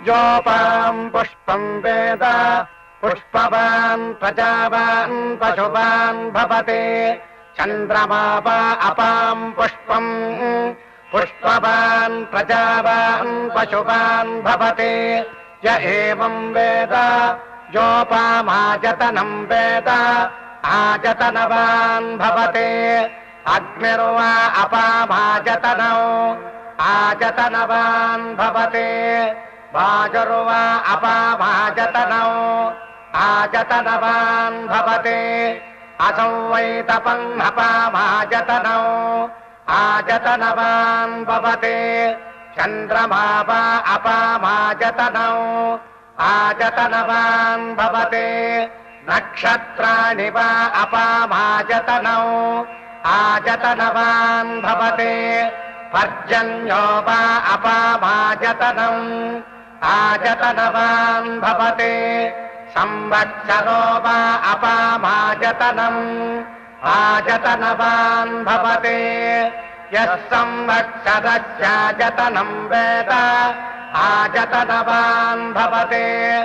योपाम् पुष्पम् वेद पुष्पवान् प्रजावान् पशुवान् भवते चन्द्रमा वा अपाम् पुष्पम् पुष्पवान् प्रजावान् पशुवान् भवते य एवम् वेद योपामाजतनम् वेद आजतनवान् भवते अग्निर्वा अपामाजतनौ आजतनवान् भवते वाजुर्वा अपामाजतनौ आजतनवान् भवते असौ वै तपन्नपामाजतनौ आजतनवान् भवते चन्द्रमा वा अपामाजतनौ आजतनवान् भवते नक्षत्राणि वा अपामाजतनौ आजतनवान् भवते पर्जन्यो वा अपामाजतनम् आजतनवान् भवते संवत्सरो वा अपामाजतनम् आजतनवान् भवते यः संवत्सरस्याजतनम् वेद आजतनवान् भवते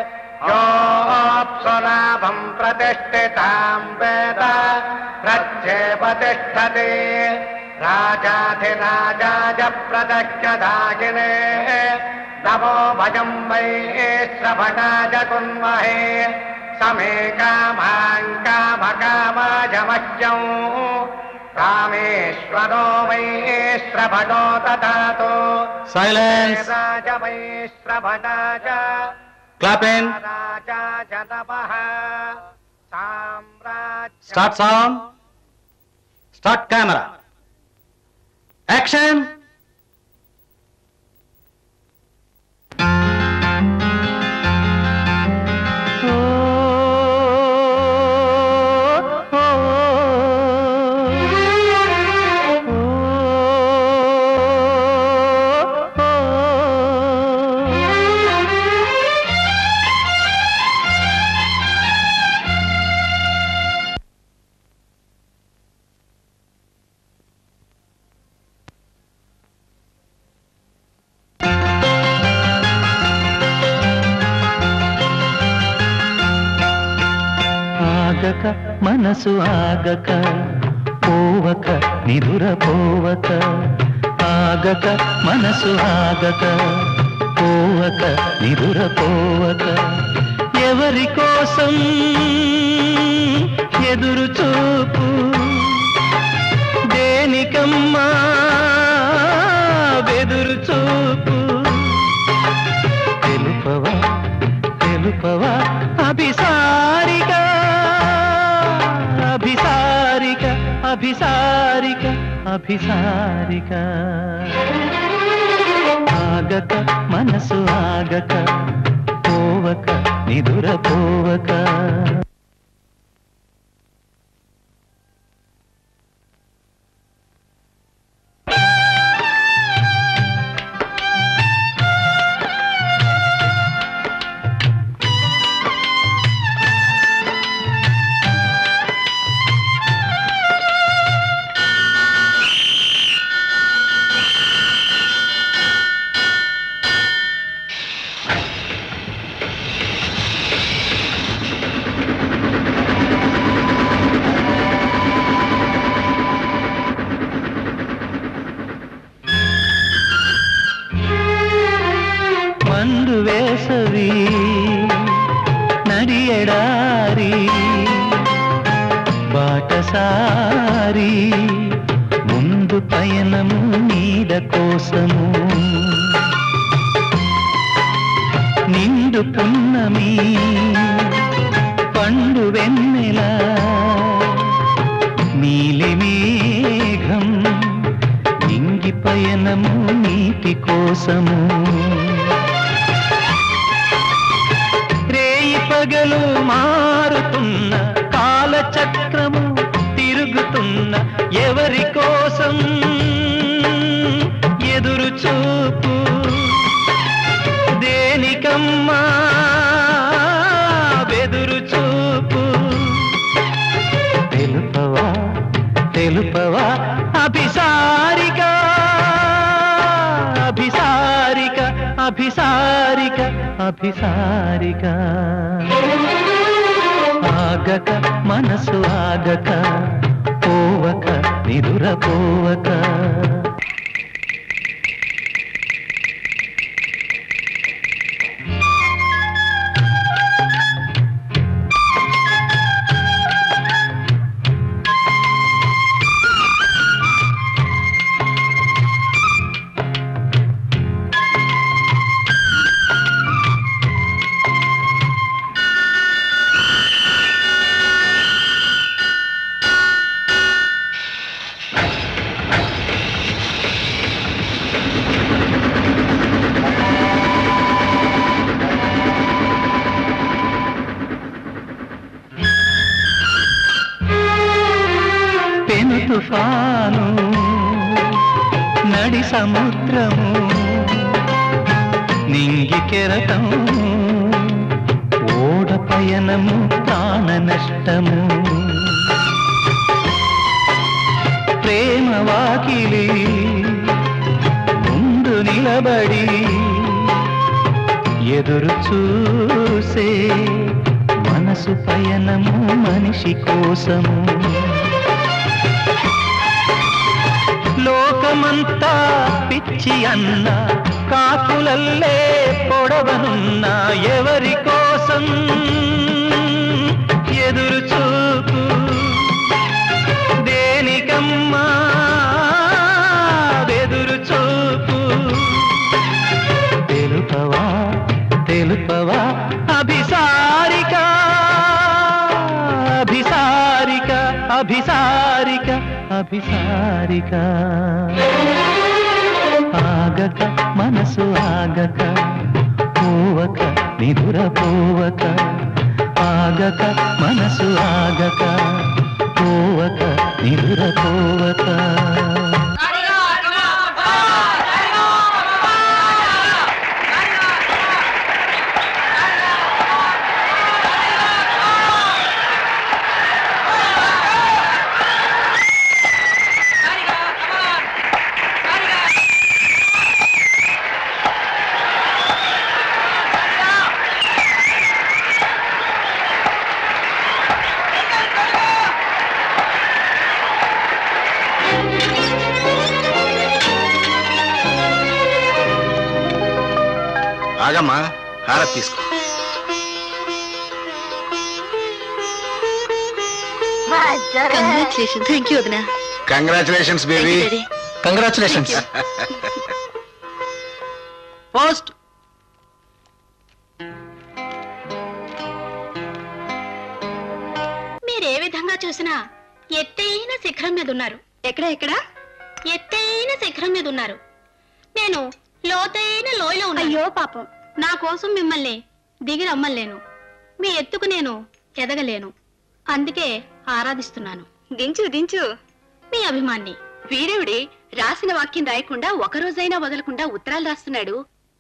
योऽप्सुलाभम् प्रतिष्ठिताम् वेद प्रत्येपतिष्ठते राजाधिराजाय प्रदक्षदायिने नमो भजम् वै श्रवणाय कुन्महे समे कामान् कामकामाजमह्यौ रामेश्वरो वै श्रवणो ददातु Silence. राज वै श्रवणाय Clapping. राजाय नमः साम्राज्य Start sound. Start camera. Action. ఆగక మనసు ఆగక పోవక నిదుర పోవక ఆగక మనసు ఆగక పోవక నిదుర పోవక ఎవరి కోసం ఎదురు చూపు దేనికమ్మా బెదురు చూపు తెలుపవా తెలుపవా అభిసారిక అభిసారిక అభిసారిక అభిసారిక ఆగక మనసు ఆగక పోవక నిదుర పోవక మండు వేసవి నడియడారి బాటసారి ముందు పయనము నీడ కోసము నిండు పున్నమి పండు వెన్నెల నీలి మేఘం నింగి పయనము నీటి కోసము రేయి పగలు మారుతున్న కాలచక్రము తిరుగుతున్న ఎవరి కోసం ఎదురు చూపు దేనికమ్మా బెదురు చూపు తెలుపవా తెలుపవా అభిసారిక అభిసారిక అభిసారిక అభిసారిక ఆగక మనసు ఆగక పోవక నిదుర పోవక పెను తుఫాను నడి సముద్రము నింగి కెరటం ఓడ పయనము ప్రాణ నష్టము ప్రేమ వాకిలి ముందు నిలబడి ఎదురు చూసే మనసు పయనము మనిషి కోసము లోకమంతా పిచ్చి అన్న కాకులల్లే పొడవనున్న ఎవరి కోసం ఎదురు చూపు దేనికమ్మా ఎదురు చూపు తెలుపవా తెలుపవా అభిసారిక అభిసారిక అభిసారిక అభిసారిక ఆగక మనసు ఆగక పోవక నిదుర పోవక ఆగక మనసు ఆగక పోవక నిదుర పోవక ఆగమ్మా హారత్ తీసుకో కంగ్రాచులేషన్ థ్యాంక్ యూ వదినా కంగ్రాచులేషన్స్ బేబీ కంగ్రాచులేషన్స్ పోస్ట్ మీరు ఏ విధంగా చూసినా ఎత్తైన శిఖరం మీద ఉన్నారు ఎక్కడ ఎక్కడ ఎత్తైన శిఖరం మీద ఉన్నారు నేను లోతైన లోయలో ఉన్నా అయ్యో పాపం నా కోసం మిమ్మల్ని దిగి రమ్మలేను మీ ఎత్తుకు నేను ఎదగలేను అందుకే ఆరాధిస్తున్నాను దించు దించు మీ అభిమాన్ని వీరేవిడి రాసిన వాక్యం రాయకుండా ఒక రోజైనా వదలకుండా ఉత్తరాలు రాస్తున్నాడు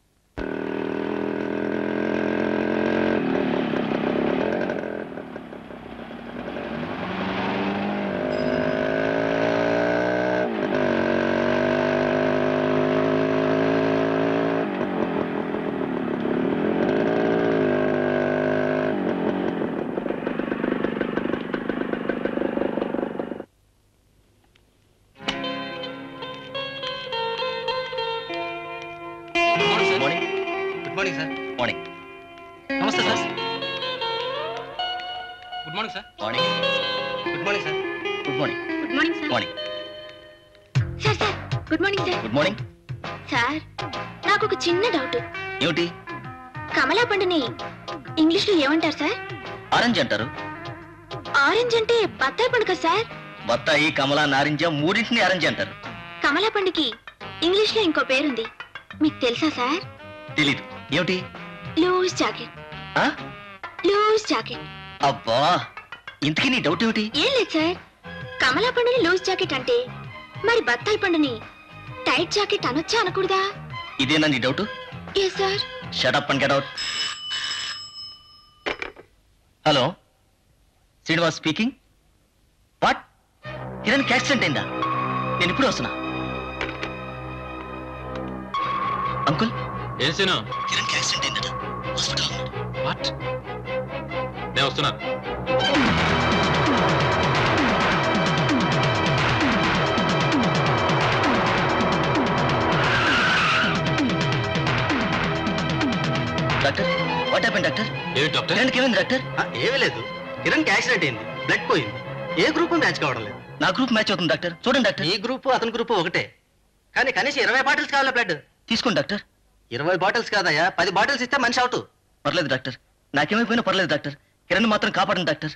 morning good morning sir morning నమస్తే sir good morning sir morning good morning sir good morning good morning sir morning sir sir good morning sir good morning sir నాకు ఒక చిన్న డౌట్ ఏమిటి కమలా పండుని ఇంగ్లీష్ లో ఏమంటారు సార్ ఆరెంజ్ అంటారు orange అంటే బత్తాయి పండు కదా సార్ బత్తాయి కమల నారింజ మూడింటిని ఆరెంజ్ అంటారు కమలా పండుకి ఇంగ్లీష్ లో ఇంకో పేరుంది మీకు తెలుసా సార్ తెలీదు ఏమిటి లూజ్ జాకెట్ ఆ? లూజ్ జాకెట్ అబ్బా ఇంతకీ నీ డౌట్ ఏమిటి ఏం లేదు సార్ కమలా పండుని లూజ్ జాకెట్ అంటే మరి బత్తాయి పండుని టైట్ జాకెట్ అనొచ్చా అనకూడదా ఇదేనా నీ డౌట్ ఏ sir shut up and get out hello Srinivas speaking what Kiran accident అయిందా నేను ఇప్పుడు వస్తున్నా అంకుల్ ఏసిను కిరణ్కి యాక్సిడెంట్ అయిందట హాస్పిటల్ వాట్ నేను వస్తున్నాను డాక్టర్ వాట్ హ్యాపెన్ డాక్టర్ ఏమి డాక్టర్ కిరణ్కి ఏమైంది డాక్టర్ ఏమీ లేదు కిరణ్ యాక్సిడెంట్ అయింది బ్లడ్ పోయింది ఏ గ్రూప్ మ్యాచ్ కావడం లేదు నా గ్రూప్ మ్యాచ్ అవుతుంది డాక్టర్ చూడండి డాక్టర్ ఈ గ్రూప్ అతని గ్రూప్ ఒకటే కానీ కనీసం ఇరవై బాటిల్స్ కావాలి బ్లడ్ తీసుకోండి డాక్టర్ ఇరవై బాటిల్స్ కాదయ్యా పది బాటిల్స్ ఇస్తే మనిషి అవుట్ పర్లేదు డాక్టర్ నాకేమైపోయినా పర్లేదు డాక్టర్ కిరణ్ మాత్రం కాపాడండి డాక్టర్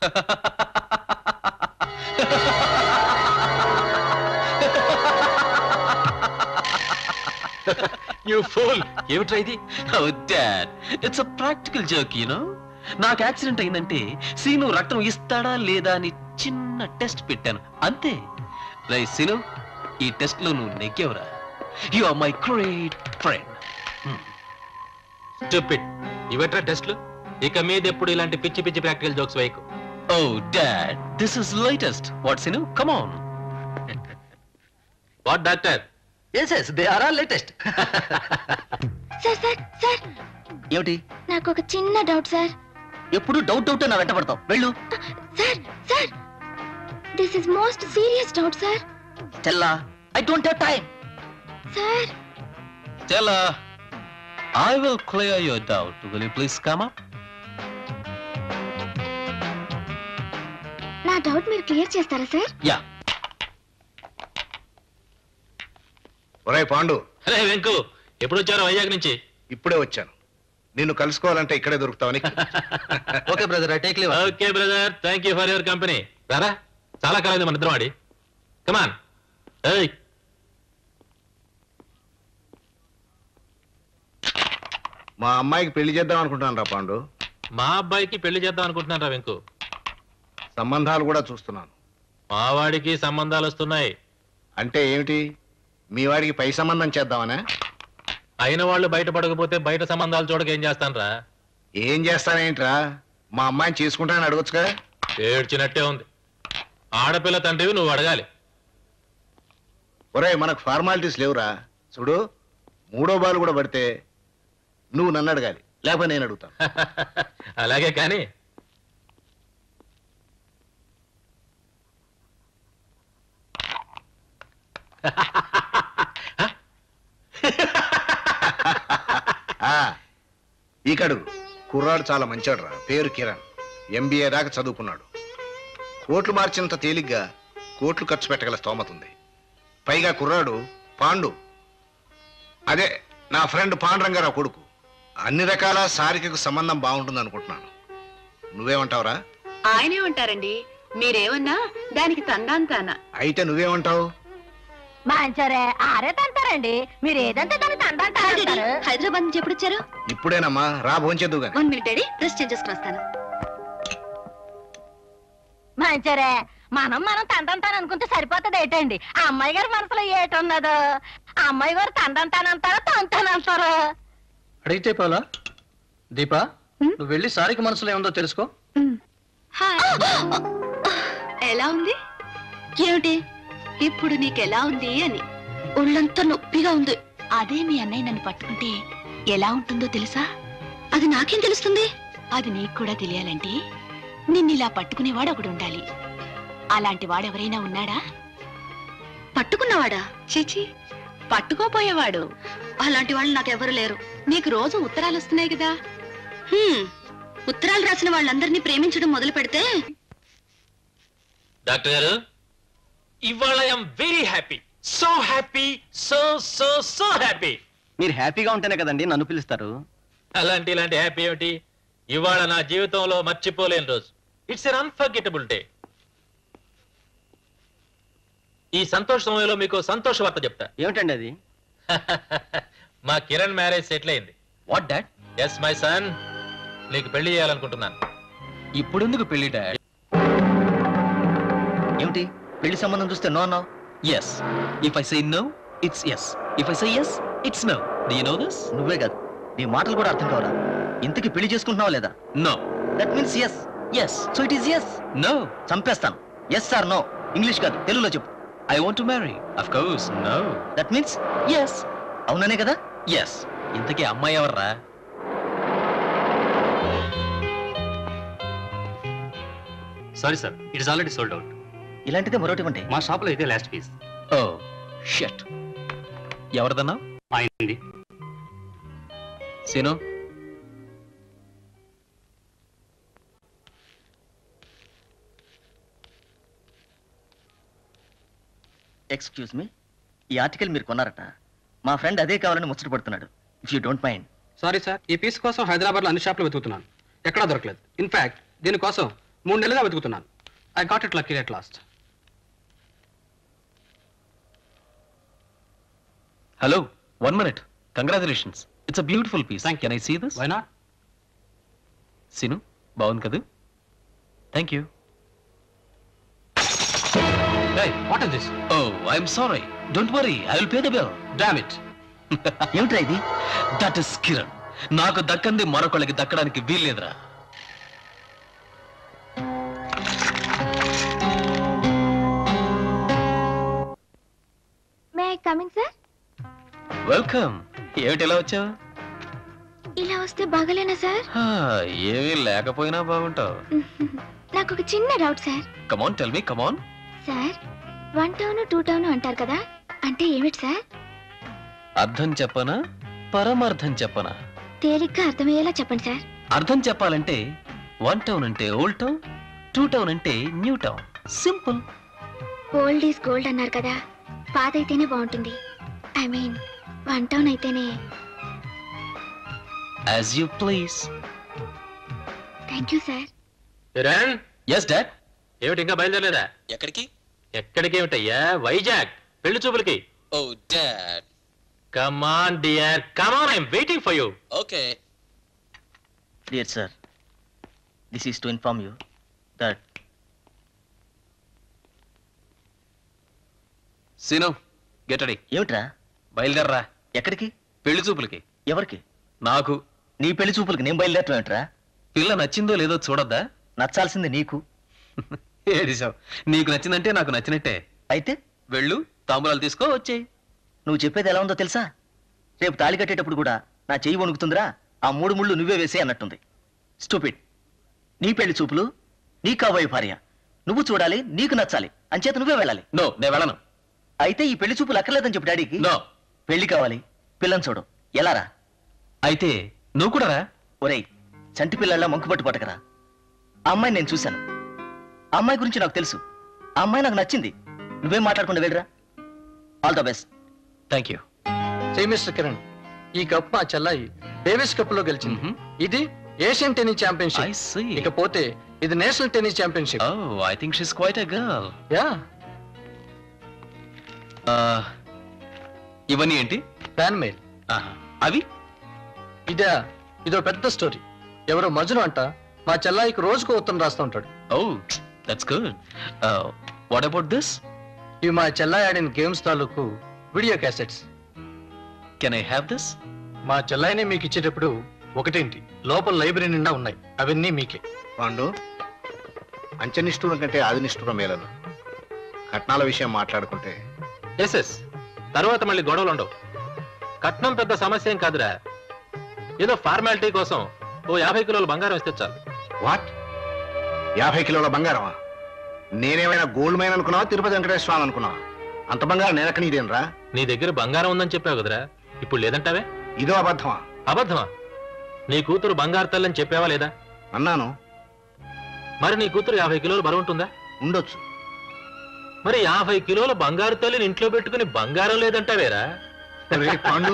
యూ ఫూల్ ఏమిట్రా ఇది oh dad it's a practical joke you know నాకు యాక్సిడెంట్ అయిందంటే సీను రక్తం ఇస్తాడా లేదా అని చిన్న టెస్ట్ పెట్టాను అంతే రై సీను ఈ టెస్ట్ లో నువ్వు నెగ్గేవరా you are my great friend stupid ఇవట్రా టెస్ట్లు ఇక మీద ఎప్పుడు ఇలాంటి పిచ్చి పిచ్చి ప్రాక్టికల్ జోక్స్ వేయకు oh dad this is latest what Seenu come on what doctor yes yes they are all latest sir sir sir ఏమిటి నాకు ఒక చిన్న డౌట్ సార్ ఎప్పుడు డౌట్ డౌట్ నా వెంట పడతావు వెళ్ళు sir sir this is most serious doubt sir Stella I don't have time sir Stella, I will clear your doubt. Will you please come up? నా డౌట్ మీరు క్లియర్ చేస్తారా sir Yeah. ఒరే పాండు అరే వెంకు ఎప్పుడు వచ్చారు వైజాగ్ నుంచి ఇప్పుడే వచ్చాను నిన్ను కలుసుకోవాలంటే ఇక్కడే దొరుకుతావని okay brother I take leave okay brother thank you for your company రారా చాలా కాలేదు మన ఇద్దరం ఆడి కమాన్ ఏయ్ మా అమ్మాయికి పెళ్లి చేద్దాం అనుకుంటాను రా పాండు మా అబ్బాయికి పెళ్లి చేద్దాం అనుకుంటున్నాను రా వెంకు సంబంధాలు కూడా చూస్తున్నాను మా వాడికి సంబంధాలు వస్తున్నాయి అంటే ఏమిటి మీ వాడికి పై సంబంధం చేద్దామనా అయిన వాళ్ళు బయటపడకపోతే బయట సంబంధాలు చూడక ఏం చేస్తాను రా ఏం చేస్తానేంట్రా మా అమ్మాయిని చేసుకుంటానని అడగొచ్చుగా ఏడ్చినట్టే ఉంది ఆడపిల్ల తండ్రివి నువ్వు అడగాలి ఒరే మనకు ఫార్మాలిటీస్ లేవురా చూడు మూడో బాల్ కూడా పడితే నువ్వు నన్ను అడగాలి లేకపోతే నేను అడుగుతాను అలాగే కానీ ఆ, ఈకడు కుర్రాడు చాలా మంచాడు రా పేరు కిరణ్ ఎంబీఏ దాకా చదువుకున్నాడు కోట్లు మార్చినంత తేలిగ్గా కోట్లు ఖర్చు పెట్టగల స్తోమత ఉంది పైగా కుర్రాడు పాండు అదే నా ఫ్రెండ్ పాండురంగారావు కొడుకు అన్ని రకాల సారికకు సంబంధం బాగుంటుంది అనుకుంటున్నాను నువ్వేమంటావురా ఆయనే ఉంటారండి మీరేమన్నా దానికి తందాంతాన అయితే నువ్వేమంటావు మంచరే ఆరే తంటారండి మీరు ఏదంటే దాన్ని తంటారు హైదరాబాద్ నుంచి ఎప్పుడు వచ్చారు ఇప్పుడేనమ్మా రా భోంచేద్దు గాని one minute daddy dress change చేసుకుని వస్తాను మంచరే మనం మనం తంటాను అనుకుంటే సరిపోతుంది ఏంటండి ఆ అమ్మాయి గారి మనసులో ఏటున్నదో ఆ అమ్మాయి గారు తంటానంటారో తంతానంటారు అడిగితే పోలా దీపా నువ్వు వెళ్ళి సారికి మనసులో ఏముందో తెలుసుకో హాయ్ ఎలా ఉంది ఏమిటి ఇప్పుడు నీకెలా ఉంది అని ఒళ్ళంతా నొప్పిగా ఉంది అదే మీ అన్నయ్య నన్ను పట్టుకుంటే ఎలా ఉంటుందో తెలుసా అది నాకేం తెలుస్తుంది అది నీకు కూడా తెలియాలంటే నిన్ను ఇలా పట్టుకునేవాడు ఒకడు ఉండాలి అలాంటి వాడెవరైనా ఉన్నాడా పట్టుకున్నవాడా చిచి పట్టుకోపోయేవాడు అలాంటి వాళ్ళు నాకెవరు లేరు నీకు రోజు ఉత్తరాలు వస్తున్నాయి కదా హ్మ్, ఉత్తరాలు రాసిన వాళ్ళందరినీ ప్రేమించడం మొదలు పెడితే డాక్టర్ గారు ఇవాళ I'm very happy so happy so so so happy మీరు హ్యాపీగా ఉంటేనే కదండి నన్ను పిలుస్తారు అలాంటి ఇలాంటి హ్యాపీ ఏమిటి ఇవాళ నా జీవితంలో మర్చిపోలేని రోజు ఇట్స్ ఎన్ అన్ఫర్గెటబుల్ డే ఈ సంతోష సమయంలో మీకు సంతోష వార్త చెప్తా ఏమిటండి అది మా కిరణ్ మ్యారేజ్ సెటిల్ అయింది what dad yes my son నీకు పెళ్లి చేయాలనుకుంటున్నాను ఇప్పుడు ఎందుకు పెళ్లి డాడ్ ఏమిటి పెళ్లి సంబంధం చూస్తే నో అన్నావు yes if I say no it's yes if I say yes it's no do you know this నువ్వే కాదు నీ మాటలు కూడా అర్థం కావరా ఇంతకి పెళ్లి చేసుకుంటున్నావా లేదా no that means yes yes so it is yes no చంపేస్తాను ఎస్ సార్ నో ఇంగ్లీష్ కాదు తెలుగులో చెప్పు I want to marry of course no that means yes అవుననే కదా ఎస్ ఇంతకీ అమ్మాయి ఎవర్రా sorry sir it is already sold out ఇలాంటిదే మరొకటి ఇవ్వండి మా షాప్ లో ఇదే లాస్ట్ పీస్ ఓ షట్ ఎవరిదన్నా అయింది సీను ఎక్స్క్యూజ్ మీ ఈ ఆర్టికల్ మీరు కొన్నారట మా ఫ్రెండ్ అదే కావాలని ముచ్చట పడుతున్నాడు if you don't mind sorry sir ఈ పీస్ కోసం హైదరాబాద్లో అన్ని షాపులు వెతుకుతున్నాను ఎక్కడా దొరకలేదు ఇన్ఫాక్ట్ దీనికోసం మూడు నెలలుగా వెతుకుతున్నాను I got it lucky at last hello one minute congratulations it's a beautiful piece Thank you. Can I see this why not Seenu బాగుంది కదా thank you what is this oh I'm sorry don't worry I will pay the bill damn it ఏమిట్రా ఇది that is Kiran నాకు దక్కంది మరొకళ్ళకి దక్కడానికి వీల్లేదురా may I coming sir welcome ఏమిటి ఇలా వచ్చావు ఇలా వస్తే బాగలేనా సార్ ఏమీ లేకపోయినా బాగుంటావు నాకు ఒక చిన్న doubt sir come on tell me come on sir one town two town అంటారు కదా అంటే ఏమిటి సార్ అర్థం చెప్పనా పరమార్థం చెప్పనా తేలిగ్గా అర్థమయ్యేలా చెప్పండి సార్ అర్థం చెప్పాలంటే వన్ టౌన్ అంటే ఓల్డ్ టౌన్ టూ టౌన్ అంటే new town simple old is gold అన్నారు కదా పాత అయితేనే బాగుంటుంది ఐ మీన్ వన్ టౌన్ అయితేనే as you please thank you sir Kiran yes dad ఏమిటి ఇంకా బయలుదేరలేదా ఎక్కడికి ఎక్కడికి ఏమిటయ్యా వైజాగ్ పెళ్లి చూపులకి oh dad come on dear come on I'm waiting for you okay dear sir this is to inform you that Seenu get ready ఏమిట్రా బయలుదేరరా ఎక్కడికి పెళ్లి చూపులకి ఎవరికి నాకు నీ పెళ్లి చూపులకు నేను బయలుదేరటం ఏమిట్రా పిల్ల నచ్చిందో లేదో చూడొద్దా నచ్చాల్సింది నీకు ఏడిసావు నీకు నచ్చిందంటే నాకు నచ్చినట్టే అయితే వెళ్ళు తాంబూలాలు తీసుకో వచ్చేయి నువ్వు చెప్పేది ఎలా ఉందో తెలుసా రేపు తాళి కట్టేటప్పుడు కూడా నా చెయ్యి వణుకుతుందిరా ఆ మూడు ముళ్ళు నువ్వే వేసే అన్నట్టుంది స్టూపిడ్ నీ పెళ్లి చూపులు నీ కాబోయే భార్య నువ్వు చూడాలి నీకు నచ్చాలి అంచేత నువ్వే వెళ్ళాలి నో నేను వెళ్ళను అయితే ఈ పెళ్లి చూపులు అక్కర్లేదని చెప్పు డాడీకి నో పెళ్లి కావాలి పిల్లని చూడు ఎలారా అయితే నువ్వు కూడా రా ఒరేయ్ చంటి పిల్లల్లా మంకుపట్టు పట్టకరా ఆ అమ్మాయిని నేను చూశాను ఆ అమ్మాయి గురించి నాకు తెలుసు ఆ అమ్మాయి నాకు నచ్చింది నువ్వేం మాట్లాడకుండా వెళ్ళరా all the best thank you Hmm. Say mister Kiran ఈ కప్ మా చెల్లాయి డేవిస్ కప్ లో గెలిచింది Mhm. ఇది Asian tennis I championship see ఇకపోతే ఇది national tennis championship oh I think she's quite a girl yeah ఇవన్నీ ఏంటి ఫ్యాన్ మెయిల్ ఆహా. అవి ఇదా ఇదో పెద్ద స్టోరీ ఎవరో మజును అంట మా చెల్లాయికి రోజుకు ఉత్తరం రాస్తూ ఉంటాడు oh that's good what about this ఇవి మా చెల్లాయి ఆడిన గేమ్స్ తాలూకు video cassettes can I have this మా చెల్లాయిని మీకు ఇచ్చేటప్పుడు ఒకటేంటి లోపల లైబ్రరీ నిండా ఉన్నాయి అవన్నీ మీకే పాండు అంచెనిష్ఠూరం కంటే ఆది నిష్ఠూరం మేలను కట్నాల విషయం మాట్లాడుకుంటే ఎస్ ఎస్ తర్వాత మళ్ళీ గొడవలు ఉండవు కట్నం పెద్ద సమస్య ఏం కాదురా ఏదో ఫార్మాలిటీ కోసం ఓ యాభై కిలోల బంగారం ఇస్తే చాలు వాట్ యాభై కిలోల బంగారమా నేనేమైనా గోల్డ్ మైన్ అనుకున్నావా తిరుపతి వెంకటేశ్వర స్వామి అనుకున్నావా అంత బంగారం నేనక్క నీదేనరా నీ దగ్గర బంగారం ఉందని చెప్పావు కదరా ఇప్పుడు లేదంటావే ఇదో అబద్ధమా అబద్ధమా నీ కూతురు బంగారు తల్లని చెప్పావా లేదా అన్నాను మరి నీ కూతురు యాభై కిలోలు బరువు ఉంటుందా ఉండొచ్చు మరి యాభై కిలోల బంగారు తల్లిని ఇంట్లో పెట్టుకుని బంగారం లేదంటావేరా ఒరేయ్ పాండు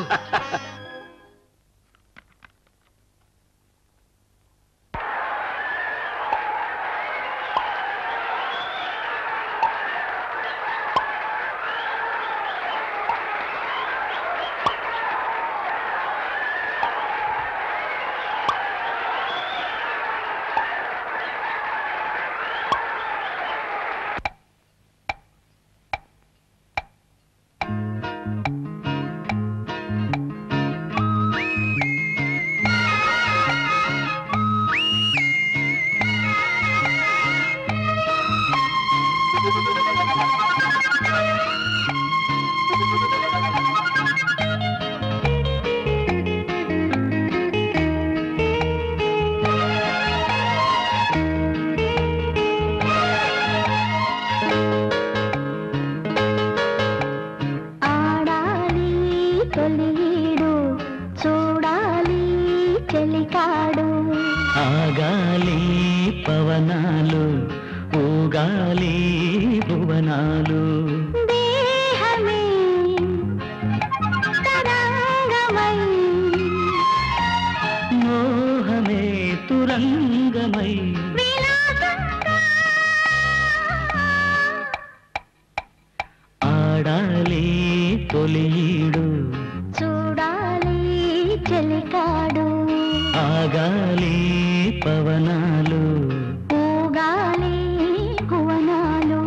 ఆగాలి పవనాలు ఊగాలి భువనాలు దేహమే తరంగమై మోహమే తురంగమై విలాసంగా ఆడాలి తొలియీడు చూడాలి చెలికాడు ఆగాలి పవనాలు ఊగాలి కువనాలు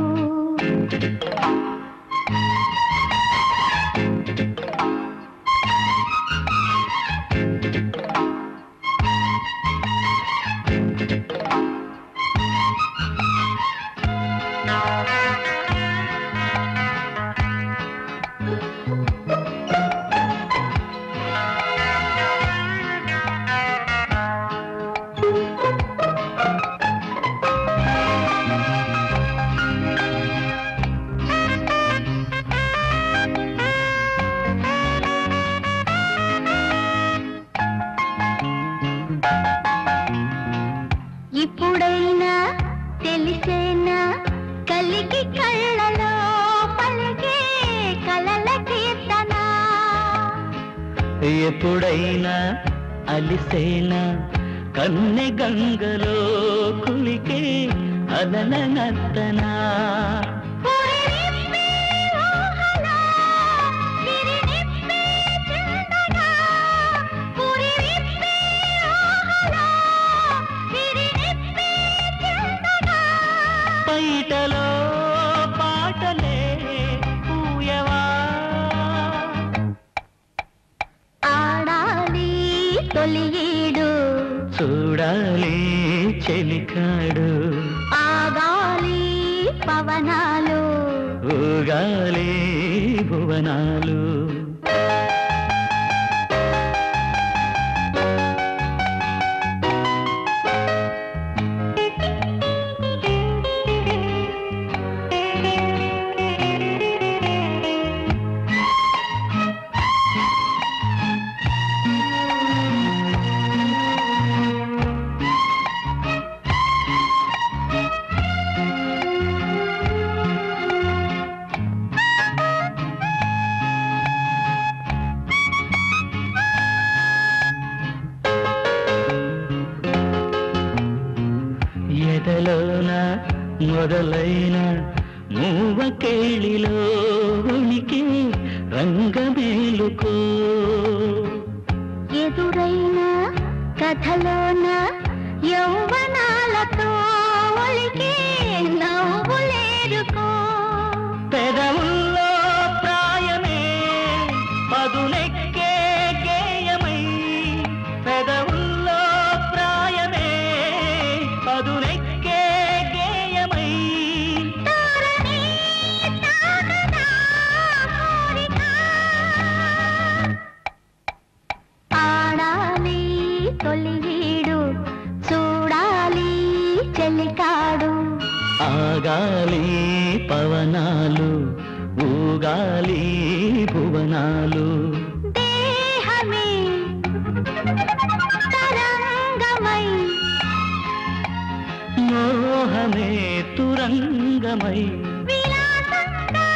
ఇప్పుడైనా తెలిసేనా కలిగి కళ్ళలో పలికే కలల కీర్తన ఎప్పుడైనా అలిసేనా కన్నె గంగలో కులికే అదన నర్తనా పురినిప్పే ఊహలో విరినిప్పే చిందన పురినిప్పే ఊహలో విరినిప్పే చిందన పైటలో పాటలే పూయవా ఆడాలి తొలియీడు చూడాలి చెలికాడు ఆగాలి పవనాలు ఊగాలి భువనాలు ఎదలోన మొదలైన మూవ కేళిలో ఉనికి రంగమేలుకో ఎదురైన కథలోన యౌవనాలతో ఒలికే నవ్వులేరుకో పెదవుల్లో ప్రాయమే పదునెక్కే గేయమై పెదవుల్లో ప్రాయమే పదునెక్కే గేయమై తారని తాననా కోరిక ఆడాలి తొలివీడు చూడాలి చెలికాడు ఆగాలి పవనాలు ఊగాలి భువనాలు దేహమే తరంగమై మోహమే తురంగమై విలాసంగా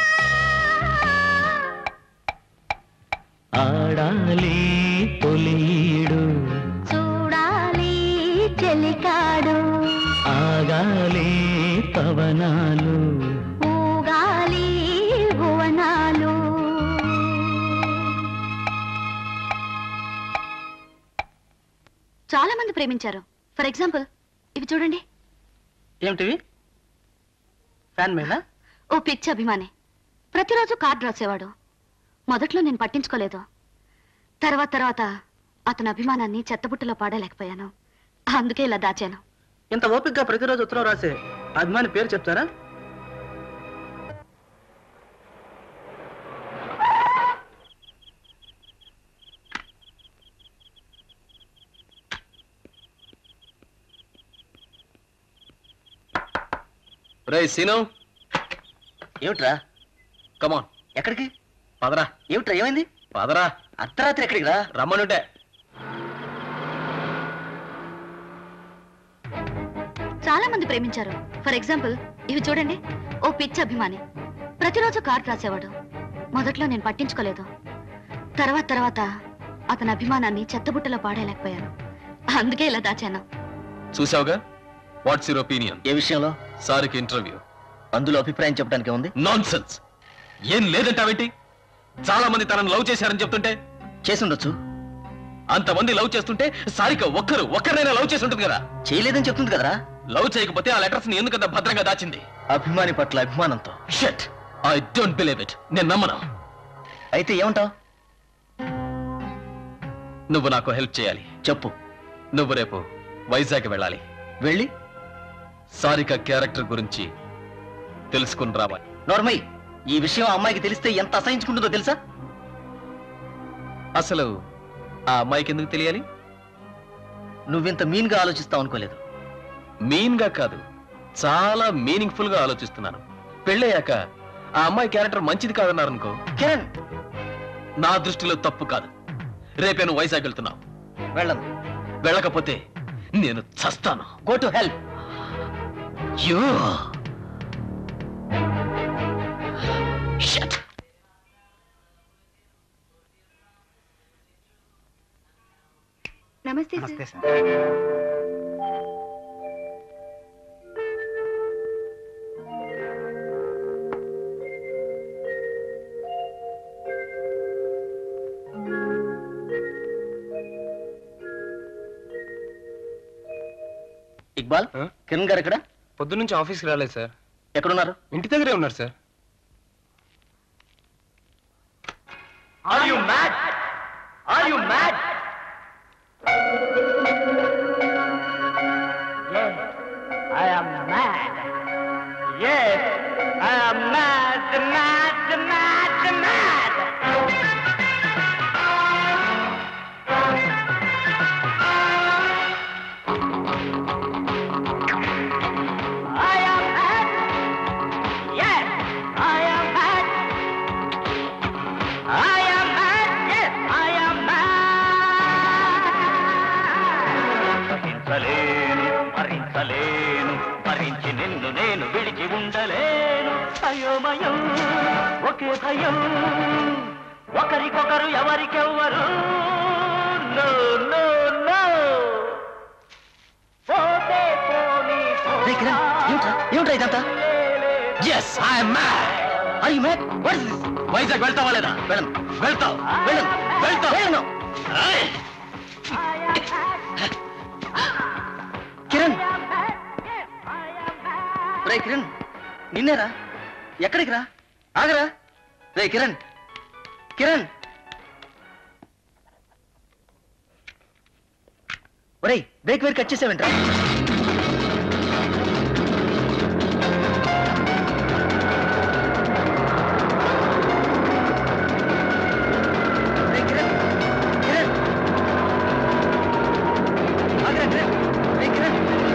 ఆడాలి తొలియీడు చూడాలి చెలికాడు ఆగాలి పవనాలు ఊగాలి భువనాలు చాలా మంది ప్రేమించారు ఫర్ ఎగ్జాంపుల్ ఇవి చూడండి ఏమిటివి ఫ్యాన్ మీద ఓ పిచ్చి అభిమాని ప్రతిరోజు కార్డు రాసేవాడు మొదట్లో నేను పట్టించుకోలేదు తర్వాత తర్వాత అతని అభిమానాన్ని చెత్తబుట్టలో పాడలేకపోయాను అందుకే ఇలా దాచాను ఇంత ఓపికగా ప్రతిరోజు ఉత్తరం రాసే అభిమాని పేరు చెప్తారా రే సీను ఏమిట్రా కమాన్ ఎక్కడికి పదరా ఏమిట్రా ఏమైంది పదరా అర్ధరాత్రి ఎక్కడికి రా రమ్మనుంటే చాలా మంది ప్రేమించారు ఫర్ ఎగ్జాంపుల్ ఇవి చూడండి ఓ పిచ్చి అభిమాని ప్రతిరోజు కార్డ్ రాసేవాడు మొదట్లో నేను పట్టించుకోలేదు తర్వాత తర్వాత అతని అభిమానాన్ని చెత్తబుట్టలో పాడేయలేకపోయాను అందుకే ఇలా దాచాను చూసావుగా వాట్స్ యువర్ ఒపీనియన్ ఏ విషయంలో సారికి ఇంటర్వ్యూ అందులో అభిప్రాయం చెప్పడానికి ఉంది నాన్ సెన్స్ ఏం లేదంటావేంటి చాలా మంది తనను లవ్ చేశారని చెప్తుంటే చేసుండొచ్చు అంతమంది లవ్ చేస్తుంటే సారిక ఒక్కరు ఒక్కరినైనా లవ్ చేసి ఉంటుంది కదా చేయలేదని చెప్తుంది కదరా లవ్ చేయకపోతే ఆ లెటర్స్ ని ఎందుకంత భద్రంగా దాచింది అభిమాని పట్ల అభిమానంతో shut I don't believe it నేను నమ్మను అయితే ఏమంటావు నువ్వు నాకు హెల్ప్ చేయాలి చెప్పు నువ్వు రేపు వైజాగ్ వెళ్ళాలి వెళ్ళి సారిక క్యారెక్టర్ గురించి తెలుసుకుని రావాలి నోర్మయ్ ఈ విషయం ఆ అమ్మాయికి తెలిస్తే ఎంత అసహించుకుంటుందో తెలుసా అసలు ఆ అమ్మాయికి ఎందుకు తెలియాలి నువ్వింత మీన్ గా ఆలోచిస్తావు అనుకోలేదు మీన్ గా కాదు చాలా మీనింగ్ఫుల్ గా ఆలోచిస్తున్నాను పెళ్ళయ్యాక ఆ అమ్మాయి క్యారెక్టర్ మంచిది కాదన్నారనుకో కిరణ్ నా దృష్టిలో తప్పు కాదు రేపే నువ్వు వైజాగ్ వెళ్తున్నావు వెళ్ళను వెళ్ళకపోతే నేను చస్తాను గో టు హెల్ప్ యో Shit. నమస్తే నమస్తే సార్ ఇక్బాల్ ఆ? కిరణ్ గారు ఎక్కడ పొద్దున్నుంచి ఆఫీస్కి రాలేదు సార్ ఎక్కడున్నారు ఇంటి దగ్గరే ఉన్నారు sir Are you mad? Are you mad? Yes, I am mad. Yes, I am mad, mad, mad, mad. I am mad. Yes, I am mad. I am mad. Yes, I am mad. భరించలేను భరించలేను భరించి నిన్ను నేను విడిచి ఉండలేను అయోమయం ఒకే భయం ఒకరికొకరు ఎవరికెవ్వరు నో నో నో పోతే పోనీ రేయ్ కిరణ్ ఏమిట్రా ఏమిట్రా ఇదంతా yes I'm mad are you mad what is this Vizag వెళ్తావా లేదా వెళ్ళను వెళ్తావు వెళ్ళను వెళ్తావు వెళ్ళను ఏయ్! కిరణ్ రే కిరణ్ నిన్నేరా ఎక్కడికి రా ఆగరా రే కిరణ్ కిరణ్ ఒరేయ్ బ్రేక్ వేర్ కట్ చేసావేంట్రా రేయ్ కిరణ్ కిరణ్ ఆగరా కిరణ్ రేయ్ కిరణ్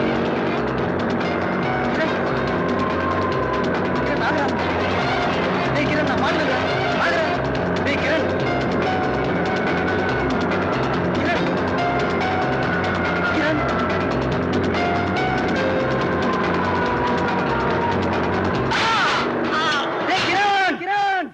కిరణ్ కిరణ్ ఆగరా రేయ్ కిరణ్ నా మాట వినరా ఆగరా రేయ్ కిరణ్ కిరణ్ కిరణ్ రేయ్ కిరణ్ కిరణ్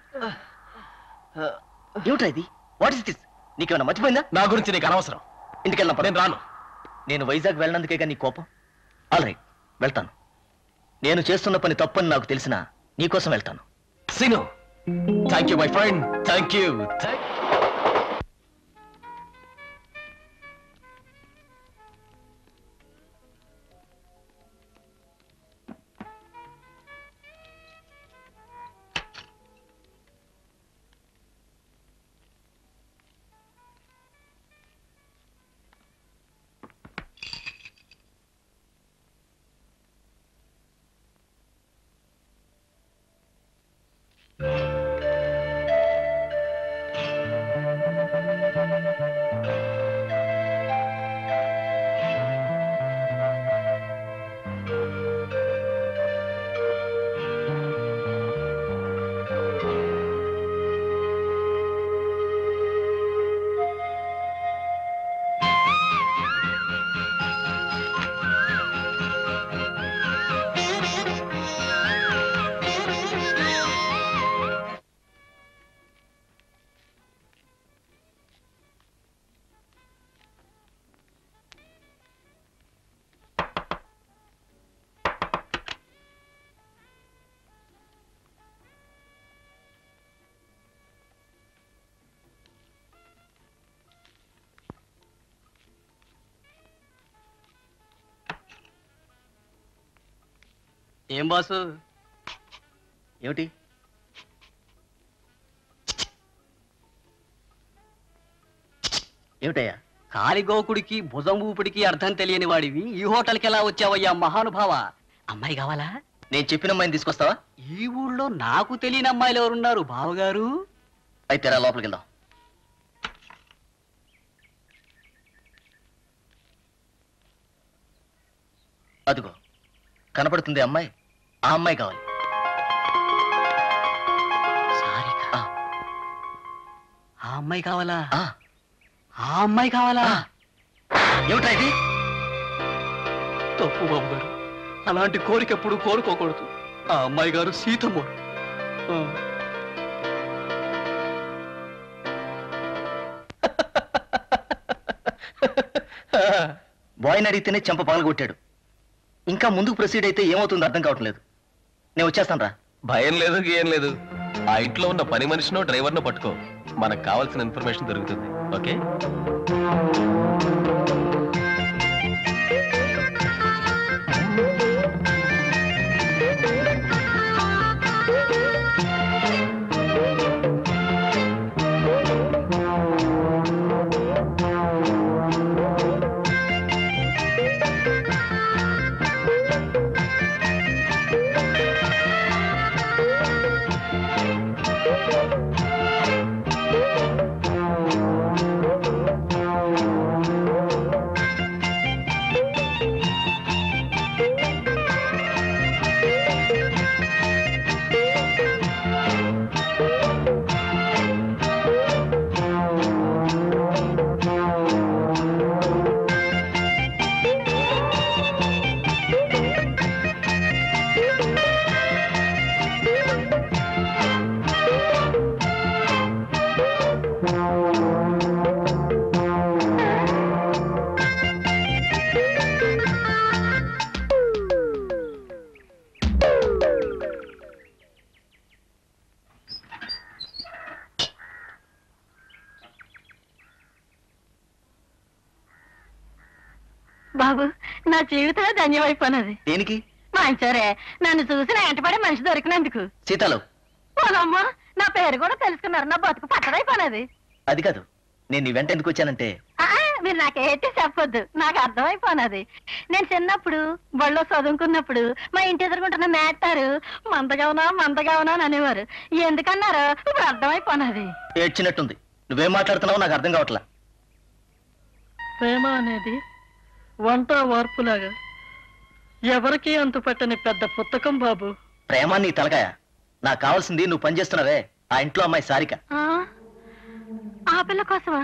ఏమిట్రా ఇది వాట్ ఇస్ దిస్ నీకేమైనా మర్చిపోయిందా నా గురించి నీకు అనవసరం ఇంటికెళ్ళిన నేను రాను నేను వైజాగ్ వెళ్ళినందుకే కానీ నీ కోపం ఆల్ రైట్ వెళ్తాను నేను చేస్తున్న పని తప్పని నాకు తెలిసినా నీకోసం వెళ్తాను Seenu thank you my friend thank you ఏం బాసు ఏమిటి ఏమిటయ్యా కాలి గోకుడికి భుజం ఊపిడికి అర్థం తెలియని వాడివి ఈ హోటల్కి ఎలా వచ్చావయ్యా మహానుభావ అమ్మాయి కావాలా నేను చెప్పిన అమ్మాయిని తీసుకొస్తావా ఈ ఊళ్ళో నాకు తెలియని అమ్మాయిలు ఎవరున్నారు బావగారు అయితే రా లోపలికి వెళ్దాం అదిగో కనపడుతుంది అమ్మాయి ఆ అమ్మాయి కావాలి సారిక ఆ. ఆ అమ్మాయి కావాలా ఆ, ఆ అమ్మాయి కావాలా ఆ. ఏమిటా ఇది తప్పు బాబు గారు అలాంటి కోరిక ఎప్పుడు కోరుకోకూడదు ఆ అమ్మాయి గారు సీతమ్మ ఆ. బాయ్ని అడిగితేనే చెంప పగలగొట్టాడు ఇంకా ముందుకు ప్రొసీడ్ అయితే ఏమవుతుందో అర్థం కావటం లేదు నేను వచ్చేస్తాను రా భయం లేదు ఏం లేదు ఆ ఇంట్లో ఉన్న పని మనిషినో డ్రైవర్నో పట్టుకో మనకు కావాల్సిన ఇన్ఫర్మేషన్ దొరుకుతుంది ఓకే బాబు నా జీవితమే ధన్యమైపోయినది దేనికి మంచోరే నన్ను చూసి నా వెంటపడే మనిషి దొరికినందుకు సీతాలు పోనమ్మా నా పేరు కూడా తెలుసుకున్నారు నా బతుకు పట్టదైపోయినది అది కాదు నేను నీ వెంట ఎందుకు వచ్చానంటే ఆ, మీరు నాకేంటి చెప్పొద్దు నాకు అర్థమైపోయినది నేను చిన్నప్పుడు బళ్ళో చదువుకున్నప్పుడు మా ఇంటి ఎదుర్కొంటున్న మేస్తారు మందగావునా మందగావునా అని అనేవారు ఎందుకన్నారు ఇప్పుడు అర్థమైపోయినది ఏడ్చినట్టుంది నువ్వేం మాట్లాడుతున్నావో నాకు అర్థం కావట్లా ప్రేమ అనేది వంట వార్పులాగా ఎవరికీ అంతు పెట్టని పెద్ద పుస్తకం బాబు ప్రేమ నీ తలకాయ నాకు కావాల్సింది నువ్వు పనిచేస్తున్నావే ఆ ఇంట్లో అమ్మాయి సారిక ఆ ఆ పిల్ల కోసమా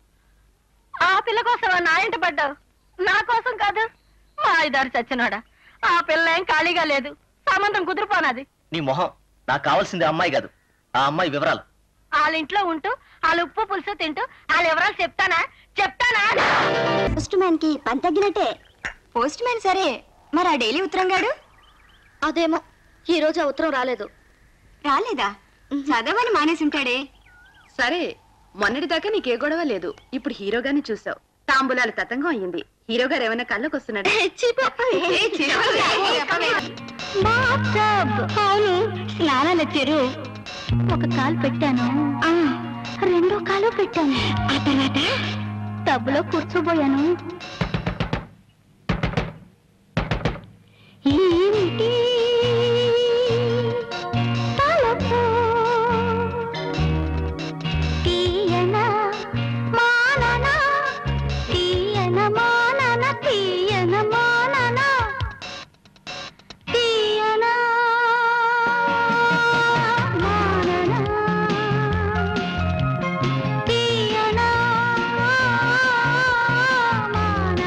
ఆ పిల్ల కోసమా నా ఇంట పడ్డావు నా కోసం కాదు మా ఐదారు చచ్చినాడా ఆ పిల్ల ఏం ఖాళీగా లేదు సంబంధం కుదిరిపోనాది నీ మొహం నాకు కావాల్సింది ఆ అమ్మాయి కాదు ఆ అమ్మాయి వివరాలు వాళ్ళ ఇంట్లో ఉంటూ వాళ్ళ ఉప్పు పులుసు తింటూ వాళ్ళ వివరాలు చెప్తానా చెప్తానా పోస్ట్ మ్యాన్ కి పని తగ్గినట్టే పోస్ట్ మ్యాన్ సరే మరి ఆ డైలీ ఉత్తరం గాడు అదేమో ఈ రోజు ఆ ఉత్తరం రాలేదు రాలేదా చదవని మానేసి ఉంటాడే సరే మొన్నటిదాకా నీకే గొడవ లేదు ఇప్పుడు హీరో గారిని చూసావు తాంబూలాలు తతంగం అయ్యింది హీరో గారు ఏమైనా కళ్ళకు వస్తున్నాడు అవును స్నానాలు వచ్చారు ఒక కాలు పెట్టాను రెండో కాలు పెట్టాను ఆ తర్వాత టబ్బులో కూర్చోబోయాను ఏమిటి తలపు తీయన మానన తీయన మానన తీయన మానన తీయన మానన తీయన మానన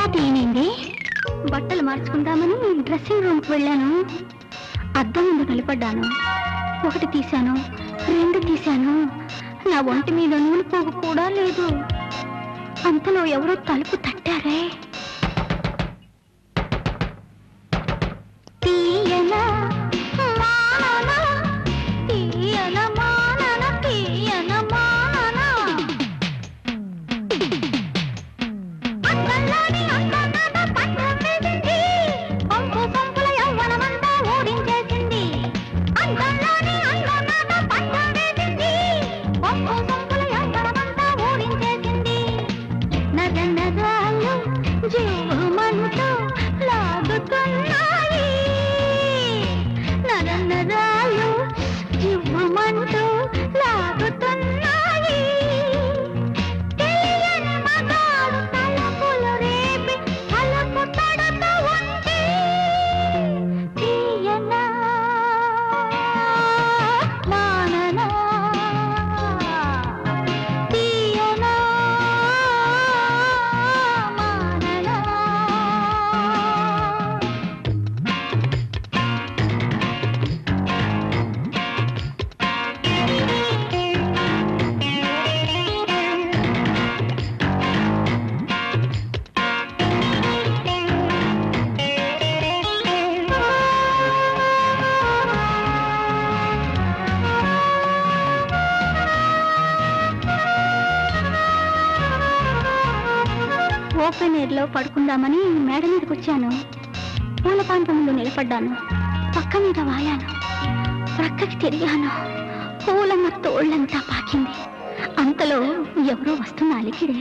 ఇంకా క్లీన్ బట్టలు మార్చుకుందామని డ్రెస్సింగ్ రూమ్కి వెళ్ళాను అద్దం ముందు నిలబడ్డాను ఒకటి తీశాను రెండు తీశాను నా ఒంటి మీద నూనె పోగు కూడా లేదు అంతలో ఎవరో తలుపు తట్టారే తీయన మానన, తీయన మానన, తీయన మానన. అందంలోని అందమైన పట్నం వేసింది. పంపు పంపుల యవ్వనమంతా ఓడించేసింది. అందంలోని అందమైన పట్నం వేసింది. పంపు పంపుల యవ్వనమంతా ఓడించేసింది. నర నరాలు జీవమంటూ లాగుతున్నాయి నర నరాలు జీవమంటూ లాగుతున్నాయి తెలియని మగాడు తలుపులు రేపి తలుపు తడుతూ ఉంటే తీయనా మాననా తీయనా మాననా ఓపెన్ ఎయిర్ లో పడుకుందామని మేడ మీదకి వచ్చాను పూల పాంపంలో నిలబడ్డాను పక్క మీద వాలాను ప్రక్కకి తిరిగాను పూలమ్మ తోళ్ళంతా పాకింది అంతలో ఎవరో వస్తున్న అలికిడే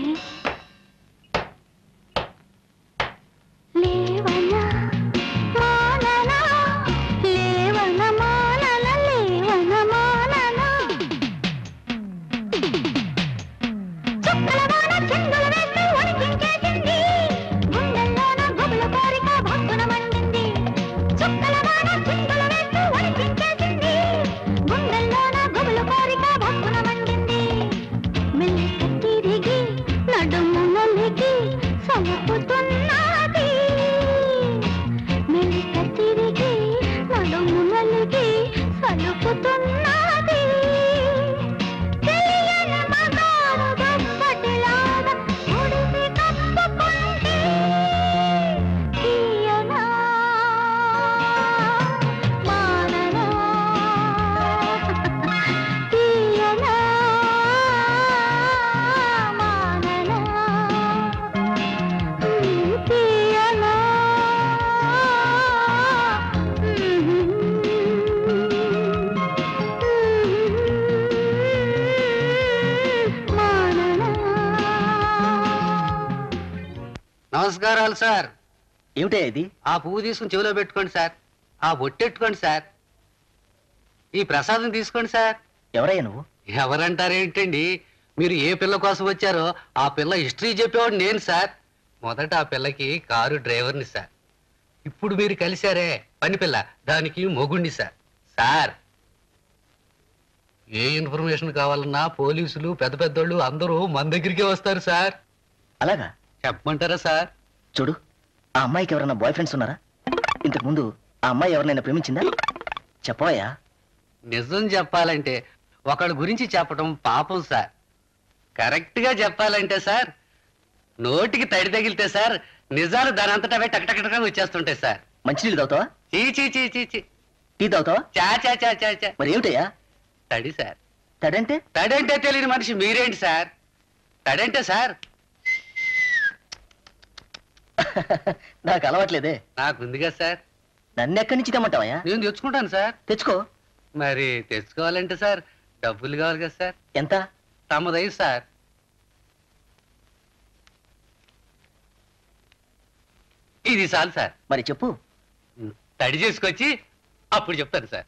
లేవనా మాననా లేవన మానన లేవన మాననా చుక్కలవాన చెంగులు వేస్తూ వణికించేసింది. గుండెల్లోన గుబులు కోరిక భగ్గున మండింది. చుక్కలవాన చెంగులు వేస్తూ వణికించేసింది. గుండెల్లోన గుబులు కోరిక భగ్గున మండింది. మెల్లక తిరిగి నడుము నలిగి సలుపుతున్నది. మెల్లక తిరిగి నడుము నలిగి సలుపుతున్నది. తెలియని మగాడు దుప్పటిలాగా ఒడిసి కప్పుకుంటే తీయనా మాననా తీయనా మాననా తీయనా నమస్కారాలు సార్ ఏమిటే ఇది ఆ పువ్వు తీసుకుని చెవిలో పెట్టుకోండి సార్ ఆ బొట్టెట్టుకోండి సార్ ఈ ప్రసాదం తీసుకోండి సార్ ఎవరయ్యా నువ్వు ఎవరంటారేంటండి మీరు ఏ పిల్ల కోసం వచ్చారో ఆ పిల్ల హిస్టరీ చెప్పేవాడు నేను సార్ మొదట ఆ పిల్లకి కారు డ్రైవర్ని సార్ ఇప్పుడు మీరు కలిశారే పని పిల్ల దానికి మొగుండి సార్ సార్ ఏ ఇన్ఫర్మేషన్ కావాలన్నా పోలీసులు పెద్ద పెద్దోళ్ళు అందరూ మన దగ్గరికే వస్తారు సార్ అలాగా చెప్పమంటారా సార్ చూడు ఆ అమ్మాయికి ఎవరైనా బాయ్ ఫ్రెండ్స్ ఉన్నారా ఇంతకు ముందు ఆ అమ్మాయి ఎవరినైనా ప్రేమించిందా చెప్పవయ్యా నిజం చెప్పాలంటే ఒకళ్ళ గురించి చెప్పడం పాపం సార్ కరెక్ట్ గా చెప్పాలంటే సార్ నోటికి తడి తగిలితే సార్ నిజాలు దాని అంతటా అవే టక్ టక్ టక్ వచ్చేస్తుంటాయి సార్ మంచినీళ్ళు తాగుతావా చీ చీ చీ చీ చీ టీ తాగుతావా చా చా చా చా చా మరి ఏమిటయ్యా తడి సార్ తడంటే తడంటే తెలియని మనిషి మీరేంటి సార్ తడంటే సార్ నాకు అలవాట్లేదే నాకుంది కదా సార్ నన్ను ఎక్కడి నుంచి తెమ్మంటావయ్యా నేను తెచ్చుకుంటాను సార్ తెచ్చుకో మరి తెచ్చుకోవాలంటే సార్ డబ్బులు కావాలి కదా సార్ ఎంత తమదై సార్ ఇది చాలు సార్ మరి చెప్పు తడి చేసుకొచ్చి అప్పుడు చెప్తాను సార్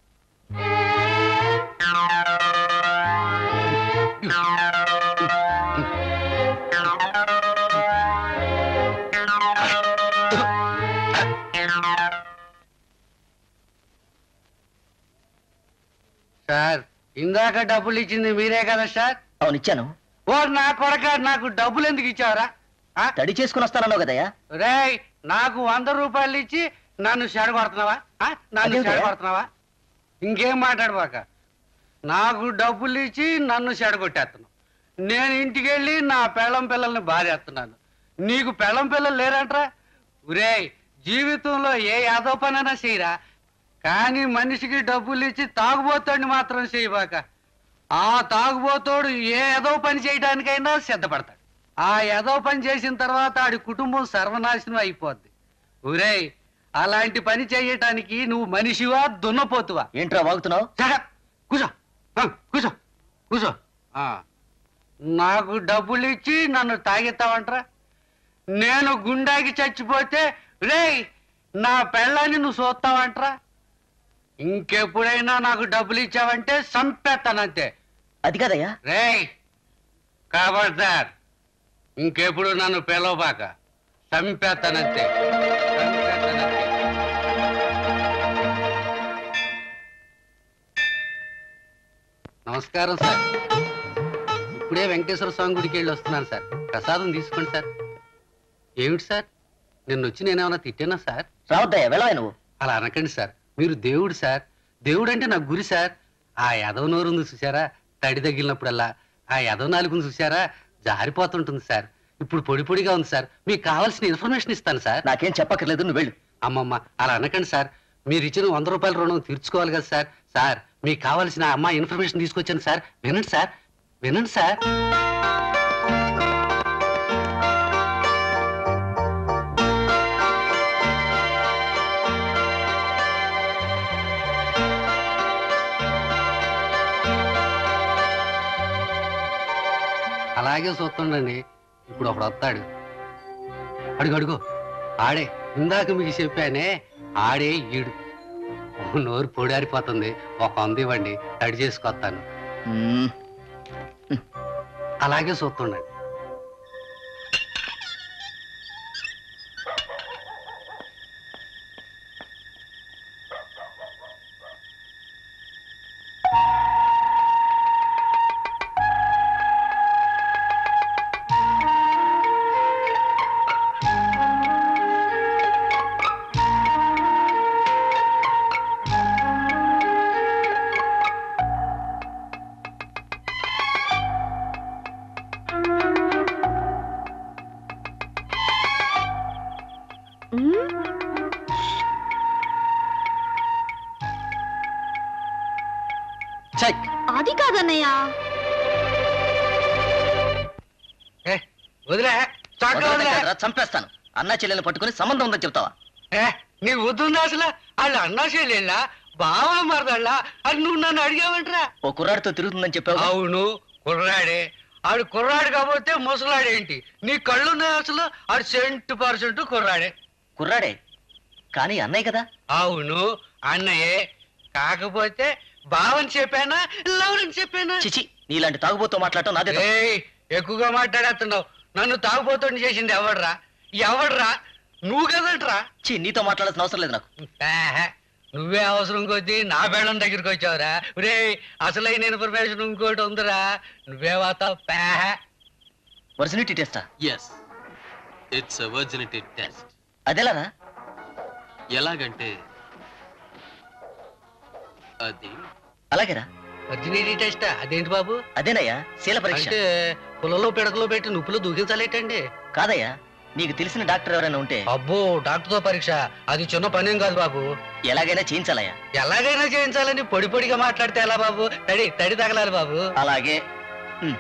సార్ ఇందాక డబ్బులు ఇచ్చింది మీరే కదా సార్ అవును ఇచ్చాను ఓ నా కొడక నాకు డబ్బులు ఎందుకు ఇచ్చావరా ఆ? తడి చేసుకుని వస్తానన్నావు కదయ్యా రేయ్ నాకు వంద రూపాయలు ఇచ్చి నన్ను చెడగొడుతున్నావా ఆ? నన్ను అదేంటయ్యా? చెడగొడుతున్నావా ఇంకేం మాట్లాడబాక నాకు డబ్బులు ఇచ్చి నన్ను చెడగొట్టేస్తున్నావు నేను ఇంటికి వెళ్ళి నా పెళ్ళం పిల్లల్ని బాధేస్తున్నాను నీకు పెళ్ళం పిల్లలు లేరంట్రా ఒరేయ్ జీవితంలో ఏ యాదో పనైనా చేయరా కానీ మనిషికి డబ్బులు ఇచ్చి తాగుబోతాడిని మాత్రం చేయబాక ఆ తాగుబోతోడు ఏ ఏదో పని చేయడానికైనా సిద్ధపడతాడు ఆ ఏదో పని చేసిన తర్వాత ఆడి కుటుంబం సర్వనాశనం అయిపోద్ది ఒరేయ్ అలాంటి పని చేయటానికి నువ్వు మనిషివా దున్నపోతువా ఏంట్రా వాగుతున్నావు చక, కూర్చో ఆ, కూర్చో కూర్చో ఆ, నాకు డబ్బులు ఇచ్చి నన్ను తాగెత్తావంట్రా నేను గుండాకి చచ్చిపోతే రేయ్ నా పెళ్ళాన్ని నువ్వు చూస్తావంట్రా ఇంకెప్పుడైనా నాకు డబ్బులు ఇచ్చావంటే సంపేస్తానంతే అది కదయ్యా రేయ్ కాబట్టార్ ఇంకెప్పుడు నన్ను పిలవబాక చంపేస్తానంతే చంపేస్తానంతే నమస్కారం సార్ ఇప్పుడే వెంకటేశ్వర స్వామి గుడికి వెళ్ళి వస్తున్నాను సార్ ప్రసాదం తీసుకోండి సార్ ఏమిటి సార్ నిన్న వచ్చి నేనేమన్నా తిట్టానా సార్ రావద్దయ్యా వెళ్ళవా నువ్వు అలా అనకండి సార్ మీరు దేవుడు సార్ దేవుడు అంటే నాకు గురి సార్ ఆ యదవ నోరు ఉంది చూసారా తడి తగిలినప్పుడల్లా ఆ యదవ నాలుగుని చూసారా జారిపోతుంటుంది సార్ ఇప్పుడు పొడి పొడిగా ఉంది సార్ మీకు కావాల్సిన ఇన్ఫర్మేషన్ ఇస్తాను సార్ నాకేం చెప్పక్కర్లేదు నువ్వు వెళ్ళు అమ్మమ్మ అలా అనకండి సార్ మీరు ఇచ్చిన వంద రూపాయల రుణం తీర్చుకోవాలి కదా సార్ సార్ మీకు కావాల్సిన అమ్మ ఇన్ఫర్మేషన్ తీసుకొచ్చాను సార్ వినండి సార్ వినండి సార్ అలాగే చూస్తుండండి ఇప్పుడు ఒకడు వస్తాడు అడుగు అడుగు ఆడే ఇందాక మీకు చెప్పానే ఆడే ఈడు ఓ నోరు పొడారిపోతుంది ఒక వంద ఇవ్వండి తడి చేసుకొస్తాను మ్మ్. అలాగే చూస్తుండండి చెక్ అది కాదన్నయ్య ఏ, వదిలే చక్కగా వదిలే వదలకండి, చంపేస్తాను అన్న చెల్లెల్ని పట్టుకుని సంబంధం ఉందని చెప్తావా ఏ, నీ వద్దుందా అసలు వాళ్ళు అన్నా చేయలేలా బావా మరదళ్ళా అని నువ్వు నన్ను అడిగావంటరా ఓ కుర్రాడితో తిరుగుతుందని చెప్పావు అవును కుర్రాడే ఆడు కుర్రాడు కాకపోతే ముసలాడేంటి నీ కళ్ళున్నాయి అసలు ఆడు సెంట్ పర్సెంట్ కుర్రాడే కుర్రాడే కానీ అన్నయ్య కదా అవును అన్నయ్యే కాకపోతే బావని చెప్పానా లవని చెప్పానా చిచి నీలాంటి తాగుబోతూ మాట్లాడటం నాదే తప్పు. ఏయ్ ఎక్కువగా మాట్లాడేస్తున్నావు నన్ను తాగుపోతుండి చేసింది ఎవడ్రా ఎవడ్రా నువ్వు కదట్రా ఛీ, నీతో మాట్లాడాల్సిన అవసరం లేదు నాకు ఆహా, నువ్వే అవసరం కొద్దీ నా బేడం దగ్గరికి వచ్చావురా రే అసలైన ఇన్ఫర్మేషన్ ఇంకోటి ఉందిరా నువ్వే వాతావు పేహ వర్సినిటీ టెస్టా ఎస్ ఇట్స్ వర్జినిటీ టెస్ట్ అదెలారా ఎలాగంటే అది అలాగేరా వర్జినిటీ టెస్ట్ అదేంటి బాబు అదేనయ్యా శీల పరీక్ష అంటే పులలో పిడకలో పెట్టి నుప్పులు దూకించాలేటండి కాదయ్యా నీకు తెలిసిన డాక్టర్ ఎవరైనా ఉంటే అబ్బో డాక్టర్తో పరీక్ష అది చిన్న పనేం కాదు బాబు ఎలాగైనా చేయించాలయ్యా ఎలాగైనా చేయించాలని పొడి పొడిగా మాట్లాడితే ఎలా బాబు తడి తడి తగలాలి బాబు అలాగే ఉమ్.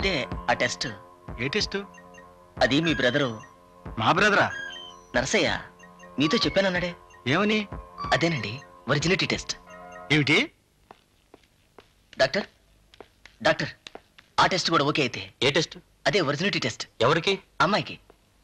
అదే ఆ టెస్ట్ ఏ టెస్ట్ అది మీ బ్రదరు మా బ్రదరా నరసయ్య మీతో చెప్పానన్నాడే ఏమని అదేనండి ఒరిజినిటీ టెస్ట్ ఏమిటి డాక్టర్ డాక్టర్ ఆ టెస్ట్ కూడా ఓకే అయితే ఏ టెస్ట్ అదే ఒరిజినిటీ టెస్ట్ ఎవరికి అమ్మాయికి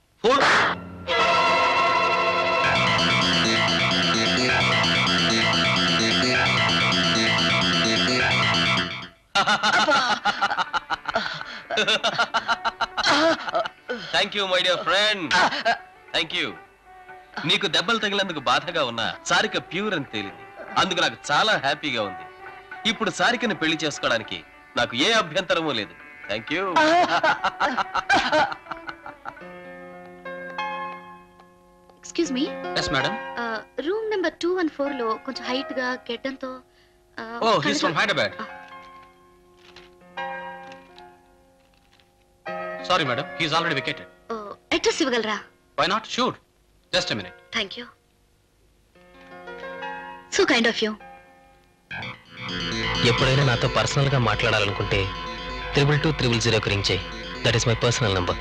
thank you my dear friend thank you నీకు దెబ్బలు తగిలినందుకు బాధగా ఉన్నా సారిక ప్యూర్ అని తేలింది అందుకు నాకు చాలా హ్యాపీగా ఉంది ఇప్పుడు సారికని పెళ్లి చేసుకోవడానికి నాకు ఏ అభ్యంతరమూ లేదు thank you excuse me yes madam room number two one four లో కొంచెం హైట్ గా గెడ్డంతో ఆ, ఓ హీస్ కళ్ళజోడు- from Hyderabad sorry madam he's already vacated oh, address ఇవ్వగలరా why not sure just minute thank you so kind of you ఎప్పుడైనా నాతో personal గా మాట్లాడాలనుకుంటే త్రిబుల్ టూ త్రిబుల్ జీరోకి రింగ్ చేయి that is my personal number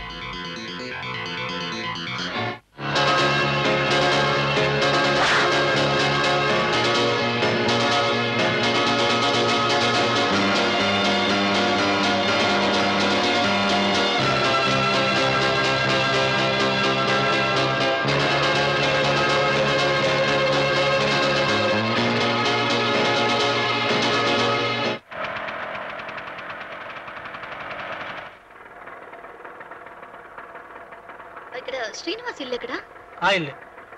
ఇక్కడ శ్రీనివాస్ ఇల్లు ఎక్కడ ఇల్లు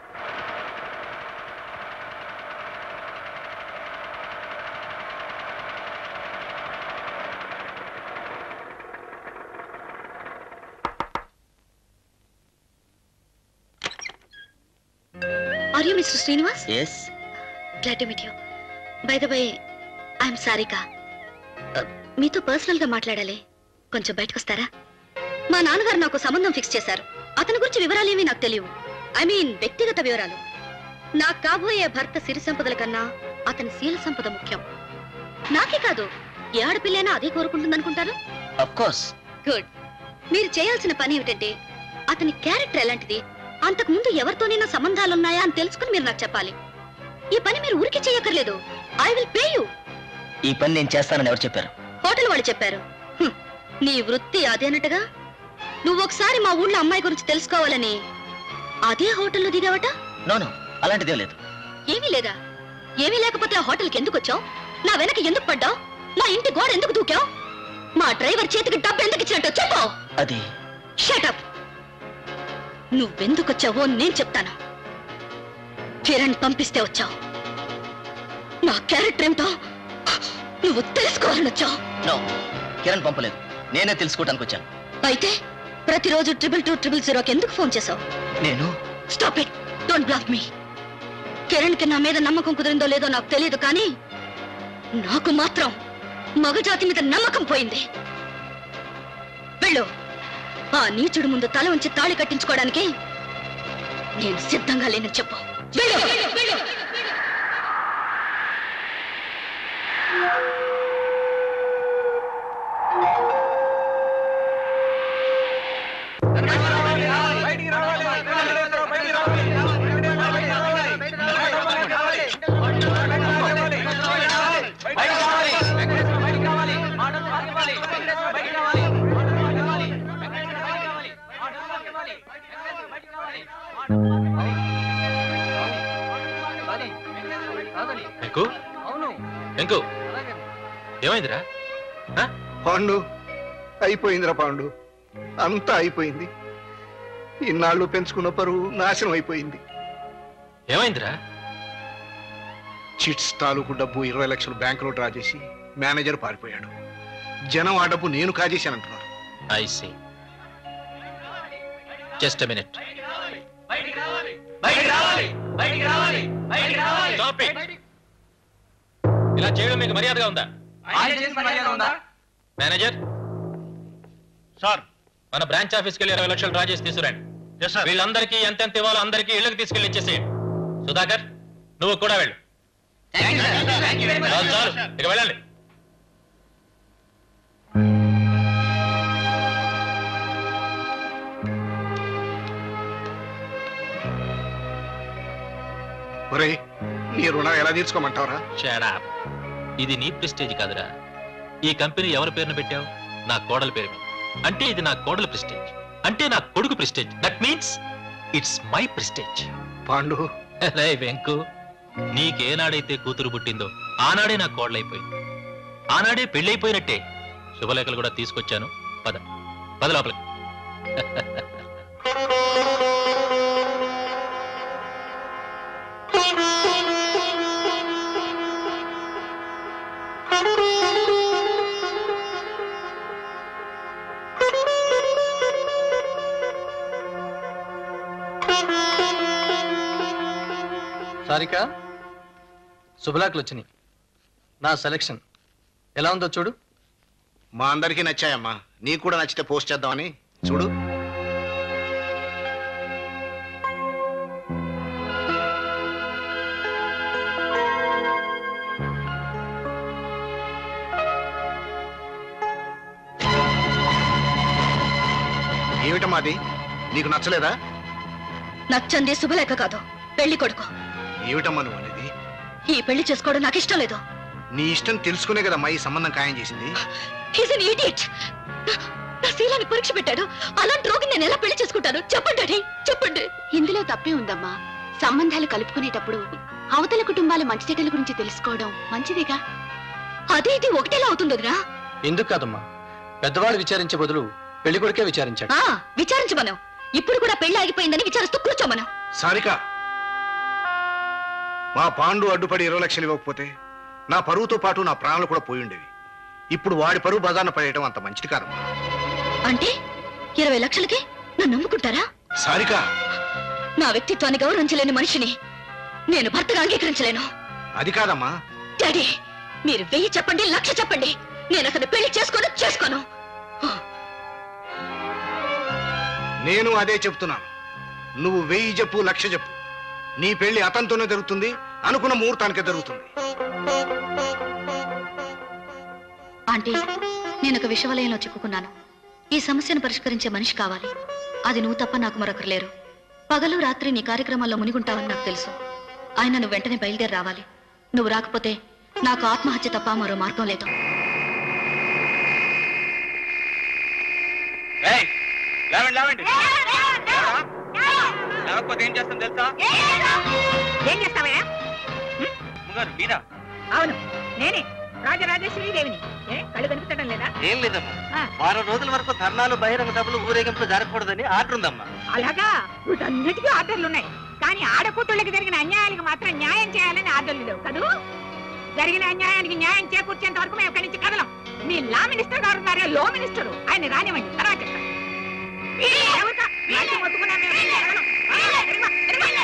are you mister Srinivas yes glad to meet you bye the bye I'm Sarika మీతో పర్సనల్ గా మాట్లాడాలి కొంచెం బయటకు వస్తారా మా నాన్నగారు నాకు సంబంధం ఫిక్స్ చేశారు అతని గురించి వివరాలేమీ నాకు తెలియవు ఐ మీన్ వ్యక్తిగత వివరాలు నాకు కాబోయే భర్త సిరి సంపదల కన్నా అతని శీల సంపద ముఖ్యం నాకే కాదు ఏ ఆడపిల్లైనా అదే కోరుకుంటుందనుకుంటారు అఫ్ కోర్స్ గుడ్ మీరు చేయాల్సిన పని ఏమిటంటే అతని క్యారెక్టర్ ఎలాంటిది అంతకు ముందు ఎవరితోనైనా సంబంధాలున్నాయా అని తెలుసుకుని మీరు నాకు చెప్పాలి ఈ పని మీరు ఊరికి చేయక్కర్లేదు ఐ విల్ పే యూ ఈ పని నేను చేస్తానని ఎవరు చెప్పారు హోటల్ వాళ్ళు చెప్పారు హ్మ్, నీ వృత్తి అదేనట్టుగా నువ్వు ఒకసారి మా ఊళ్ళో అమ్మాయి గురించి తెలుసుకోవాలని అదే హోటల్లో దిగావట నోను అలాంటిదే లేదు ఏమీ లేదా ఏమీ లేకపోతే ఆ హోటల్కి ఎందుకు వచ్చావు నా వెనక ఎందుకు పడ్డావు మా ఇంటి గోడ ఎందుకు దూకావు మా డ్రైవర్ చేతికి డబ్బు ఎందుకు ఇచ్చినట్టు చెప్పు అది షటప్ నువ్వెందుకు వచ్చావో నేను చెప్తాను కిరణ్ పంపిస్తే వచ్చావు నా క్యారెక్టర్ ఏమిటో నువ్వు తెలుసుకోవాలని వచ్చావు నో కిరణ్ పంపలేదు నేనే తెలుసుకోవడానికి వచ్చాను అయితే ప్రతిరోజు ట్రిపుల్ టూ ట్రిపుల్ జీరోకి ఎందుకు ఫోన్ చేసావు నేను stop it don't block me Kiran కి నా మీద నమ్మకం కుదిరిందో లేదో నాకు తెలియదు కానీ నాకు మాత్రం మగజాతి మీద నమ్మకం పోయింది వెళ్ళు ఆ నీచుడు ముందు తల ఉంచి తాళి కట్టించుకోవడానికి నేను సిద్ధంగా లేనని చెప్పు వెళ్ళు వెళ్ళు. ఎంకు ఎంకు ఏమైందిరా పాండు అయిపోయిందిరా పాండు అంతా అయిపోయింది ఇన్నాళ్ళు పెంచుకున్న పరువు నాశనం అయిపోయింది ఏమైందిరా చిట్స్ తాలూకు డబ్బు ఇరవై లక్షలు బ్యాంకులో డ్రా చేసి మేనేజర్ పారిపోయాడు జనం ఆ డబ్బు నేను కాజేశానంటున్నారు ఐ సీ జస్ట్ మినిట్ ఇలా చేయడం మీకు మర్యాదగా ఉందా మేనేజర్ సార్ మన బ్రాంచ్ ఆఫీస్కి వెళ్ళి ఇరవై లక్షలు డ్రా చేసి తీసుకురండి వీళ్ళందరికీ ఎంతెంత ఇవ్వాలో అందరికీ ఇళ్ళకి తీసుకెళ్ళి ఇచ్చేసేయండి సుధాకర్ నువ్వు కూడా వెళ్ళు చాలు చాలు ఇక వెళ్ళండి ఒరేయ్ నీ రుణం ఎలా తీర్చుకోమంటావరా షాడాప్ ఇది నీ ప్రెస్టేజ్ కాదురా ఈ కంపెనీ ఎవరి పేరున పెట్టావు నా కోడల పేరు మీద అంటే ఇది నా కోడల ప్రెస్టేజ్ అంటే నా కొడుకు prestige that means it's my prestige Pandu రే వెంకు నీకేనాడైతే కూతురు పుట్టిందో ఆనాడే నా కోడలైపోయింది ఆనాడే పెళ్ళైపోయినట్టే శుభలేఖలు కూడా తీసుకొచ్చాను పద పద లోపలికి సారిక శుభలాకులు వచ్చినాయి నా సెలెక్షన్ ఎలా ఉందో చూడు మా అందరికీ నచ్చాయమ్మా నీకు కూడా నచ్చితే పోస్ట్ చేద్దామని చూడు ఏమిటమ్మా అది నీకు నచ్చలేదా నచ్చంది శుభలేఖ కాదు పెళ్లి కొడుకు ఏమిటమ్మా నువ్వు అనేది ఈ పెళ్లి చేసుకోవడం నాకు ఇష్టం లేదు నీ ఇష్టం తెలుసుకునే కదమ్మా ఈ సంబంధం ఖాయం చేసింది హీస్ అన్ ఇడియట్ నా శీలాన్ని పరీక్ష పెట్టాడు అలాంటి రోగిని నేను ఎలా పెళ్లి చేసుకుంటాను చెప్పండి డాడీ చెప్పండి ఇందులో తప్పే ఉందమ్మా సంబంధాలు కలుపుకునేటప్పుడు అవతల కుటుంబాల మంచి చెడ్డల గురించి తెలుసుకోవడం మంచిదేగా అది ఇది ఒకటేలా అవుతుంది వదినా ఎందుకు కాదమ్మా పెద్దవాడు విచారించే బదులు పెళ్లి కొడుకే విచారించాడు ఆ విచారించమను ఇప్పుడు కూడా పెళ్లి ఆగిపోయిందని విచారిస్తూ కూర్చోమను సారిక మా పాండు అడ్డుపడి ఇరవై లక్షలు ఇవ్వకపోతే నా పరువుతో పాటు నా ప్రాణాలు కూడా పోయి ఉండేవి ఇప్పుడు వాడి పరువు బజార్న పడేయటం అంత మంచిది కాదమ్మా అంటే ఇరవై లక్షలకి నన్ను నమ్ముకుంటారా సారిక నా వ్యక్తిత్వాన్ని గౌరవించలేని మనిషిని నేను భర్తగా అంగీకరించలేను అది కాదమ్మా డాడీ మీరు వెయ్యి చెప్పండి లక్ష చెప్పండి నేను అతను పెళ్లి చేసుకోను చేసుకోను నేను అదే చెప్తున్నాను నువ్వు వెయ్యి చెప్పు లక్ష చెప్పు నీ పెళ్లి అతనితోనే జరుగుతుంది అనుకున్న ముహూర్తానికే జరుగుతుంది ఆంటీ నేను ఒక విషవలయంలో చిక్కుకున్నాను ఈ సమస్యను పరిష్కరించే మనిషి కావాలి అది నువ్వు తప్ప నాకు మరొకరు లేరు పగలు రాత్రి నీ కార్యక్రమాల్లో మునిగుంటావని నాకు తెలుసు ఆయన నువ్వు వెంటనే బయలుదేరి రావాలి నువ్వు రాకపోతే నాకు ఆత్మహత్య తప్ప మరో మార్గం లేదు లేవండి లేవండి లేకపోతే ఏం చేస్తాం తెలుసా ఏం చేస్తావయ్యా అమ్మగారు మీరా అవును నేనే రాజరాజేశ్వరి దేవిని ఏ కళ్ళు కనిపించడం లేదా ఏం లేదమ్మా ఆ. వారం రోజుల వరకు ధర్నాలు బహిరంగ సభలు ఊరేగింపులు జరగకూడదని ఆర్డర్ ఉందమ్మా అలాగా వీటన్నిటికీ ఆర్డర్లు ఉన్నాయి కానీ ఆడకూతుళ్ళకి జరిగిన అన్యాయాలకు మాత్రం న్యాయం చేయాలని ఆర్డర్లు లేవు కదూ జరిగిన అన్యాయానికి న్యాయం చేకూర్చేంత వరకు మేము ఇక్కడి నుంచి కదలం మీ లా మినిస్టర్ గారు ఉన్నారే లో మినిస్టర్ ఆయన రానివ్వండి తర్వాత చెప్తాను వీళ్ళే ఎవరికా? రాజ్యం మొత్తుకున్నా మేము కదలం. ఎడమ, ఎడమ.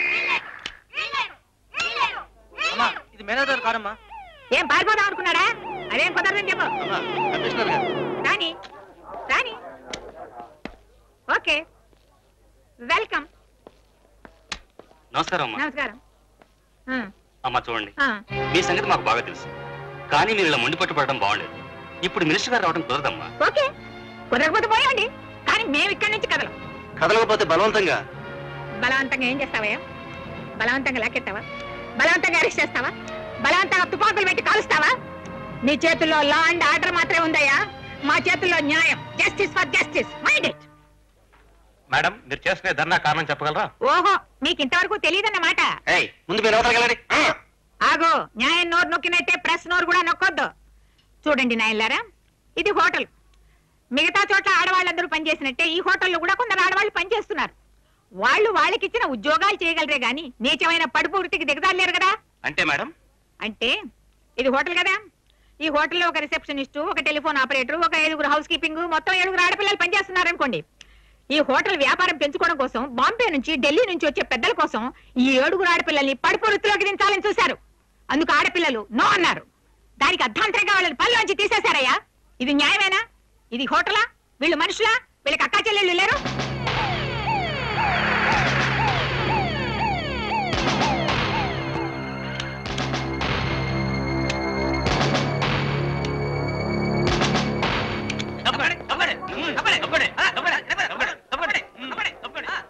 అమ్మా ఇది మేనేజర్ కాదమ్మా ఏం పారిపోదాం అనుకున్నాడా అదేం కుదరదని చెప్పు అమ్మా కమిషనర్ గారు రాని రాని ఓకే వెల్కమ్ నమస్కారం అమ్మా నమస్కారం ఆ, అమ్మా చూడండి ఆ. మీ సంగతి మాకు బాగా తెలుసు కానీ మీరు ఇలా మొండి పట్టుపడడం బాగుండేది ఇప్పుడు మినిస్టర్ గారు రావడం కుదరదమ్మా ఓకే కుదరకపోతే పోయండి కానీ మేము ఇక్కడి నుంచి కదలం కదలకపోతే బలవంతంగా బలవంతంగా ఏం చేస్తావయ్యా బలవంతంగా లాకెత్తావా బలవంతంగా అరెస్ట్ చేస్తావా బలవంతంగా తుపాకులు పెట్టి కాలుస్తావా నీ చేతుల్లో లా అండ్ ఆర్డర్ మాత్రమే ఉందయ్యా మా చేతుల్లో న్యాయం justice for justice mind it madam మీరు చేసుకునే ధర్నా కారణం చెప్పగలరా ఓహో మీకు ఇంతవరకు తెలియదన్నమాట ఏయ్ ముందు మీరు అవతలకెళ్ళండి ఆగో న్యాయం నోరు నొక్కినట్టే ప్రెస్ నోరు కూడా నొక్కొద్దు చూడండి నాయన్లారా ఇది హోటల్ మిగతా చోట్ల ఆడవాళ్ళందరూ పనిచేసినట్టే ఈ హోటల్లో కూడా కొందరు ఆడవాళ్ళు పనిచేస్తున్నారు వాళ్ళు వాళ్ళకిచ్చిన ఉద్యోగాలు చేయగలరే గాని నీచమైన పడుపు వృత్తికి దిగజాలేరు కదా అంటే మేడం అంటే ఇది హోటల్ కదా ఈ హోటల్లో ఒక రిసెప్షనిస్ట్ ఒక టెలిఫోన్ ఆపరేటర్ ఒక ఐదుగురు హౌస్ కీపింగ్ మొత్తం ఏడుగురు ఆడపిల్లలు పనిచేస్తున్నారు అనుకోండి ఈ హోటల్ వ్యాపారం పెంచుకోవడం కోసం బాంబే నుంచి ఢిల్లీ నుంచి వచ్చే పెద్దల కోసం ఈ ఏడుగురు ఆడపిల్లల్ని పడుపు వృత్తిలోకి దించాలని చూశారు అందుకు ఆడపిల్లలు నో అన్నారు దానికి అర్ధాంతరంగా వాళ్ళని పనిలోంచి తీసేశారయ్యా ఇది న్యాయమేనా ఇది హోటలా వీళ్ళు మనుషులా వీళ్ళకి అక్కా చెల్లెళ్ళు లేరు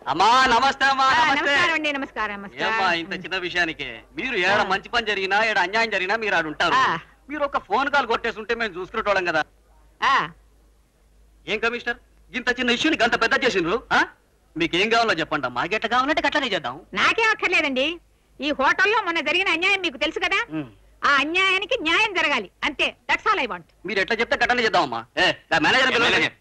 అమ్మా నమస్తే అమ్మా ఆ, నమస్తే నమస్కారం అండి నమస్కారం ఏమ్మా నమస్కారం ఇంత చిన్న విషయానికి మీరు ఏడ మంచి పని జరిగినా ఏడ అన్యాయం జరిగినా మీరు ఆడు ఉంటారు ఆ. మీరు ఒక ఫోన్ కాల్ కొట్టేస్తుంటే మేము చూసుకునేటోళ్ళం కదా ఆ, ఏం కమిషనర్ ఇంత చిన్న ఇష్యూని గంత పెద్ద చేసిండ్రు ఆ? మీకు ఏం కావాలో చెప్పండి అమ్మా గట్ట కావాలంటే గట్లనే చేద్దాం నాకేం అక్కర్లేదండి ఈ హోటల్లో మొన్న జరిగిన అన్యాయం మీకు తెలుసు కదా ఉమ్. ఆ అన్యాయానికి న్యాయం జరగాలి అంతే దట్స్ ఆల్ ఐ వాంట్ మీరు ఎట్లా చెప్తే గట్టనే చేద్దాం అమ్మా ఏ ఆ మేనేజర్ పిలవండి.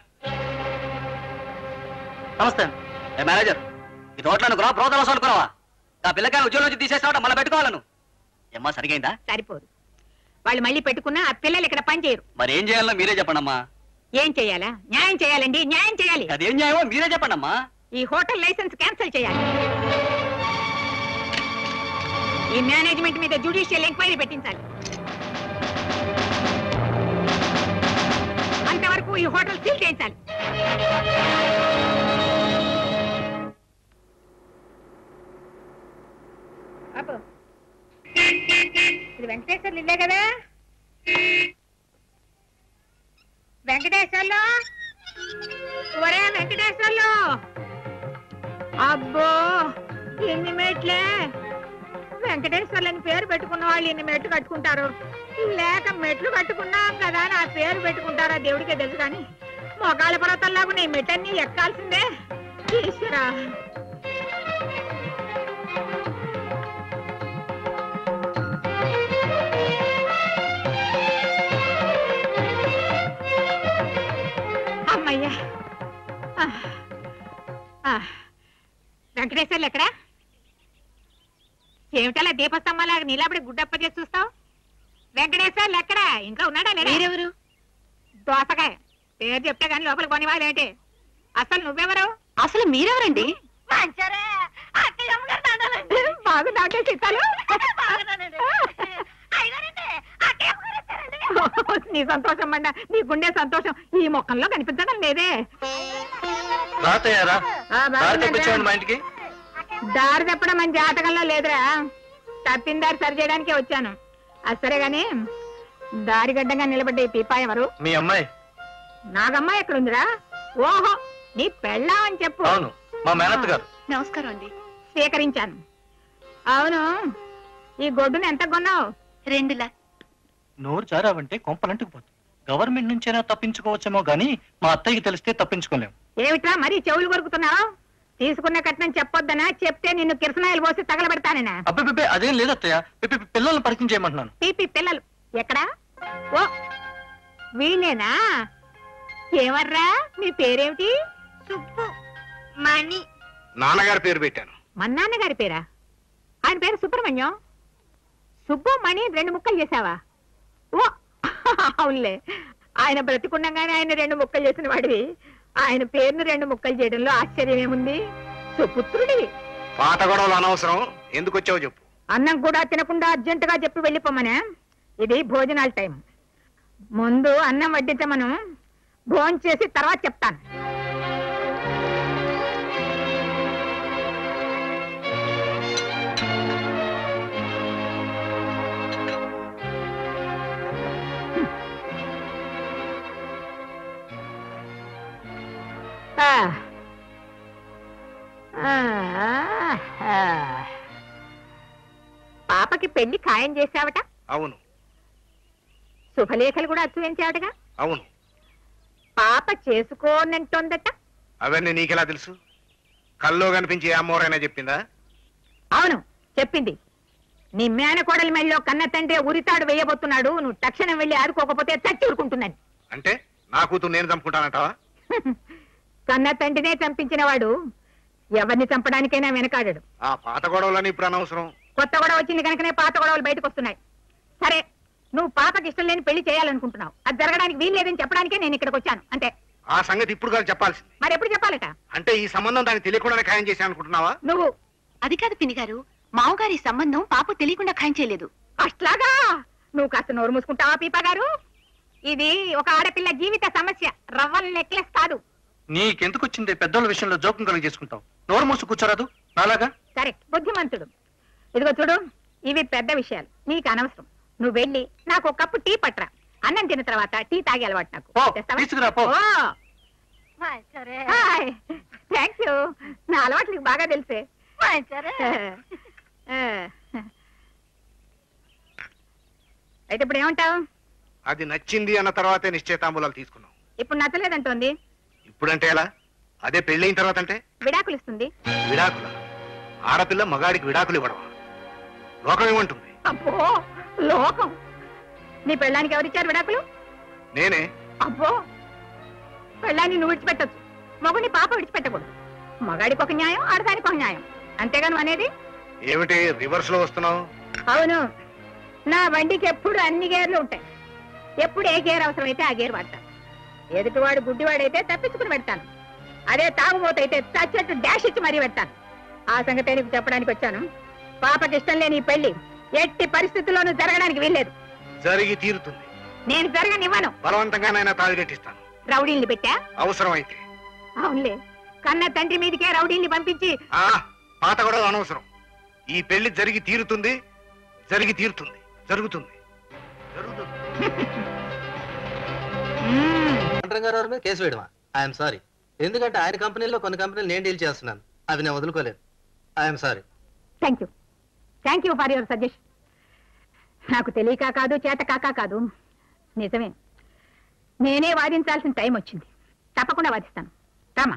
నమస్తే ఏ మేనేజర్ ఇది హోటల్ అనుకురా బ్రోతల అనుకున్నావా ఆ పిల్లకాయ ఉద్యోగం నుంచి తీసేస్తావట మళ్ళీ పెట్టుకోవాలను ఏమ్మా సరిగైందా సరిపోదు వాళ్ళు మళ్ళీ పెట్టుకున్నా ఆ పిల్లలు ఇక్కడ పని చేయరు మరి ఏం చేయాలో మీరే చెప్పండి అమ్మా ఏం చేయాలా న్యాయం చేయాలండి న్యాయం చేయాలి అదేం న్యాయమో మీరే చెప్పండి అమ్మా ఈ హోటల్ లైసెన్స్ క్యాన్సిల్ చేయాలి ఈ మేనేజ్మెంట్ మీద జ్యుడిషియల్ ఎంక్వైరీ పెట్టించాలి అంతవరకు ఈ హోటల్ సీల్ చేయించాలి ఆపు. ఇది వెంకటేశ్వర్లు ఇల్లే కదా వెంకటేశ్వర్లు ఒరే వెంకటేశ్వర్లు అబ్బో ఎన్ని మెట్లే వెంకటేశ్వర్లని పేరు పెట్టుకున్న వాళ్ళు ఎన్ని మెట్లు కట్టుకుంటారు లేక మెట్లు కట్టుకున్నాం కదా నా పేరు పెట్టుకుంటారా దేవుడికే తెలుసు కానీ మొగాళ్ళ పర్వతంలాగా నీ మెట్లన్నీ ఎక్కాల్సిందే ఈశ్వరా అమ్మయ్యా ఆ. ఆ. వెంకటేశ్వర్లు ఎక్కడా ఏమిటలా దీపస్తంభంలాగా నీలాపడి గుడ్డప్ప చేసి చూస్తావు వెంకటేశ్వర్లు ఎక్కడా ఇంకా ఉన్నాడా లేడా మీరెవరు దోసకాయ పేరు చెప్తే కానీ లోపలికి కొనివ్వాలేంటి అసలు నువ్వెవరు అసలు మీరెవరండి బాగున్నావుటే చిత్తాలు నీ సంతోషం మండ నీ గుండె సంతోషం ఈ మొక్కల్లో కనిపించడం లేదే రాతయ్యారా ఆ, బాగున్నాను. తెప్పించామండి మా ఇంటికి దారి తప్పడం మన జాతకంలో లేదురా తప్పిన దారి సరి చేయడానికే వచ్చాను అది సరే గాని దారి గడ్డంగా నిలబడ్డ ఈ పీపా ఎవరు మీ అమ్మాయి నాగమ్మ ఎక్కడుందిరా ఓహో నీ పెళ్ళా అని చెప్పు అవును మా మేనత్త గారు నమస్కారం అండి స్వీకరించాను అవును ఈ గొడ్డును ఎంత కొన్నావు రెండు లా నోరు జారావంటే కొంపలంటుకుపోతుంది గవర్నమెంట్ నుంచైనా తప్పించుకోవచ్చేమో గానీ మా అత్తయ్యకి తెలిస్తే తప్పించుకోలేం ఏమిట్రా మరీ చెవులు కొరుకుతున్నావు తీసుకున్న కట్నం చెప్పొద్దనా చెప్తే నిన్ను కిరసనాయలు పోసి తగలబెడతానేనా అబ్బే అదేం లేదు అత్తయ్య పి- పి- పిల్లల్ని పరిచయం చేయమంటున్నాను తీపి పిల్లలు ఎక్కడా ఓ వీళ్ళేనా ఏమర్రా మీ పేరేమిటి సుబ్బు మణి నాన్నగారి పేరు పెట్టాను మా నాన్నగారి పేరా ఆయన పేరు సుబ్రహ్మణ్యం సుబ్బు మణి రెండు ముక్కలు చేసావా ఓ అవునులే ఆయన బ్రతికుండగానే ఆయన రెండు ముక్కలు చేసిన వాడివి ఆయన పేరును రెండు ముక్కలు చేయడంలో ఆశ్చర్యం ఏముంది సుపుత్రుడివి పాత గొడవలు అనవసరం ఎందుకు వచ్చావో చెప్పు అన్నం కూడా తినకుండా అర్జెంటుగా చెప్పి వెళ్ళిపోమనే ఇది భోజనాల టైం ముందు అన్నం వడ్డించమను భోజనం చేసి తర్వాత చెప్తాను ఆ. ఆ, ఆ. పాపకి పెళ్లి ఖాయం చేశావట అవును శుభలేఖలు కూడా అచ్చువేంచావటగా అవును పాప చేసుకోనంటోందట అవన్నీ నీకెలా తెలుసు కల్లో కనిపించి ఏ అమ్మోరైనా చెప్పిందా అవును చెప్పింది నీ మేనకోడలి మెళ్ళలో కన్న తండ్రి ఉరితాడు వేయబోతున్నాడు నువ్వు తక్షణం వెళ్ళి ఆడుకోకపోతే చచ్చి ఊరుకుంటున్నాను అంటే నా కూతురు నేను చంపుకుంటానంటావా కన్న తండ్రినే చంపించిన వాడు ఎవరిని చంపడానికైనా వెనకాడాడు ఆ పాత గొడవలని ఇప్పుడు అనవసరం కొత్త గొడవ వచ్చింది కనుకనే పాత గొడవలు బయటకు వస్తున్నాయి సరే నువ్వు పాపకి ఇష్టం లేని పెళ్లి చేయాలనుకుంటున్నావు అది జరగడానికి వీల్లేదని చెప్పడానికే నేను ఇక్కడికి వచ్చాను అంతే ఆ సంగతి ఇప్పుడు కాదు చెప్పాల్సింది మరి ఎప్పుడు చెప్పాలట అంటే ఈ సంబంధం దానికి తెలియకుండానే ఖాయం చేశాను అనుకుంటున్నావా నువ్వు అది కాదు పిన్ని గారు మామగారి సంబంధం పాప తెలియకుండా ఖాయం చేయలేదు అట్లాగా నువ్వు కాస్త నోరు మూసుకుంటావా పీపా గారు ఇది ఒక ఆడపిల్ల జీవిత సమస్య రవ్వల నెక్లెస్ కాదు నీకెందుకు వచ్చింది పెద్దోళ్ళ విషయంలో జోకం కలిగి చేసుకుంటావు నోరు మూసు కూర్చోరాదు నాలాగా కరెక్ట్ బుద్ధిమంతుడు ఇదిగో చూడు ఇవి పెద్ద విషయాలు నీకు అనవసరం నువ్వు వెళ్ళి నాకు ఒక కప్పు టీ పట్రా అన్నం తిన్న తర్వాత టీ తాగే అలవాటు నాకు తెస్తావా? తీసుకురా, పో. ఓ థ్యాంక్ యూ నా అలవాట్లు నీకు బాగా తెలిసే ఆ. అయితే ఇప్పుడు ఏమంటావు అది నచ్చింది అన్న తర్వాతే నిశ్చయితాంబూలాలు తీసుకున్నాం ఇప్పుడు నచ్చలేదంటోంది ఇప్పుడంటే ఎలా అదే పెళ్ళైన తర్వాత అంటే విడాకులు ఇస్తుంది విడాకుల ఆడపిల్ల మగాడికి విడాకులు ఇవ్వడం లోకం ఏమంటుంది అబ్బో లోకం నీ పెళ్ళానికి ఎవరిచ్చారు విడాకులు నేనే అబ్బో పెళ్ళాన్ని నువ్వు విడిచిపెట్టచ్చు మగుని పాప విడిచిపెట్టకూడదు మగాడికి ఒక న్యాయం ఆడదానికి ఒక న్యాయం అంతేగాను అనేది ఏమిటి రివర్స్ లో వస్తున్నావు అవును నా బండికి ఎప్పుడు అన్ని గేర్లు ఉంటాయి ఎప్పుడు ఏ గేర్ అవసరమైతే ఆ గేర్ వాడతాను ఎదుటివాడు గుడ్డివాడైతే తప్పించుకుని పెడతాను అదే తాగుబోతైతే చచ్చట్టు డాష్ ఇచ్చి మరీ పెడతాను ఆ సంగతే నీకు చెప్పడానికి వచ్చాను పాపకి ఇష్టం లేని ఈ పెళ్లి ఎట్టి పరిస్థితుల్లోనూ జరగడానికి వీల్లేదు జరిగి తీరుతుంది నేను జరగనివ్వను బలవంతంగానైనా తాళి కట్టిస్తాను రౌడీల్ని పెట్టా అవసరమైతే అవునులే కన్న తండ్రి మీదకే రౌడీల్ని పంపించి ఆ పాత కూడా అనవసరం ఈ పెళ్లి జరిగి తీరుతుంది జరిగి తీరుతుంది జరుగుతుంది గారు మీద కేసు వేయడమా ఐఎమ్ సారీ ఎందుకంటే ఆయన కంపెనీలో కొన్ని కంపెనీలు నేను డీల్ చేస్తున్నాను అవి నేను వదులుకోలేను I'm sorry thank you thank you for your suggestion నాకు తెలియక కాదు చేత కాక కాదు నిజమే నేనే వాదించాల్సిన టైం వచ్చింది తప్పకుండా వాదిస్తాను రామా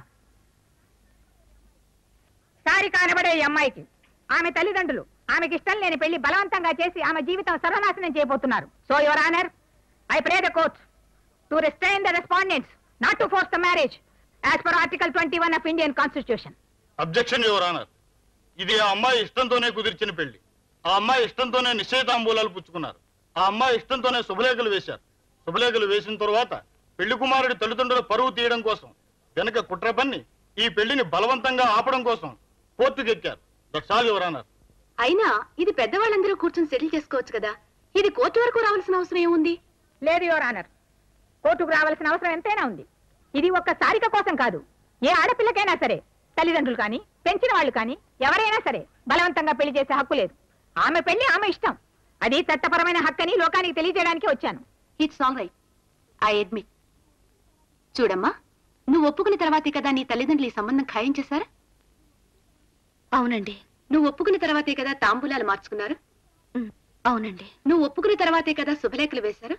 సారి కానబడే ఈ అమ్మాయికి ఆమె తల్లిదండ్రులు ఆమెకి ఇష్టం లేని పెళ్లి బలవంతంగా చేసి ఆమె జీవితం సర్వనాశనం చేయబోతున్నారు so your honour I pray the court to restrain the respondents not to force the marriage as per article twenty one of Indian constitution objection your honour ఇది ఆ అమ్మాయి ఇష్టంతోనే కుదిర్చిన పెళ్లి ఆ అమ్మాయి ఇష్టంతోనే నిశ్చయితాంబూలాలు పుచ్చుకున్నారు ఆ అమ్మాయి ఇష్టంతోనే శుభలేఖలు వేశారు శుభలేఖలు వేసిన తరువాత పెళ్లి కుమారుడి తల్లిదండ్రుల పరువు తీయడం కోసం వెనక కుట్ర పన్ని ఈ పెళ్లిని బలవంతంగా ఆపడం కోసం కోర్టుకెక్కారు దట్స్ ఆల్ యువర్ ఆనర్ అయినా ఇది పెద్దవాళ్ళందరూ కూర్చొని సెటిల్ చేసుకోవచ్చు కదా ఇది కోర్టు వరకు రావాల్సిన అవసరం ఏముంది లేదు యువర్ ఆనర్ కోర్టుకు రావాల్సిన అవసరం ఎంతైనా ఉంది ఇది ఒక్క సారిక కోసం కాదు ఏ ఆడపిల్లకైనా సరే తల్లిదండ్రులు కానీ పెంచిన వాళ్ళు కానీ ఎవరైనా సరే బలవంతంగా పెళ్లి చేసే హక్కు లేదు ఆమె పెళ్లి ఆమె ఇష్టం అది చట్టపరమైన హక్కని లోకానికి తెలియజేయడానికి వచ్చాను it's all right I admit చూడమ్మా నువ్వు ఒప్పుకున్న తర్వాతే కదా నీ తల్లిదండ్రులు ఈ సంబంధం ఖాయం చేశారా అవునండి నువ్వు ఒప్పుకున్న తర్వాతే కదా తాంబూలాలు మార్చుకున్నారు అవునండి నువ్వు ఒప్పుకున్న తర్వాతే కదా శుభలేఖలు వేశారు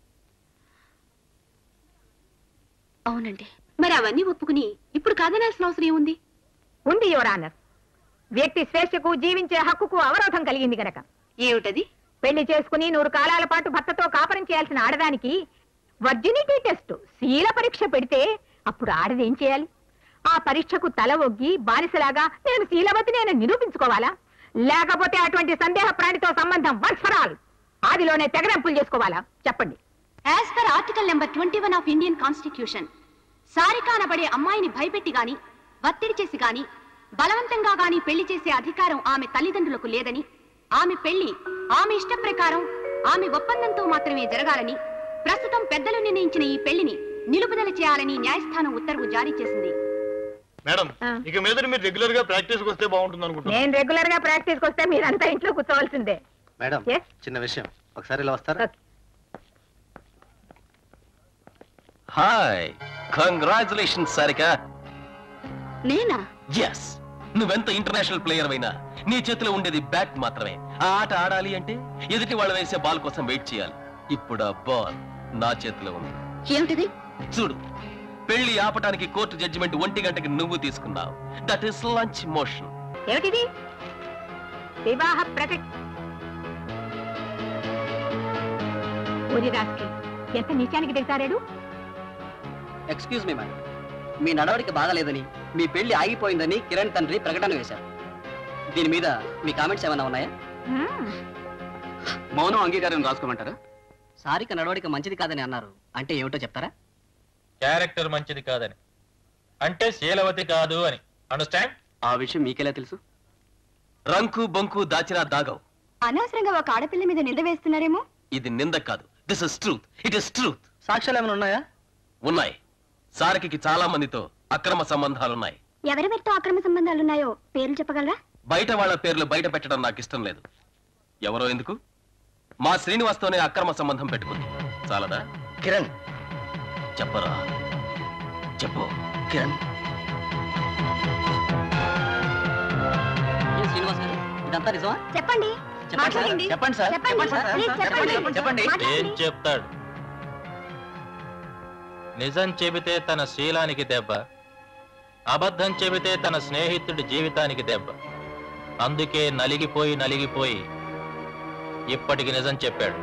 అవునండి మరి అవన్నీ ఒప్పుకుని ఇప్పుడు కాదనాల్సిన అవసరం ఏముంది ఉంది యువర్ ఆనర్ వ్యక్తి స్వేచ్ఛకు జీవించే హక్కుకు అవరోధం కలిగింది గనక ఏమిటది పెళ్లి చేసుకుని నూరు కాలాల పాటు భర్తతో కాపురం చేయాల్సిన ఆడదానికి వర్జినిటీ టెస్ట్ శీల పరీక్ష పెడితే అప్పుడు ఆడది ఏం చేయాలి ఆ పరీక్షకు తల ఒగ్గి బానిసలాగా నేను శీలవతి నేను నిరూపించుకోవాలా లేకపోతే అటువంటి సందేహ ప్రాణితో సంబంధం వన్స్ ఫర్ ఆల్ ఆదిలోనే తెగరెంపులు చేసుకోవాలా చెప్పండి as per article number twenty one of Indian constitution సారికానబడే అమ్మాయిని భయపెట్టి గాని ఒత్తిడి చేసి గాని బలవంతంగా గాని పెళ్లి చేసే అధికారం ఆమె తల్లిదండ్రులకు లేదని ఆమె పెళ్లి ఆమె ఇష్ట ప్రకారం ఆమె ఒప్పందంతో మాత్రమే జరగాలని ప్రస్తుతం పెద్దలు నిర్ణయించిన ఈ పెళ్లిని నిలుపుదల చేయాలని న్యాయస్థానం ఉత్తర్వు జారీ చేసింది మేడం ఇక మీద మీరు రెగ్యులర్ గా ప్రాక్టీస్ వస్తే బాగుంటుంది అనుకుంటున్నాను నేను రెగ్యులర్ గా ప్రాక్టీస్కి వస్తే మీరంతా ఇంట్లో కూర్చోవాల్సిందే మేడం Yes? చిన్న విషయం ఒకసారి ఇలా వస్తారా హాయ్ కంగ్రాచులేషన్ సారిక నేనా ఎస్ నువ్వెంత ఇంటర్నేషనల్ ప్లేయర్ అయినా నీ చేతిలో ఉండేది బ్యాట్ మాత్రమే ఆ ఆట ఆడాలి అంటే ఎదుటి వాళ్ళు వేసే బాల్ కోసం వెయిట్ చేయాలి ఇప్పుడు ఆ బాల్ నా చేతిలో ఉంది ఏమిటిది చూడు పెళ్లి ఆపటానికి కోర్టు జడ్జిమెంట్ ఒంటి గంటకి నువ్వు తీసుకున్నావు దట్ ఇస్ లంచ్ మోషన్ ఏమిటిది వివాహ ప్రతి ఓరి రాస్కి ఎంత నిత్యానికి దిగుతారాడు ఎక్స్క్యూజ్ మీ మేడం మీ నడవడిక బాగాలేదని మీ పెళ్లి ఆగిపోయిందని కిరణ్ తండ్రి ప్రకటన వేశారు దీని మీద మీ కామెంట్స్ ఏమైనా ఉన్నాయా మౌనం అంగీకారం రాసుకోమంటారా సారిక నడవడిక మంచిది కాదని అన్నారు అంటే ఏమిటో చెప్తారా క్యారెక్టర్ మంచిది కాదని అంటే శీలవతి కాదు అని అండర్స్టాండ్ ఆ విషయం మీకెలా తెలుసు రంకు బొంకు దాచినా దాగవు అనవసరంగా ఒక ఆడపిల్ల మీద నింద వేస్తున్నారేమో ఇది నింద కాదు this is truth it is truth సాక్ష్యాలు ఏమైనా ఉన్నాయా ఉన్నాయి సారకి చాలా మందితో అక్రమ సంబంధాలున్నాయి ఎవరెవరితో అక్రమ సంబంధాలున్నాయో పేర్లు చెప్పగలరా బయట వాళ్ళ పేర్లు బయట పెట్టడం నాకు ఇష్టం లేదు ఎవరో ఎందుకు మా శ్రీనివాస్తోనే అక్రమ సంబంధం పెట్టుకుంది చాలదా కిరణ్ చెప్పరా చెప్పు కిరణ్ ఇదంతా నిజమా చెప్పండి చెప్పండి సార్. మాట్లాడండి. చెప్పండి సార్. చెప్పండి. చెప్పండి సార్. ప్లీజ్ చెప్పండి. చెప్పండి. చెప్పండి. ఏం చెప్తాడు నిజం చెబితే తన శీలానికి దెబ్బ అబద్ధం చెబితే తన స్నేహితుడి జీవితానికి దెబ్బ అందుకే నలిగిపోయి నలిగిపోయి ఇప్పటికి నిజం చెప్పాడు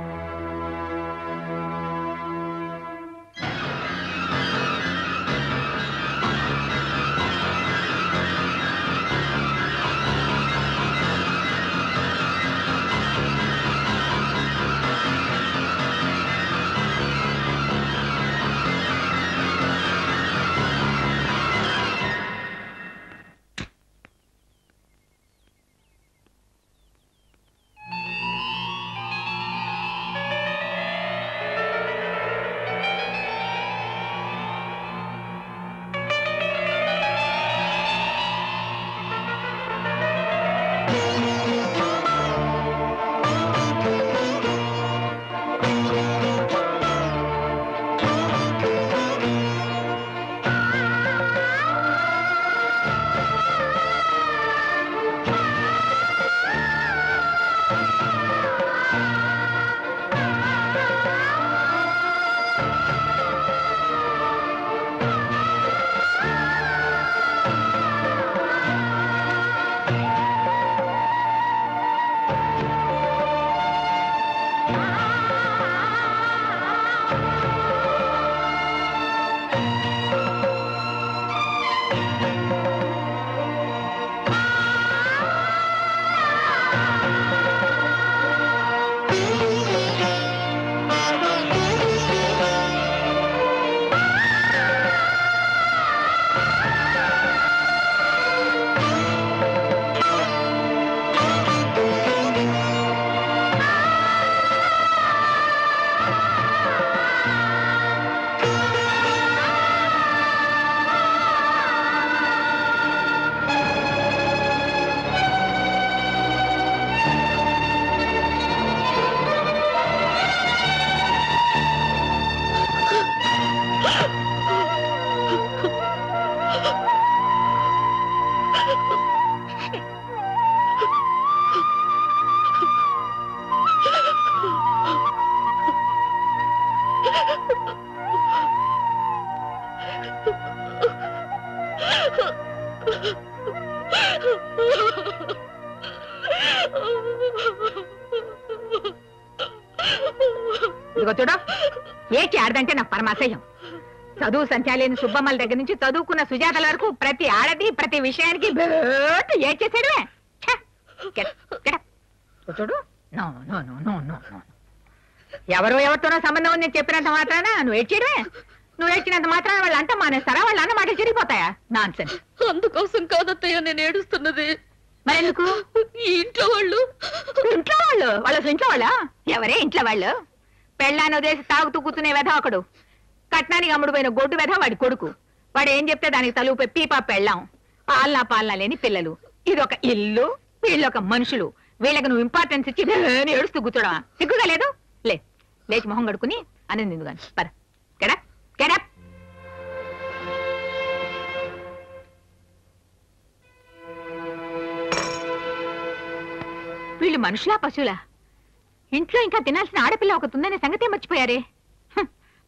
ఇదిగో చూడు ఏకి ఆడదంటే నాకు పరమాశయం చదువు సంచాలేని సుబ్బమ్మల దగ్గర నుంచి చదువుకున్న సుజాతల వరకు ప్రతి ఆడది ప్రతి విషయానికి బేట్ ఏడ్చేసాడువే ఛ! Get- get up. ఇదిగో చూడు no no no no no no ఎవరో ఎవరితోనో సంబంధం ఉంది చెప్పినంత మాత్రాన నువ్వు ఏడ్చేయడమే నువ్వు ఏడ్చినంత మాత్రాన వాళ్ళు అంట మానేస్తారా వాళ్ళు అన్న మాటలు చిరిగిపోతాయా నాన్ సెన్స్ అందుకోసం కాదత్తయ్య నేను ఏడుస్తున్నది మరెందుకు ఈ ఇంట్లో వాళ్ళు ఇంట్లో వాళ్ళు వాళ్ళ అసలు ఇంట్లో వాళ్ళ ఎవరే ఇంట్లో వాళ్ళు పెళ్ళాన్ని వదిలేసి తాగుతూ కూర్చునే వెధ ఒకడు కట్నానికి అమ్ముడుపోయిన గొడ్డు వెధ వాడి కొడుకు వాడు ఏం చెప్తే దానికి తలుపు పీపా పెళ్ళాం పాలనా పాలనా లేని పిల్లలు ఇది ఒక ఇల్లు వీళ్ళొక మనుషులు వీళ్ళకి నువ్వు ఇంపార్టెన్స్ ఇచ్చి నేను ఏడుస్తూ కూర్చోడమా సిగ్గుగా లేదు లే లేచి మొహం కడుకుని అనేది నిన్ను కానీ పద గెడా గెడా వీళ్ళు మనుషులా పశువులా ఇంట్లో ఇంకా తినాల్సిన ఆడపిల్ల ఒకటి ఉందనే సంగతే మర్చిపోయారే హ్.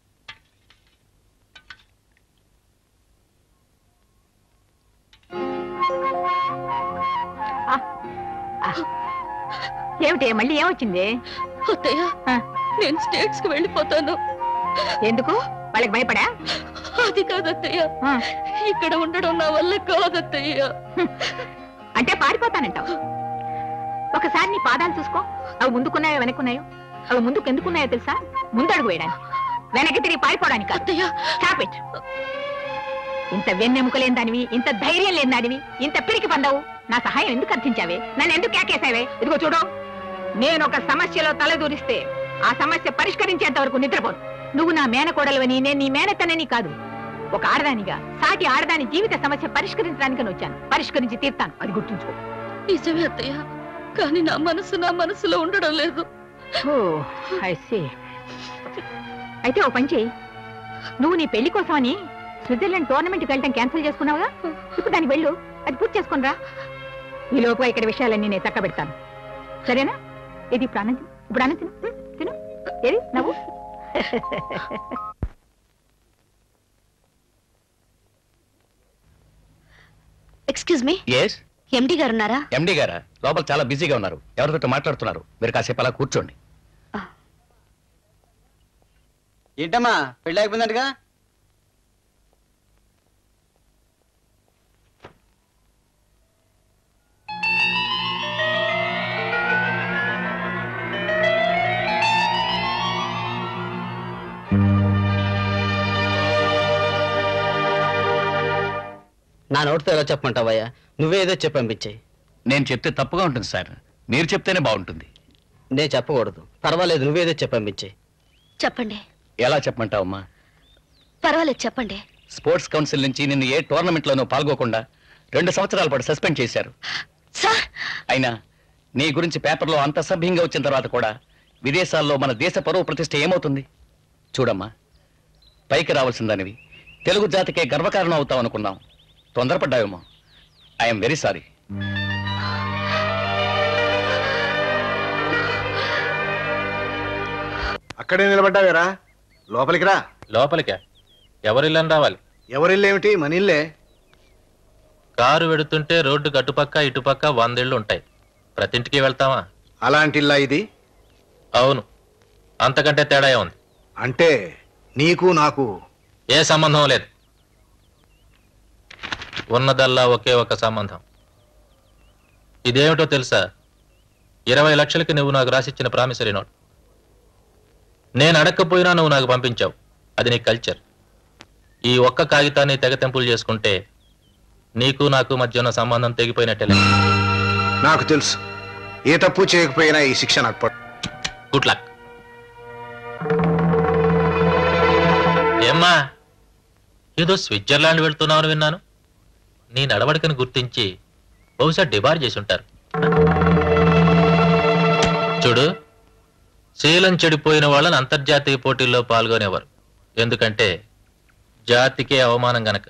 ఆ, ఆ. ఏమిటి మళ్ళీ ఏమొచ్చింది అత్తయ్య నేను స్టేట్స్ కి వెళ్ళిపోతాను ఎందుకు వాళ్ళకి భయపడా అది కాదత్తయ్య ఇక్కడ ఉండడం నా వల్ల కాదత్తయ్య అంటే పారిపోతానంటావు ఒకసారి నీ పాదాలు చూసుకో అవి ముందుకున్నాయో వెనక్కున్నాయో అవి ముందుకు ఎందుకున్నాయో తెలుసా ముందడుగు వేయడానికి వెనక్కి తిరిగి పారిపోవడానికి అత్తయ్య స్టాప్ ఇట్ ఇంత వెన్నెముక లేని దానివి ఇంత ధైర్యం లేని దానివి ఇంత పిరికి పందవు నా సహాయం ఎందుకు అర్థించావే నన్ను ఎందుకు కేకేసావే ఇదిగో చూడు నేను ఒక సమస్యలో తలదూరిస్తే ఆ సమస్య పరిష్కరించేంత వరకు నిద్రపోను నువ్వు నా మేనకోడలవని నేను నీ మేనత్తనని కాదు ఒక ఆడదానిగా సాటి ఆడదాని జీవిత సమస్య పరిష్కరించడానికి వచ్చాను పరిష్కరించి తీర్తాను అది గుర్తుంచుకో నిజమే అత్తయ్య కానీ నా మనసు నా మనసులో ఉండడం లేదు ఓ ఐ సీ అయితే ఓ పని చెయ్యి నువ్వు నీ పెళ్లి కోసమని స్విట్జర్లాండ్ టోర్నమెంట్కి వెళ్ళటం క్యాన్సిల్ చేసుకున్నావుగా ఇప్పుడు దానికి వెళ్ళు అది పూర్తి చేసుకునిరా ఈ లోపుగా ఇక్కడ విషయాలన్నీ నేను చక్క పెడతాను సరేనా ఇది ఇప్పుడు అన్నం తిను. ఇప్పుడు అన్నం తిను ఉం, తిను ఏది నవ్వు ఎక్స్క్యూజ్ మీ ఎస్ ఎండి గారు ఉన్నారా ఎండి గారా లోపల చాలా బిజీగా ఉన్నారు ఎవరితో మాట్లాడుతున్నారు మీరు కాసేపు అలా కూర్చోండి ఏంటమ్మా పెళ్ళి అయిపోయిందంటగా నా నోటితో ఎలా చెప్పమంటావయ్యా నువ్వే ఏదో చెప్పి పంపించాయి నేను చెప్తే తప్పుగా ఉంటుంది సార్ మీరు చెప్తేనే బాగుంటుంది నేను చెప్పకూడదు పర్వాలేదు నువ్వేదో చెప్పి పంపించాయి చెప్పండి ఎలా చెప్పమంటావమ్మా పర్వాలేదు చెప్పండి స్పోర్ట్స్ కౌన్సిల్ నుంచి నిన్ను ఏ టోర్నమెంట్లోనూ పాల్గొకుండా రెండు సంవత్సరాల పాటు సస్పెండ్ చేశారు సార్ అయినా నీ గురించి పేపర్లో అంత సభ్యంగా వచ్చిన తర్వాత కూడా విదేశాల్లో మన దేశ పరువు ప్రతిష్ట ఏమవుతుంది చూడమ్మా పైకి రావాల్సిందనివి తెలుగు జాతికే గర్వకారణం అవుతావు అనుకున్నాం తొందరపడ్డావేమో ఐఎమ్ వెరీ సారీ అక్కడే నిలబడ్డావేరా లోపలికి రా లోపలికా ఎవరిల్లని రావాలి ఎవరిల్లేమిటి మన ఇల్లే కారు వెడుతుంటే రోడ్డు అటుపక్క ఇటుపక్క వందేళ్లు ఉంటాయి ప్రతి ఇంటికి వెళ్తావా అలాంటి ఇల్లా ఇది అవును అంతకంటే తేడా ఉంది అంటే నీకు నాకు ఏ సంబంధం లేదు ఉన్నదల్లా ఒకే ఒక సంబంధం ఇదేమిటో తెలుసా ఇరవై లక్షలకి నువ్వు నాకు రాసిచ్చిన ప్రామిసరీ నోట్ నేను అడగకపోయినా నువ్వు నాకు పంపించావు అది నీ కల్చర్ ఈ ఒక్క కాగితాన్ని తెగతెంపులు చేసుకుంటే నీకు నాకు మధ్య ఉన్న సంబంధం తెగిపోయినట్టే నాకు తెలుసు ఏ తప్పు చేయకపోయినా ఈ శిక్ష నాకు పడు గుడ్ లక్ ఏమ్మా ఏదో స్విట్జర్లాండ్ వెళ్తున్నావు విన్నాను నీ నడవడికను గుర్తించి బహుశా డిబార్ చేసి ఉంటారు చూడు శీలం చెడిపోయిన వాళ్ళని అంతర్జాతీయ పోటీల్లో పాల్గొనేవారు ఎందుకంటే జాతికే అవమానం గనక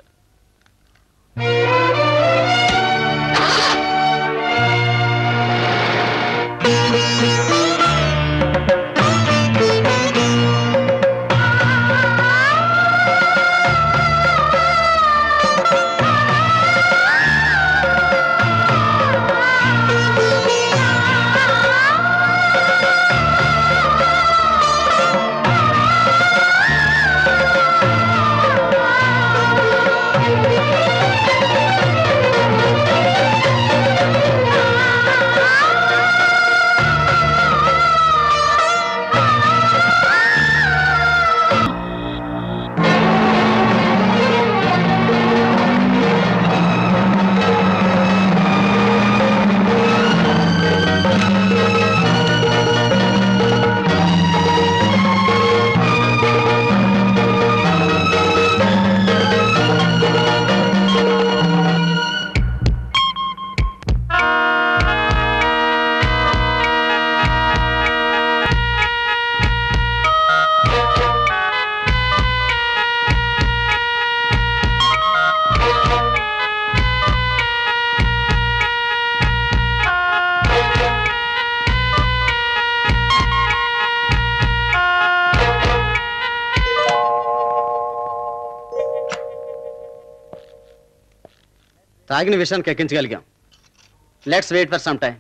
తాగిన విషయానికి ఎక్కించగలిగాం let's wait for some time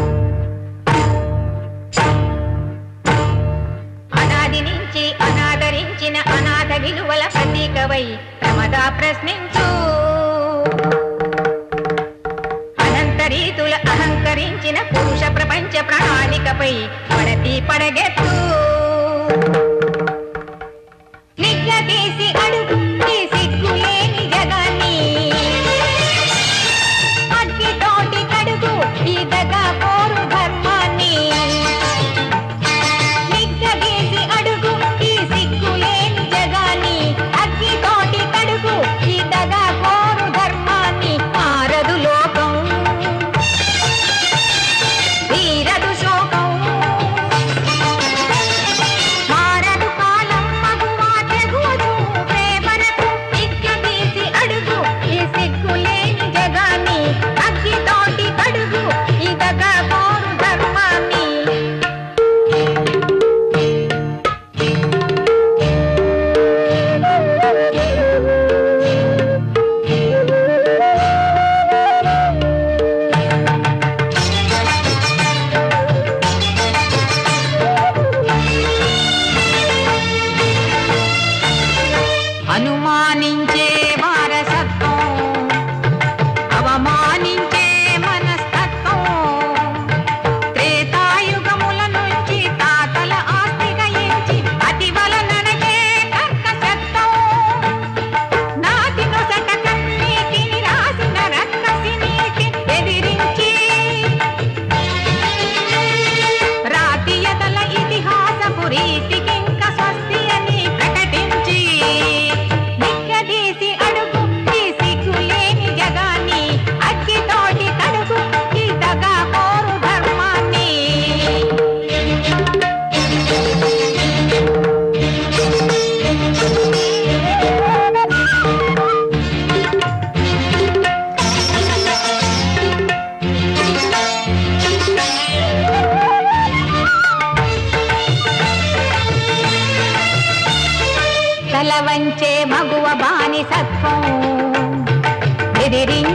అనాది నుంచి అనాదరించిన అనాథ విలువల ప్రతీకవై ప్రమదా ప్రశ్నించు అనంత రీతుల అహంకరించిన పురుష ప్రపంచ ప్రణాళికపై పడతి పడగెత్తు నిగ్గదీసి అడుగు ఈ సిగ్గులేని జగాన్ని అగ్గితోటి కడుగు ఈ దగా కోరు ధర్మాన్ని నిగ్గదీసి అడుగు ఈ సిగ్గులేని జగాన్ని అగ్గితోటి కడుగు ఈ దగా కోరు ధర్మాన్ని మారదు లోకం తీరదు శోకం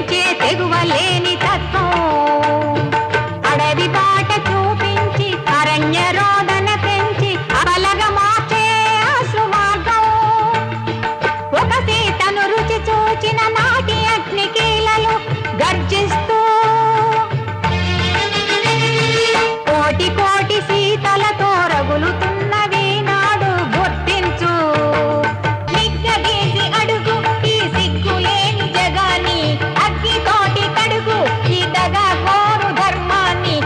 పెంచే తెగువలేని తత్వం అడవి బాట చూపించి అరణ్య రోదన పెంచి అబలగ మార్చే అశ్రు మార్గం ఒక సీతను రుచి చూచిన నాటి అగ్నికీలలు గర్జిస్తూ కోటి కోటి సీతలతో రగులుతున్నవి నాడు గుర్తించు నిగ్గదీసి అడుగు ఈ సిగ్గులేని జగాన్ని అగ్గితోటి కడుగు ఈ దగా కోరు ధర్మాన్ని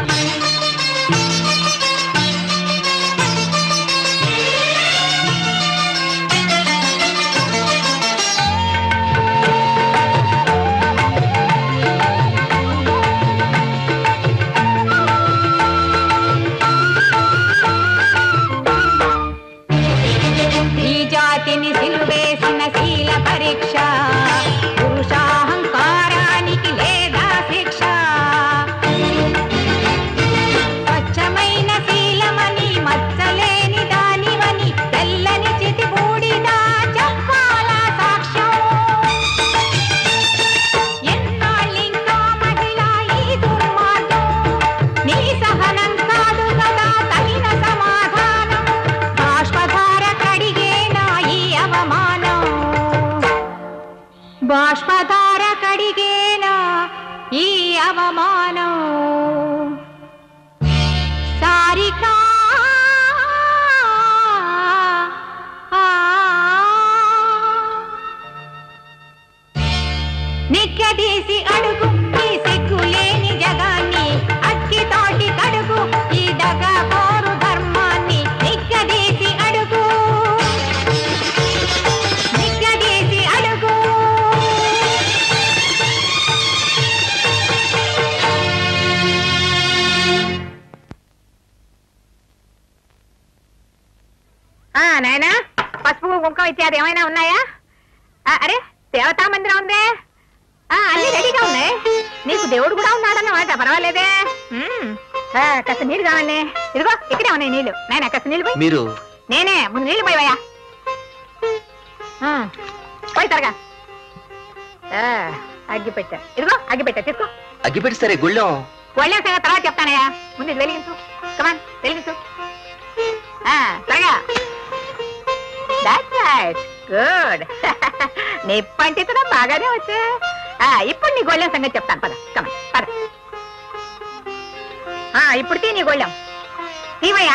ఈ జాతిని సిలువేసిన శీల పరీక్ష పురుషాహంకారానికి లేదా శిక్ష స్వచ్ఛమైన శీలమని మచ్చలేని దానివని తెల్లని చితి బూడిదా చెప్పాలా సాక్ష్యం ఎన్నాళ్ళింకా మహిళ ఈ దుర్మార్గం నీ సహనం కాదు కదా తగిన సమాధానం బాష్పధార కడిగేనా ఈ అవమానం బాష్పధార కడిగేనా ఈ అవమానం సారికా నిక్కదీసి అడుగు ఈ సిగ్గులేని జగాన్ని అక్కితోటి కడుగు ఈ దగా కోరు ధర్మాన్ని నిక్కదీసి అడుగు నిక్కదీసి అడుగు ఆ నాయనా పసుపు కుంకుమ ఇత్యాది ఏమైనా ఉన్నాయా ఆ, అరే దేవతా మందిరం ఉందే ఆ, అన్ని రెడీగా ఉన్నాయి నీకు దేవుడు కూడా ఉన్నాడన్నమాట పర్వాలేదే మ్మ్. ఆ, కాస్త నీళ్ళు కావాలి ఇదిగో ఇక్కడే ఉన్నాయి నీళ్ళు నాయన కాస్త నీళ్ళు పోయి మీరు నేనే ముందు నీళ్ళు పోయివయ్యా పోయి త్వరగా ఆ, అగ్గి పెట్టా ఇదిగో అగ్గి పెట్టా తీసుకో అగ్గి పెట్టి సరే గుళ్ళెం ఒళ్ళే సంగతి తర్వాత చెప్తానయ్యా ముందు ఇది వెలిగించు కమాన్ వెలిగించు ఆ, త్వరగా దాట్స్ రైట్ గుడ్ నీ పంటితనం బాగానే వచ్చే ఆ, ఇప్పుడు నీ గొళ్ళెం సంగతి చెప్తాను పద కమాన్ పద ఆ, ఇప్పుడు తీ నీ గొళ్ళెం తీవయ్యా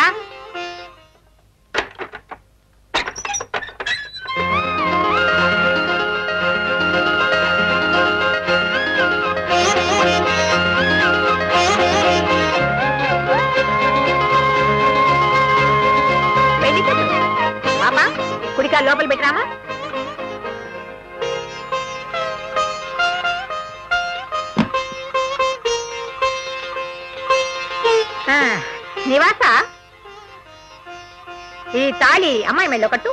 వెళ్ళి చెప్పు. పాపా కుడికా లోపల పెట్టిరామా ఆ, నివాస ఈ తాళి అమ్మాయి మెళ్ళో కట్టు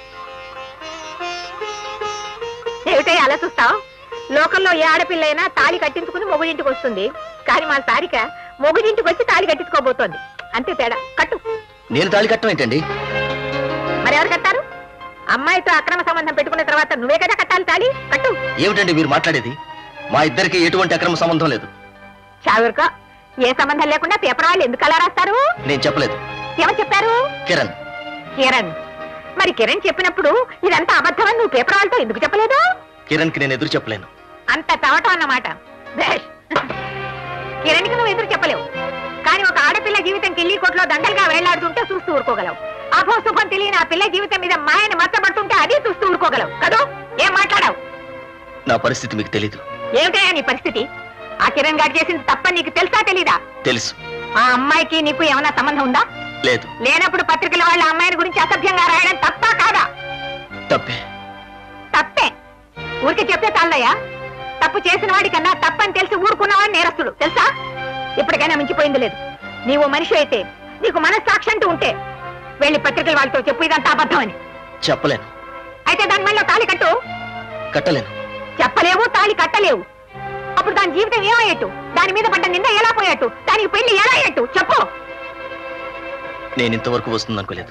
ఏమిటో అలా చూస్తావు లోకంలో ఏ ఆడపిల్ల అయినా తాళి కట్టించుకుని మొగుడింటికి వస్తుంది కానీ మా సారిక మొగుడింటికి వచ్చి తాళి కట్టించుకోబోతోంది అంతే తేడా కట్టు నేను తాళి కట్టం ఏంటండి మరెవరు కట్టారు అమ్మాయితో అక్రమ సంబంధం పెట్టుకున్న తర్వాత నువ్వే కదా కట్టాలి తాళి కట్టు ఏమిటండి మీరు మాట్లాడేది మా ఇద్దరికి ఎటువంటి అక్రమ సంబంధం లేదు చావురుకో ఏ సంబంధం లేకుండా పేపర్ వాళ్ళు ఎందుకు అలా రాస్తారు నేను చెప్పలేదు ఎవరు చెప్పారు కిరణ్ కిరణ్ మరి కిరణ్ చెప్పినప్పుడు ఇదంతా అబద్ధమని నువ్వు పేపర్ వాళ్ళతో ఎందుకు చెప్పలేదు కిరణ్ కి నేను ఎదురు చెప్పలేను అంత చవటం అన్నమాట బేష్ కిరణ్కి నువ్వు ఎదురు చెప్పలేవు కానీ ఒక ఆడపిల్ల జీవితం కిల్లి కొట్లో దండలుగా వేలాడుతుంటే చూస్తూ ఊరుకోగలవు అభో శుభం తెలియని ఆ పిల్ల జీవితం మీద మాయని మచ్చబడుతుంటే అది చూస్తూ ఊరుకోగలవు కదూ ఏం మాట్లాడావు నా పరిస్థితి మీకు తెలీదు ఏమిటయా నీ పరిస్థితి ఆ కిరణ్ గారు చేసింది తప్ప నీకు తెలుసా తెలీదా తెలుసు ఆ అమ్మాయికి నీకు ఏమైనా సంబంధం ఉందా లేదు లేనప్పుడు పత్రికల వాళ్ళ అమ్మాయిని గురించి అసభ్యంగా రాయడం తప్పా కాదా తప్పే తప్పే ఊరికి చెప్తే చాలయ్యా తప్పు చేసిన వాడికన్నా తప్పని తెలిసి ఊరుకున్నవాడు నేరస్తుడు తెలుసా ఇప్పటికైనా మించిపోయింది లేదు నీవు మనిషి అయితే నీకు మనస్సాక్షి అంటూ ఉంటే వెళ్ళి పత్రికల వాళ్ళతో చెప్పు ఇదంతా అబద్ధం అని చెప్పలేను అయితే దాని మళ్ళీ తాళి కట్టు కట్టలేను చెప్పలేవు తాళి కట్టలేవు అప్పుడు దాని జీవితం ఏమయ్యట్టు దాని మీద పడ్డ నింద ఎలా పోయేట్టు దానికి పెళ్లి ఎలా అయ్యట్టు చెప్పు నేను ఇంతవరకు వస్తుంది అనుకోలేదు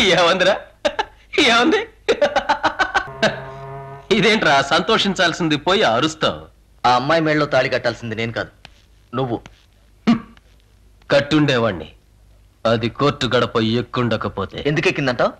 ఏమందిరా ఏమంది ఇదేంట్రా సంతోషించాల్సింది పోయి అరుస్తావు ఆ అమ్మాయి మేళ్ళలో తాళి కట్టాల్సింది నేను కాదు నువ్వు కట్టుండేవాణ్ణి అది కోర్టు గడప ఎక్కుండకపోతే ఎందుకు ఎక్కిందంటావు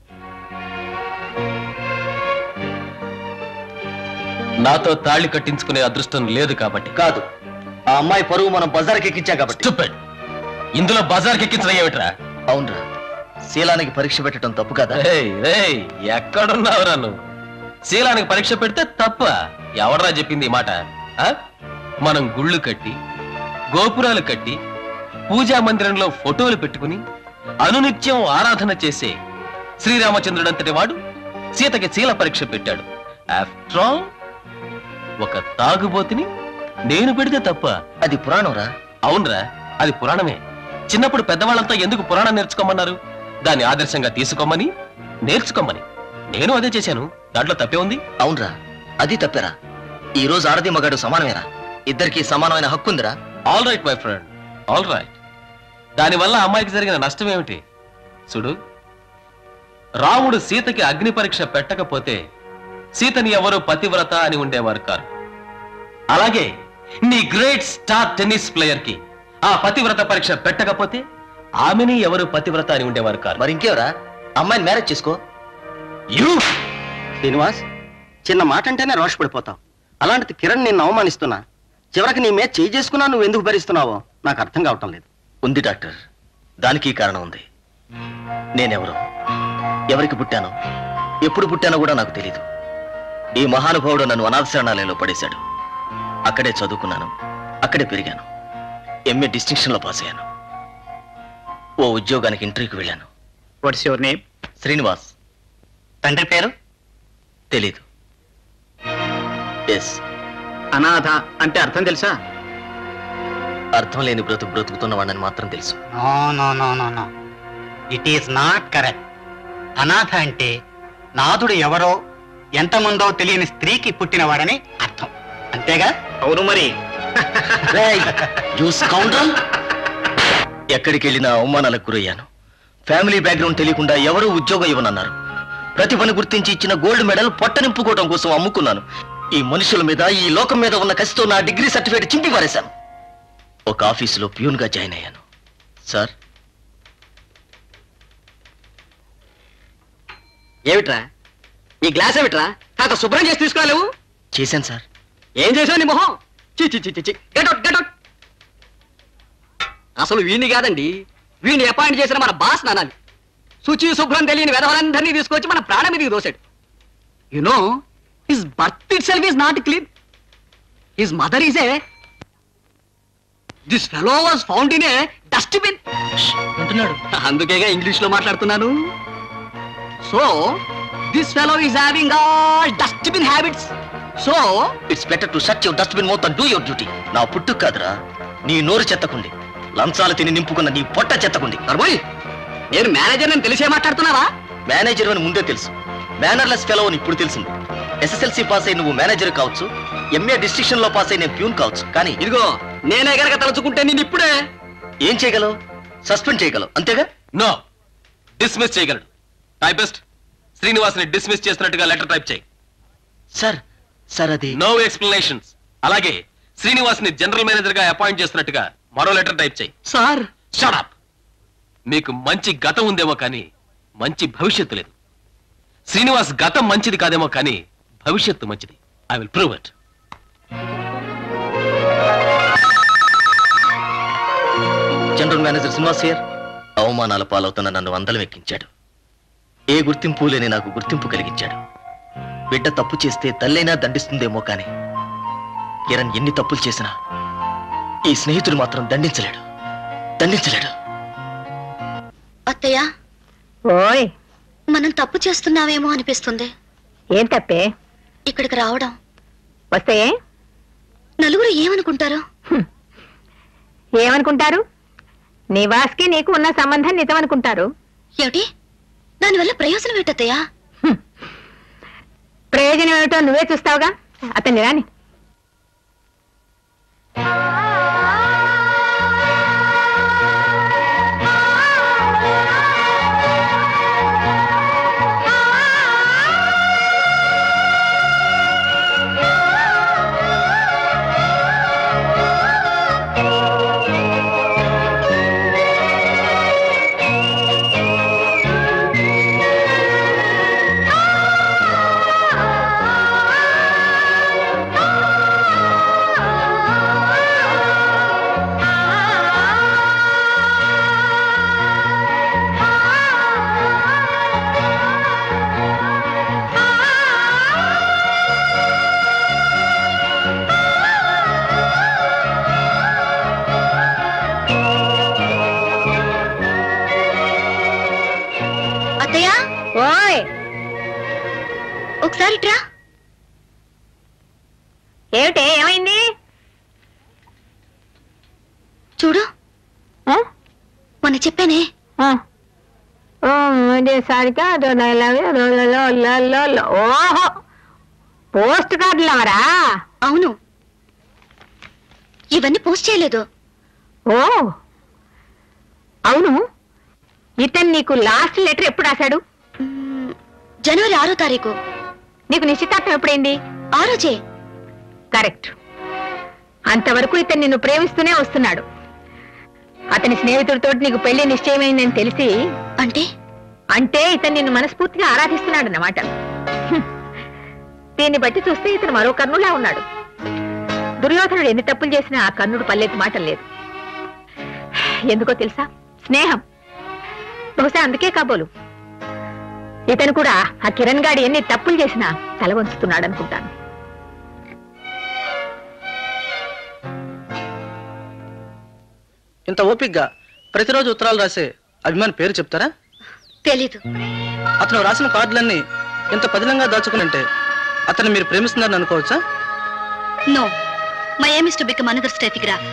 నాతో తాళి కట్టించుకునే అదృష్టం లేదు కాబట్టి కాదు ఆ అమ్మాయి పరువు మనం బజార్కి ఎక్కించాం కాబట్టి Stupid. ఇందులో బజార్కి ఎక్కించడం ఏమిట్రా అవునరా శీలానికి పరీక్ష పెట్టడం తప్పు కదా రేయ్, రేయ్, ఎక్కడున్నావురా నువ్వు శీలానికి పరీక్ష పెడితే తప్ప ఎవడరా చెప్పింది ఈ మాట ఆ? మనం గుళ్ళు కట్టి గోపురాలు కట్టి పూజా మందిరంలో ఫోటోలు పెట్టుకుని అనునిత్యం ఆరాధన చేసే శ్రీరామచంద్రుడంతటి వాడు సీతకి శీల పరీక్ష పెట్టాడు ఆఫ్టర్ ఆల్ ఒక తాగుబోతుని నేను పెడితే తప్ప అది పురాణంరా అవునరా అది పురాణమే చిన్నప్పుడు పెద్దవాళ్ళంతా ఎందుకు పురాణం నేర్చుకోమన్నారు దాన్ని ఆదర్శంగా తీసుకోమని నేర్చుకోమని నేను అదే చేశాను దాంట్లో తప్పే ఉంది అవునరా అది తప్పేరా ఈ రోజు ఆడది మగాడు సమానమేరా ఇద్దరికి సమానమైన హక్కు ఉందిరా all right my friend all right దానివల్ల అమ్మాయికి జరిగిన నష్టం ఏమిటి చూడు రాముడు సీతకి అగ్ని పరీక్ష పెట్టకపోతే సీతని ఎవరు పతివ్రత అని ఉండేవారు కారు అలాగే నీ గ్రేట్ స్టార్ టెన్నిస్ ప్లేయర్ కి ఆ పతివ్రత పరీక్ష పెట్టకపోతే ఆమెని ఎవరు పతివ్రత అని ఉండేవారు కారు మరి ఇంకేవరా అమ్మాయిని మ్యారేజ్ చేసుకో యూ శ్రీనివాస్ చిన్న మాట అంటేనే రోషపడిపోతావు అలాంటిది కిరణ్ నిన్ను అవమానిస్తున్నా చివరికి నీ మీద చేయి చేసుకున్నా నువ్వు ఎందుకు భరిస్తున్నావో నాకు అర్థం కావటం లేదు ఉంది డాక్టర్ దానికి కారణం ఉంది నేనెవరు ఎవరికి పుట్టానో ఎప్పుడు పుట్టానో కూడా నాకు తెలియదు ఈ మహానుభావుడు నన్ను అనాథశరణాలయంలో పడేశాడు అక్కడే చదువుకున్నాను అక్కడే పెరిగాను ఎంఏ డిస్టింక్షన్లో పాస్ అయ్యాను ఓ ఉద్యోగానికి ఇంటర్వ్యూకి వెళ్ళాను వాట్స్ యువర్ నేమ్ శ్రీనివాస్ తండ్రి పేరు తెలీదు ఎస్ అనాథ అంటే అర్థం తెలుసా అర్థం లేని బ్రతుకు బ్రతుకుతున్నవాడని మాత్రం తెలుసు no no no no no it is not correct అనాథ అంటే నాథుడు ఎవరో ఎంతమందో తెలియని స్త్రీకి పుట్టినవాడని అర్థం అంతేగా అవును మరి ఎక్కడికి వెళ్ళినా అవమానాలకు గురయ్యాను ఫ్యామిలీ బ్యాక్గ్రౌండ్ తెలియకుండా ఎవరూ ఉద్యోగం ఇవ్వనన్నారు ప్రతిభను గుర్తించి ఇచ్చిన గోల్డ్ మెడల్ పొట్ట నింపుకోవడం కోసం అమ్ముకున్నాను ఈ మనుషుల మీద ఈ లోకం మీద ఉన్న కసితో నా డిగ్రీ సర్టిఫికేట్ చింపి పారేశాను ఒక ఆఫీసులో ప్యూన్ గా జాయిన్ అయ్యాను సార్ ఏమిట్రా ఈ గ్లాస్ ఏమిట్రా కాక శుభ్రం చేసి తీసుకురాలేవు చేశాను సార్ ఏం చేసావు నీ మొహం చి చి చి చి, చి గెట్ అవుట్ గెట్ అవుట్ అసలు వీణ్ణి కాదండి వీణ్ణి అపాయింట్ చేసిన మన బాస్ నానాలి శుచి శుభ్రం తెలియని వెధవలందరినీ తీసుకొచ్చి మన ప్రాణం మీదకి దోశాడు you know his birth itself is not clean his mother is a this fellow was found in a dustbin అంటున్నాడు అందుకేగా ఇంగ్లీష్ లో మాట్లాడుతున్నాను so this fellow is having all dustbin habits so it's better to shut your dustbin mouth and do your duty నా పుట్టుకు కాదురా నీ నోరు చెత్తకుండి లంచాలు తిని నింపుకున్న నీ పొట్ట చెత్తకుండి నర్మోయ్ నేను మేనేజర్ అని తెలిసే మాట్లాడుతున్నావా మేనేజర్ అని ముందే తెలుసు మేనర్లెస్ ఫెలో అని ఇప్పుడు తెలిసింది ఎస్ఎస్ఎల్సి పాస్ అయి నువ్వు మేనేజర్ కావచ్చు ఎంఏ డిస్ట్రిక్షన్ లో పాస్ అయి నేను ప్యూన్ కావచ్చు కానీ ఇదిగో నేనే గనక తలుచుకుంటే నేను ఇప్పుడే ఏం చేయగలవు సస్పెండ్ చేయగలవు అంతేగా నో డిస్మిస్ చేయగలడు టైపిస్ట్ శ్రీనివాస్ని డిస్మిస్ చేస్తున్నట్టుగా లెటర్ టైప్ చేయి సార్ సార్ అది నో ఎక్స్ప్లెనేషన్స్ అలాగే శ్రీనివాస్ ని జనరల్ మేనేజర్ గా అపాయింట్ చేస్తున్నట్టుగా మరో లెటర్ టైప్ చేయి సార్ షడప్ మీకు మంచి గతం ఉందేమో కానీ మంచి భవిష్యత్తు లేదు శ్రీనివాస్ గతం మంచిది కాదేమో కానీ భవిష్యత్తు మంచిది I will prove it general manager Srinivas here అవమానాల పాలవుతున్న నన్ను వందలం ఎక్కించాడు ఏ గుర్తింపు లేని నాకు గుర్తింపు కలిగించాడు బిడ్డ తప్పు చేస్తే తల్లైనా దండిస్తుందేమో కానీ కిరణ్ ఎన్ని తప్పులు చేసినా ఈ స్నేహితుడు మాత్రం దండించలేడు దండించలేడు అత్తయ్య ఓయ్ మనం తప్పు చేస్తున్నావేమో అనిపిస్తుంది ఏం తప్పే ఇక్కడికి రావడం వస్తే నలుగురు ఏమనుకుంటారు ఏమనుకుంటారు నివాస్కి నీకు ఉన్న సంబంధం నిజమనుకుంటారు ఏమిటి దానివల్ల ప్రయోజనం ఏంటత్తయ్యా ప్రయోజనం ఏమిటో నువ్వే చూస్తావుగా అతన్ని రాని అత్తయ్య ఓయ్ ఒకసారి ఇట్రా ఏమిటే ఏమైంది చూడు మొన్న చెప్పానే ఓహో పోస్ట్ కార్డులు అవరా అవును ఇవన్నీ పోస్ట్ చేయలేదు ఓ అవును ఇతను నీకు లాస్ట్ లెటర్ ఎప్పుడు రాశాడు జనవరి ఆరో తారీఖు నీకు నిశ్చితార్థం ఎప్పుడైంది ఆ రోజే కరెక్ట్ అంతవరకు ఇతను నిన్ను ప్రేమిస్తూనే వస్తున్నాడు అతని స్నేహితుడితో నీకు పెళ్లి నిశ్చయమైందని తెలిసి అంటే అంటే ఇతను నిన్ను మనస్ఫూర్తిగా ఆరాధిస్తున్నాడు అన్నమాట దీన్ని బట్టి చూస్తే ఇతను మరో కర్ణులా ఉన్నాడు దుర్యోధనుడు ఎన్ని తప్పులు చేసినా ఆ కర్ణుడు పల్లెత్తి మాట లేదు ఎందుకో తెలుసా స్నేహం బహుశా అందుకే కాబోలు ఇతను కూడా ఆ కిరణ్ గాడి ఎన్ని తప్పులు చేసినా తల వంచుతున్నాడు అనుకుంటాను ఇంత ఓపిగ్గా ప్రతిరోజు ఉత్తరాలు రాసే అభిమాని పేరు చెప్తారా తెలీదు అతను రాసిన కార్డులన్నీ ఇంత పదిలంగా దాచుకునంటే అతను మీరు ప్రేమిస్తున్నారని అనుకోవచ్చా no my aim is to become another Steffi Graf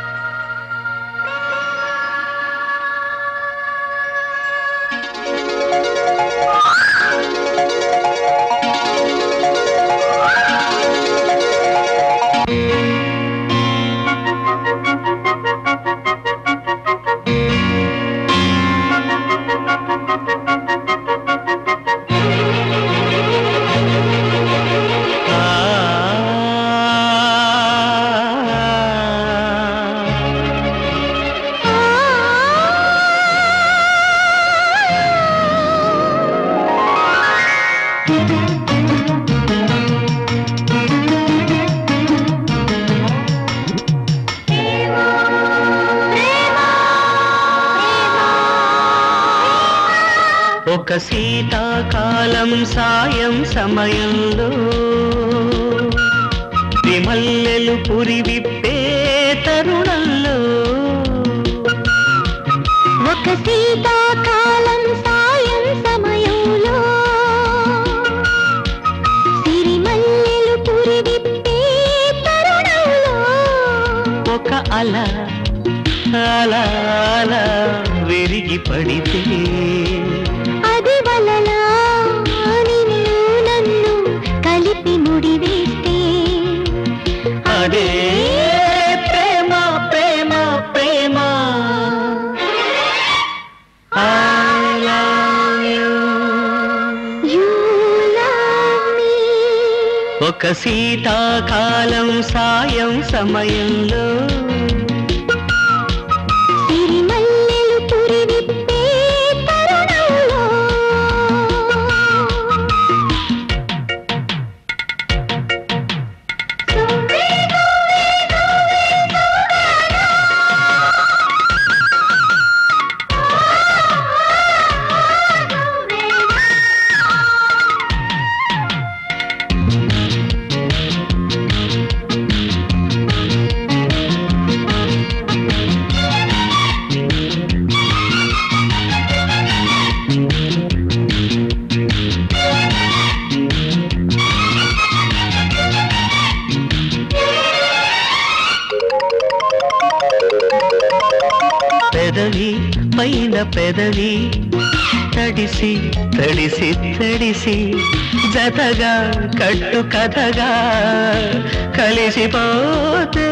ఒక శీతాకాలం సాయం సమయంలో విమల్లెలు పురి విప్పే తరుణంలో ఒక శీతాకాలం సాయం సమయంలో సిరిమల్లెలు పురివిప్పే తరుణంలో ఒక అల అల అల విరిగి పడితే అది వలలా నిన్ను నన్ను కలిపి ముడివేస్తే అదే ప్రేమ ప్రేమ ప్రేమ I love you. ఒక శీతాకాలం సాయం సమయంలో సిరిమల్లెలు పురివిప్పే తరుణంలో పెదవి పైన పెదవి తడిసి తడిసి తడిసి జతగా కట్టు కథగా కలిసిపోతే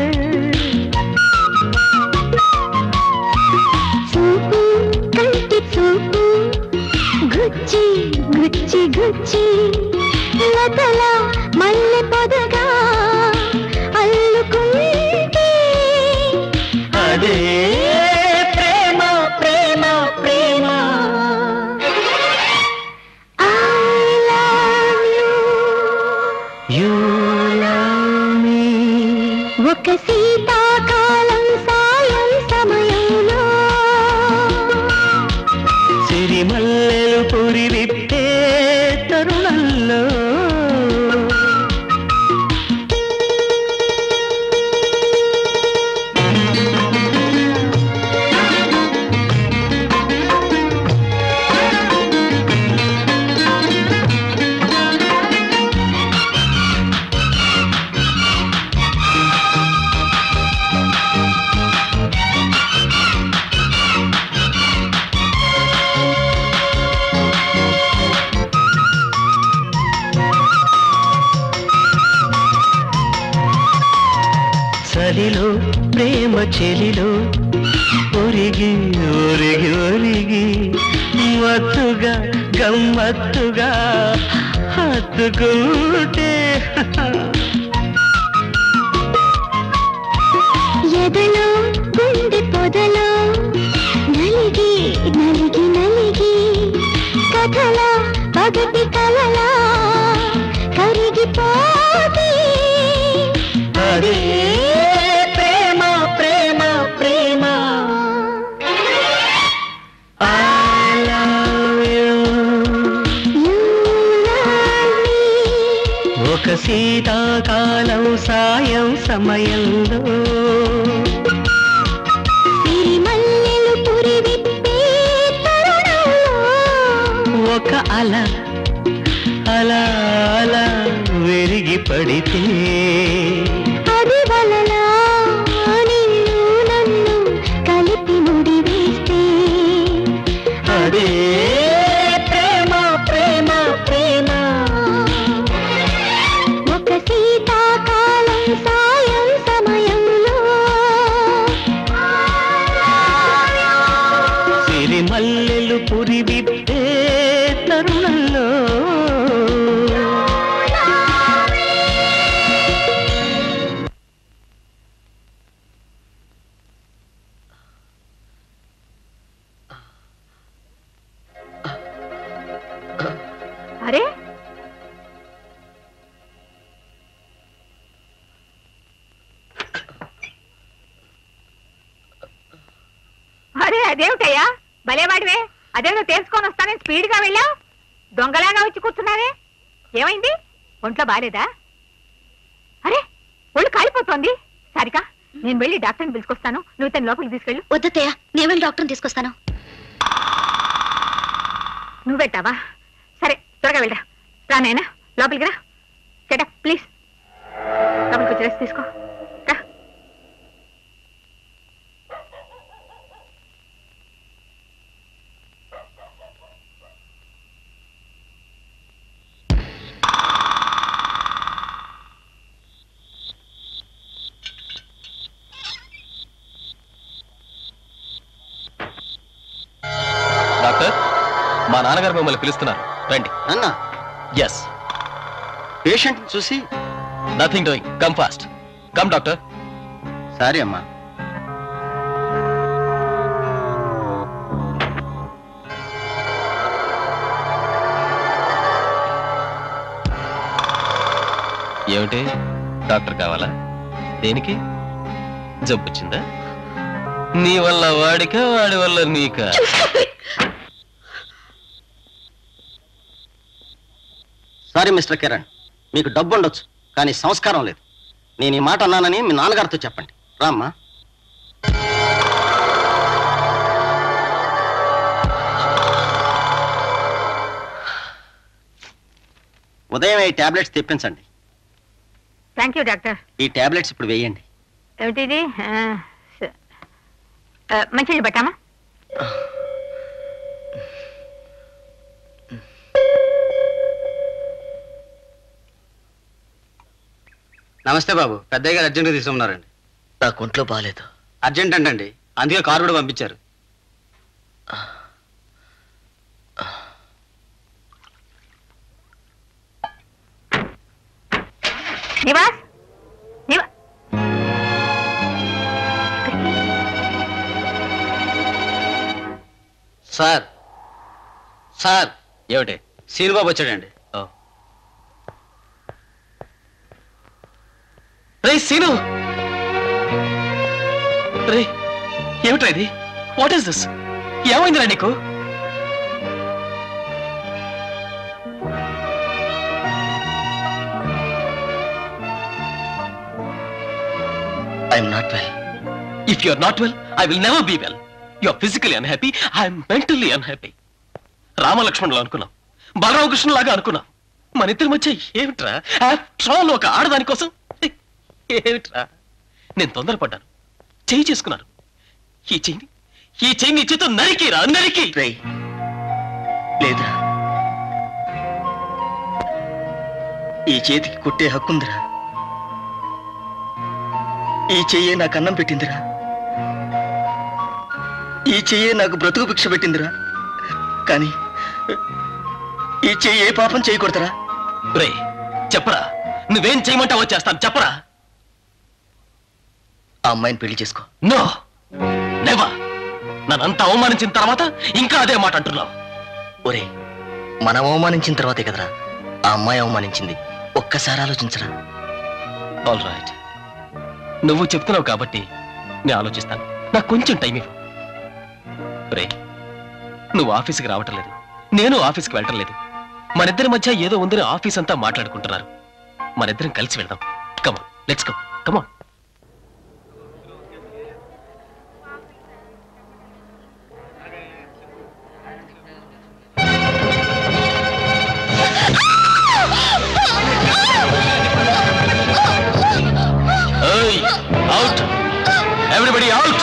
చూపు కంటి చూపు గుచ్చి గుచ్చి గుచ్చి లతల మల్లె పొదగా అల్లుకుంటే అదే ప్రేమ ప్రేమ ప్రేమ I love you. You love me ఒక శీతాకాలం సాయం సమయంలో సిరిమల్లెలు పురి విప్పే తరుణంలో ఆ చెలిలో ఒరిగి ఒరిగి ఒరిగి మత్తుగా గమ్మత్తుగా హత్తుకుంటే ఎదలో గుండె పొదలో నలిగి నలిగి నలిగి కథలా పగటి కలలా కరిగిపోతే అదే ప్రేమ ప్రేమ ప్రేమ I love you. ఒక శీతాకాలం సాయం సమయంలో సిరిమల్లెలు పురివిప్పే తరుణంలో ఒక అల అలా అలా విరిగి పడితే అది వలలా నిన్ను నన్ను కలిపి ముడివేస్తే అదే ప్రేమ ప్రేమ ప్రేమ ఒక శీతాకాలం సాయం సమయంలో సిరిమల్లెలు పురివిప్పే తరుణంలో అరే అరే అదేమిటయ్యా భలేవాడివే అదేదో తెలుసుకొని వస్తానని స్పీడ్ గా వెళ్ళావు దొంగలాగా వచ్చి కూర్చున్నావే ఏమైంది ఒంట్లో బాలేదా అరే ఒళ్ళు కాలిపోతోంది సారికా నేను వెళ్ళి డాక్టర్ని పిలుచుకొస్తాను నువ్వు తన లోపలికి తీసుకెళ్ళు వద్దతయ్య నేను వెళ్ళి డాక్టర్ని తీసుకొస్తాను నువ్వు పెట్టావా సరే త్వరగా వెళ్ళరా రా నాయనా లోపలికి రా సెటప్ ప్లీజ్ లోపలికి వచ్చి రెస్ట్ తీసుకో రా డాక్టర్ మా నాన్నగారు మిమ్మల్ని పిలుస్తున్నారు రండి అన్న ఎస్ పేషెంట్ చూసి nothing doing come fast come doctor sorry అమ్మా ఏమిటి డాక్టర్ కావాలా దేనికి జబ్బొచ్చిందా నీ వల్ల వాడిక వాడి వల్ల నీక సారీ మిస్టర్ కిరణ్ మీకు డబ్బు ఉండొచ్చు కానీ సంస్కారం లేదు నేను ఈ మాట అన్నానని మీ నాన్నగారితో చెప్పండి రామ్మా ఉదయం ఈ టాబ్లెట్స్ తెప్పించండి థ్యాంక్ యూ డాక్టర్ ఈ టాబ్లెట్స్ ఇప్పుడు వేయండి ఏమిటి ఇది ఆ, స- ఆ, మంచినీళ్ళు పెట్టామా నమస్తే బాబు పెద్దయ్య గారు అర్జెంట్గా తీసుకున్నారండి నాకు ఒంట్లో బాగాలేదు అర్జెంట్ అంటండి అందుకే కారు కూడా పంపించారు నివాస్ నివా సార్ సార్ ఏమిటి సీనుబాబు వచ్చాడండి రే సీను రే ఏమిట్రా ఇది వాట్ ఈస్ దిస్ ఏమైందిరా నీకు I'm not well if you are not well I will never be well you are physically unhappy I'm mentally unhappy రామలక్ష్మణులు అనుకున్నాం బలరామకృష్ణ లాగా అనుకున్నాం మన ఇద్దరి మధ్య ఏమిట్రా ఆఫ్టర్ ఆల్ ఒక ఆడదాని కోసం ఏమిట్రా నేను తొందరపడ్డాను చేయి చేసుకున్నాను ఈ చెయ్యిని ఈ చెయ్యి నీ చేతో నరికిరా నరికి లేదురా ఈ చేతికి కొట్టే హక్కుందిరా ఈ చెయ్యే నాకు అన్నం పెట్టిందిరా ఈ చెయ్యే నాకు బ్రతుకు భిక్ష పెట్టిందిరా కానీ ఈ చెయ్యి ఏ పాపం చేయకూడదురా రే చెప్పరా నువ్వేం చేయమంటావో చేస్తాను చెప్పరా ఆ అమ్మాయిని పెళ్లి చేసుకో నో నెవర్ నన్నంత అవమానించిన తర్వాత ఇంకా అదే మాట అంటున్నావు ఒరే మనం అవమానించిన తర్వాతే కదరా ఆ అమ్మాయి అవమానించింది ఒక్కసారి ఆలోచించరా ఆల్ రైట్ నువ్వు చెప్తున్నావు కాబట్టి నేను ఆలోచిస్తాను నాకు కొంచెం టైం ఇవ్వు రే నువ్వు ఆఫీస్కి రావటం లేదు నేను ఆఫీస్కి వెళ్ళటం లేదు మనిద్దరి మధ్య ఏదో ఉందని ఆఫీస్ అంతా మాట్లాడుకుంటున్నారు మనిద్దరం కలిసి వెళ్దాం come on let's go come on Hey, out! Everybody out!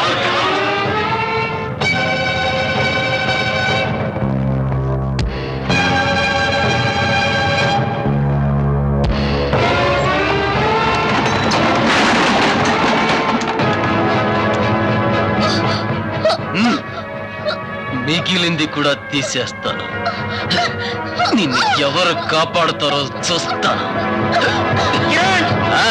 Hmm. మిగిలింది కూడా తీసేస్తాను నిన్ను ఎవరు కాపాడుతారో చూస్తాను ఆ?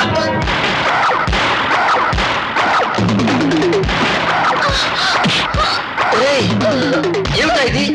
ఏమిటా ఇది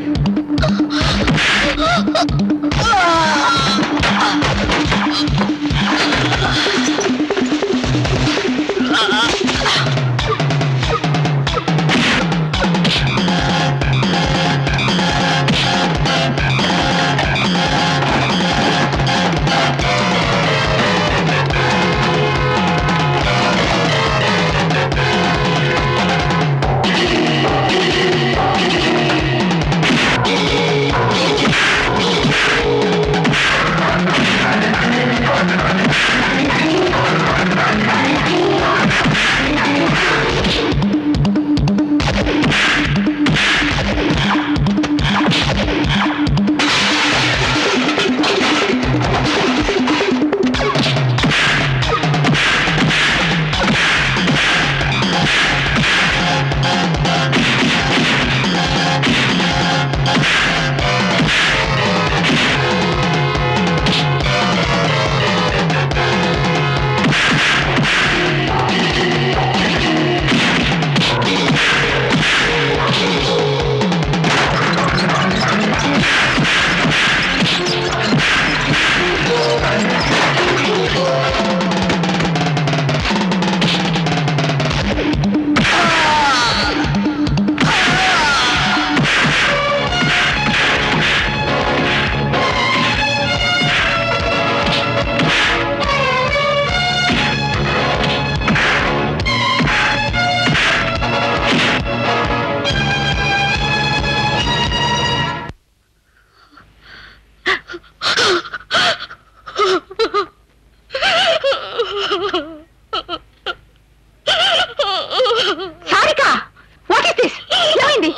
సారిక వాట్ ఇస్ దిస్ ఏమైంది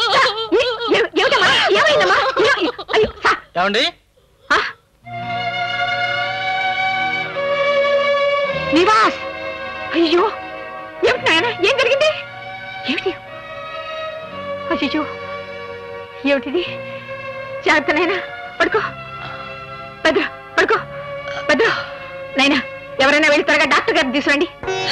ఏ- ఏ- ఏమిటమ్మా ఏమైందమ్మా ఏ- అయ్యో, సా- ఏమండి ఆ? నివాస్ అయ్యో ఏమిటి నాయన ఏం జరిగింది ఏమిటి అయ్యో ఏమిటిది జాగ్రత్త నాయనా పడుకో భద్ర పడుకో భద్ర నాయనా ఎవరైనా వెళ్ళి త్వరగా డాక్టర్ గారిని తీసుకురండి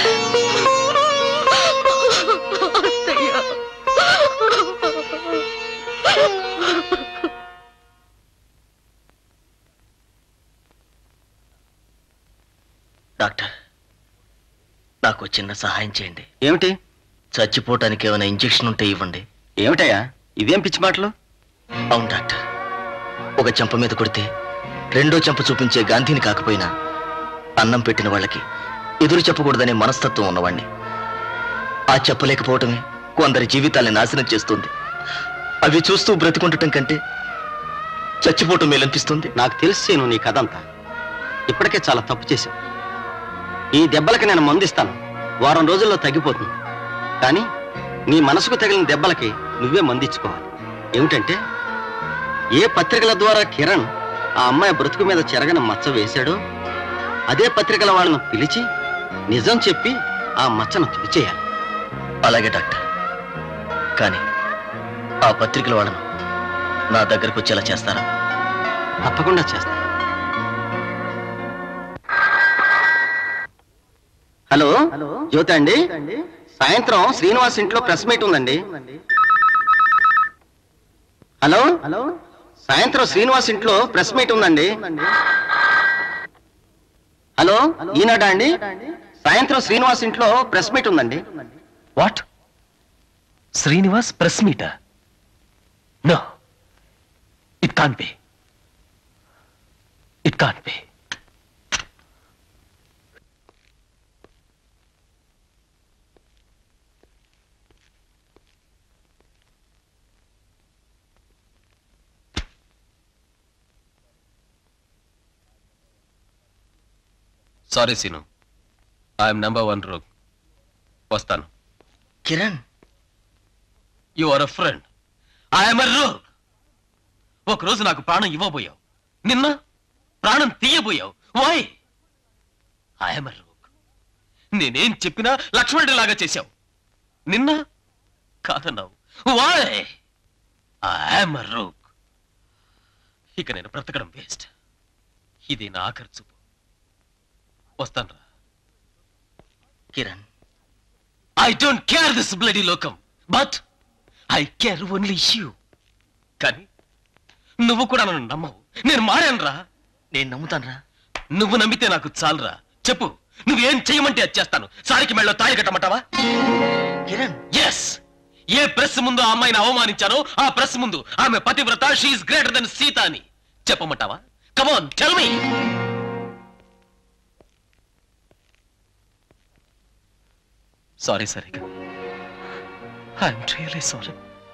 డాక్టర్ నాకు చిన్న సహాయం చేయండి ఏమిటి చచ్చిపోవటానికి ఏమైనా ఇంజెక్షన్ ఉంటే ఇవ్వండి ఏమిటయ్యా ఇదేం పిచ్చి మాటలు అవును డాక్టర్ ఒక చెంప మీద కొడితే రెండో చెంప చూపించే గాంధీని కాకపోయినా అన్నం పెట్టిన వాళ్ళకి ఎదురు చెప్పకూడదనే మనస్తత్వం ఉన్నవాణ్ణి ఆ చెప్పలేకపోవటమే కొందరి జీవితాల్ని నాశనం చేస్తుంది అవి చూస్తూ బ్రతికుండటం కంటే చచ్చిపోవటం మేలనిపిస్తుంది నాకు తెలిసి నువ్వు నీ కథ అంతా ఇప్పటికే చాలా తప్పు చేశావు ఈ దెబ్బలకి నేను మందిస్తాను వారం రోజుల్లో తగ్గిపోతుంది కానీ నీ మనసుకు తగిలిన దెబ్బలకి నువ్వే మందించుకోవాలి ఏమిటంటే ఏ పత్రికల ద్వారా కిరణ్ ఆ అమ్మాయి బ్రతుకు మీద చెరగని మచ్చ వేశాడో అదే పత్రికల వాళ్ళను పిలిచి నిజం చెప్పి ఆ మచ్చను తుడిచేయాలి అలాగే డాక్టర్ కానీ ఆ పత్రికల వాళ్ళను నా దగ్గరకు వచ్చేలా చేస్తారా తప్పకుండా చేస్తా హలో జ్యోతి అండి సాయంత్రం శ్రీనివాస్ ఇంట్లో ప్రెస్ మీట్ ఉందండి హలో హలో సాయంత్రం శ్రీనివాస్ ఇంట్లో ప్రెస్ మీట్ ఉందండి హలో ఈనాడా అండి సాయంత్రం శ్రీనివాస్ ఇంట్లో ప్రెస్ మీట్ ఉందండి వాట్ శ్రీనివాస్ ప్రెస్ మీటా no it can be it can be sorry Seenu I'm number one rogue వస్తాను Kiran you are a friend I'm a rogue ఒకరోజు నాకు ప్రాణం ఇవ్వబోయావు నిన్న ప్రాణం తీయబోయావు వై ఐఎమ్ ఎ రోగ్ నేనేం చెప్పినా లక్ష్మణుడి లాగా చేశావు నిన్న కాదన్నావు వై ఐఎమ్ ఎ రోగ్ ఇక నేను బ్రతకడం వేస్ట్ ఇది నా ఆఖరి చూపు వస్తాను Kiran I don't care this bloody లోకం but I care only you కానీ నువ్వు కూడా నన్ను నమ్మవు నేను మారానురా నేను నమ్ముతానురా నువ్వు నమ్మితే నాకు చాలురా చెప్పు నువ్వేం చేయమంటే అది చేస్తాను సారికి మెళ్ళో తాళి కట్టమంటావా కిరణ్ ఎస్ ఏ ప్రెస్ ముందు ఆ అమ్మాయిని అవమానించానో ఆ ప్రెస్ ముందు ఆమె పతివ్రత షీఈ్ గ్రేటర్ దెన్ సీత అని చెప్పమంటావా కమాన్ టెల్ మీ సారీ సరిగా ఐఎమ్ రియలీ సారీ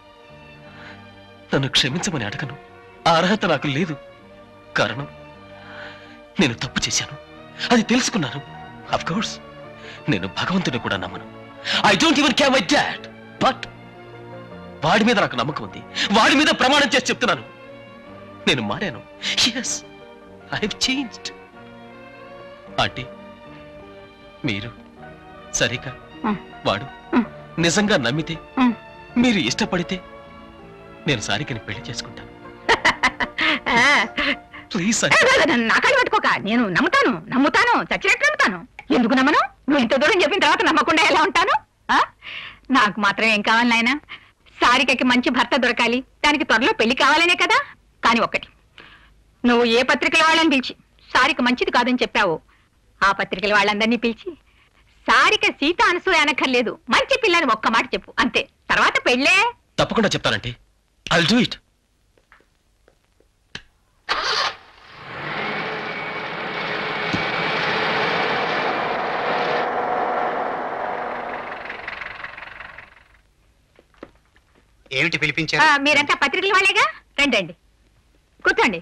నన్ను క్షమించమని అడగను ఆ అర్హత నాకు లేదు కారణం నేను తప్పు చేశాను అది తెలుసుకున్నాను అఫ్ కోర్స్ నేను భగవంతుని కూడా నమ్మను I don't even care my dad but వాడి మీద నాకు నమ్మకం ఉంది వాడి మీద ప్రమాణం చేసి చెప్తున్నాను నేను మారాను ఎస్ ఐ చేంజ్డ్ ఆంటీ మీరు సరిగా వాడు నిజంగా నమ్మితే మీరు ఇష్టపడితే నేను సారికని పెళ్లి చేసుకుంటాను ప్లీజ్ నాకాలు పెట్టుకోక నేను నమ్ముతాను నమ్ముతాను చచ్చినట్టు నమ్ముతాను ఎందుకు నమ్మను నువ్వు ఇంత దూరం చెప్పిన తర్వాత నమ్మకుండా ఎలా ఉంటాను ఆ? నాకు మాత్రం ఏం కావాలి నాయన సారికకి మంచి భర్త దొరకాలి దానికి త్వరలో పెళ్లి కావాలనే కదా కానీ ఒక్కటి నువ్వు ఏ పత్రికల వాళ్ళని పిలిచి సారిక మంచిది కాదని చెప్పావు ఆ పత్రికల వాళ్ళందరినీ పిలిచి సారిక సీత అనసూయ అనక్కర్లేదు మంచి పిల్లని ఒక్క మాట చెప్పు అంతే తర్వాత పెళ్ళే తప్పకుండా చెప్తానంటే ఐల్ డూ ఇట్ ఏమిటి ఆ, పిలిపించారు మీరంతా పత్రికల వాళ్ళేగా రండి రండి కూర్చోండి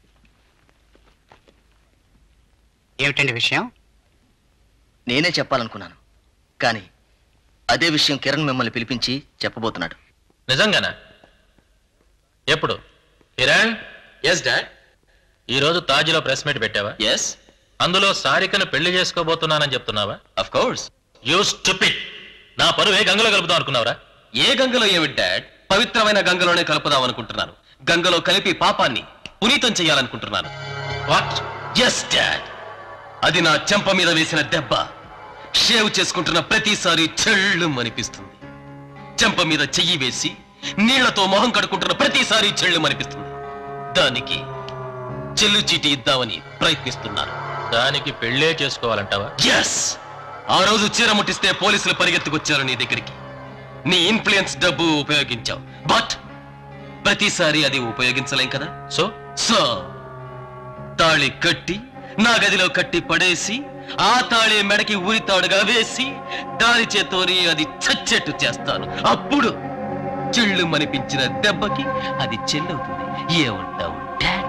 ఏమిటండి విషయం నేనే చెప్పాలనుకున్నాను కానీ అదే విషయం కిరణ్ మిమ్మల్ని పిలిపించి చెప్పబోతున్నాడు నిజంగానా ఎప్పుడు కిరణ్ ఎస్ డాడ్ ఈ రోజు తాజ్లో ప్రెస్ మీట్ పెట్టావా ఎస్ అందులో సారికను పెళ్లి చేసుకోబోతున్నానని చెప్తున్నావా అఫ్ కోర్స్ యూ స్టూపిడ్ నా పరువే గంగలో కలుపుదాం అనుకున్నావురా ఏ గంగలో ఏమి డాడ్ పవిత్రమైన గంగలోనే కలుపుదాం అనుకుంటున్నాను గంగలో కలిపి పాపాన్ని పునీతం చేయాలనుకుంటున్నాను వాట్ ఎస్ డాడ్ అది నా చెంప మీద వేసిన దెబ్బ షేవ్ చేసుకుంటున్న ప్రతిసారి చెళ్ళుం అనిపిస్తుంది చెంప మీద చెయ్యి వేసి నీళ్లతో మొహం కడుకుంటున్న ప్రతిసారి చెళ్ళుం అనిపిస్తుంది దానికి చెల్లు చీటి ఇద్దామని ప్రయత్నిస్తున్నాను దానికి పెళ్ళే చేసుకోవాలంటావా ఎస్ ఆ రోజు చీర ముట్టిస్తే పోలీసులు పరిగెత్తుకొచ్చారు నీ దగ్గరికి నీ ఇన్ఫ్లుయెన్స్ డబ్బు ఉపయోగించావు బట్ ప్రతిసారి అది ఉపయోగించలేం కదా సో సో తాళి కట్టి నా గదిలో కట్టి పడేసి ఆ తాళి మెడకి ఉరితాడుగా వేసి దాని చేతోని అది చచ్చెట్టు చేస్తాను అప్పుడు చిళ్ళు మనిపించిన దెబ్బకి అది చెల్లవుతుంది ఏమంటావు డాడ్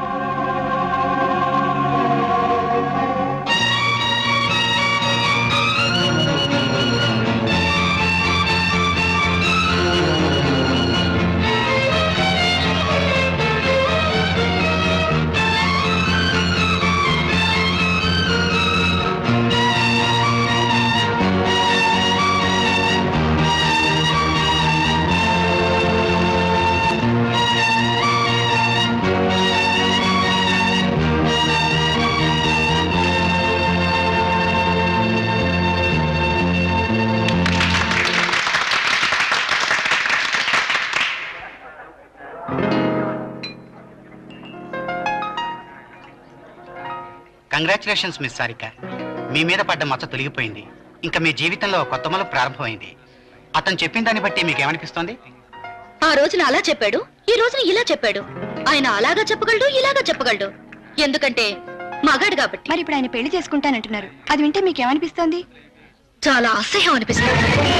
కంగ్రాచులేషన్స్ మిస్ సారిక మీ మీద పడ్డ మచ్చ తొలగిపోయింది ఇంకా మీ జీవితంలో కొత్త మలుపు ప్రారంభమైంది అతను చెప్పిన దాన్ని బట్టి మీకు ఏమనిపిస్తోంది ఆ రోజున అలా చెప్పాడు ఈ రోజున ఇలా చెప్పాడు ఆయన అలాగా చెప్పగలడు ఇలాగా చెప్పగలడు ఎందుకంటే మగాడు కాబట్టి మరి ఇప్పుడు ఆయన పెళ్లి చేసుకుంటానంటున్నారు అది వింటే మీకు ఏమనిపిస్తోంది చాలా అసహ్యం అనిపిస్తుంది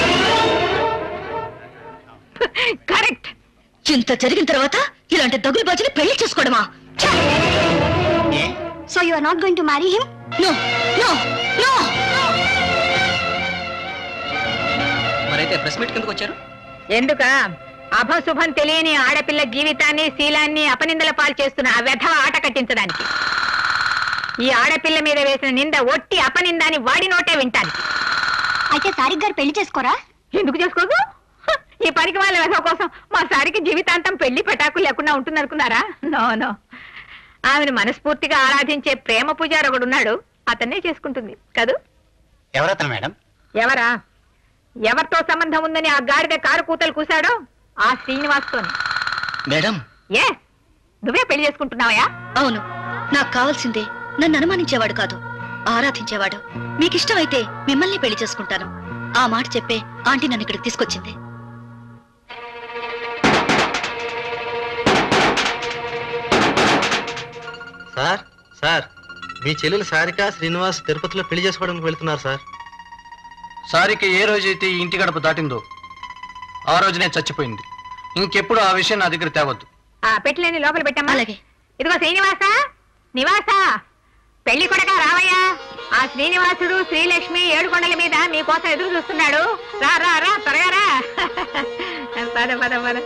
కరెక్ట్ ఇంత జరిగిన తర్వాత ఇలాంటి దగులు బాజుని పెళ్లి చేసుకోవడమా so you are not going to marry him no no no మరైతే ప్రెస్ మీట్ కిందకు వచ్చారు ఎందుక అభశుభం తెలియని ఆడపిల్ల జీవితాన్ని శీలాన్ని అపనిందల పాలు చేస్తున్న ఆ వ్యధవ ఆట కట్టించడానికి ఈ ఆడపిల్ల మీద వేసిన నింద ఒట్టి అపనిందాన్ని వాడి నోటే వింటాను అయితే సారిక్ గారు పెళ్లి చేసుకోరా ఎందుకు చేసుకోదు హ, ఈ పనికి వాళ్ళ వ్యధవ కోసం మా సారికి జీవితాంతం పెళ్లి పటాకు లేకుండా ఉంటుందనుకున్నారా నో నో ఆమెను మనస్ఫూర్తిగా ఆరాధించే ప్రేమ పూజారి ఒకడు ఉన్నాడు అతన్నే చేసుకుంటుంది కదూ ఎవరతను మేడం ఎవరా ఎవరితో సంబంధం ఉందని ఆ గాడిద కారు కూతలు కూశాడో ఆ శ్రీనివాస్తో మేడం ఏ నువ్వే పెళ్లి చేసుకుంటున్నావా అవును నాకు కావాల్సిందే నన్ను అనుమానించేవాడు కాదు ఆరాధించేవాడు మీకిష్టమైతే మిమ్మల్ని పెళ్లి చేసుకుంటాను ఆ మాట చెప్పే ఆంటీ నన్ను ఇక్కడికి తీసుకొచ్చింది సార్ సార్ మీ చెల్లెలు సారిక శ్రీనివాస్ తిరుపతిలో పెళ్లి చేసుకోవడానికి వెళ్తున్నారు సార్ సారిక ఏ రోజైతే ఈ ఇంటి గడప దాటిందో ఆ రోజునే చచ్చిపోయింది ఇంకెప్పుడు ఆ విషయం నా దగ్గర తేవద్దు ఆ పెట్టలేని లోపల పెట్టమ్మా అలాగే ఇదిగో శ్రీనివాస నివాస పెళ్లి కొడక రావయ్యా ఆ శ్రీనివాసుడు శ్రీలక్ష్మి ఏడుకొండల మీద మీకోసం ఎదురు చూస్తున్నాడు రా రా రా త్వరగా రా పద పద పద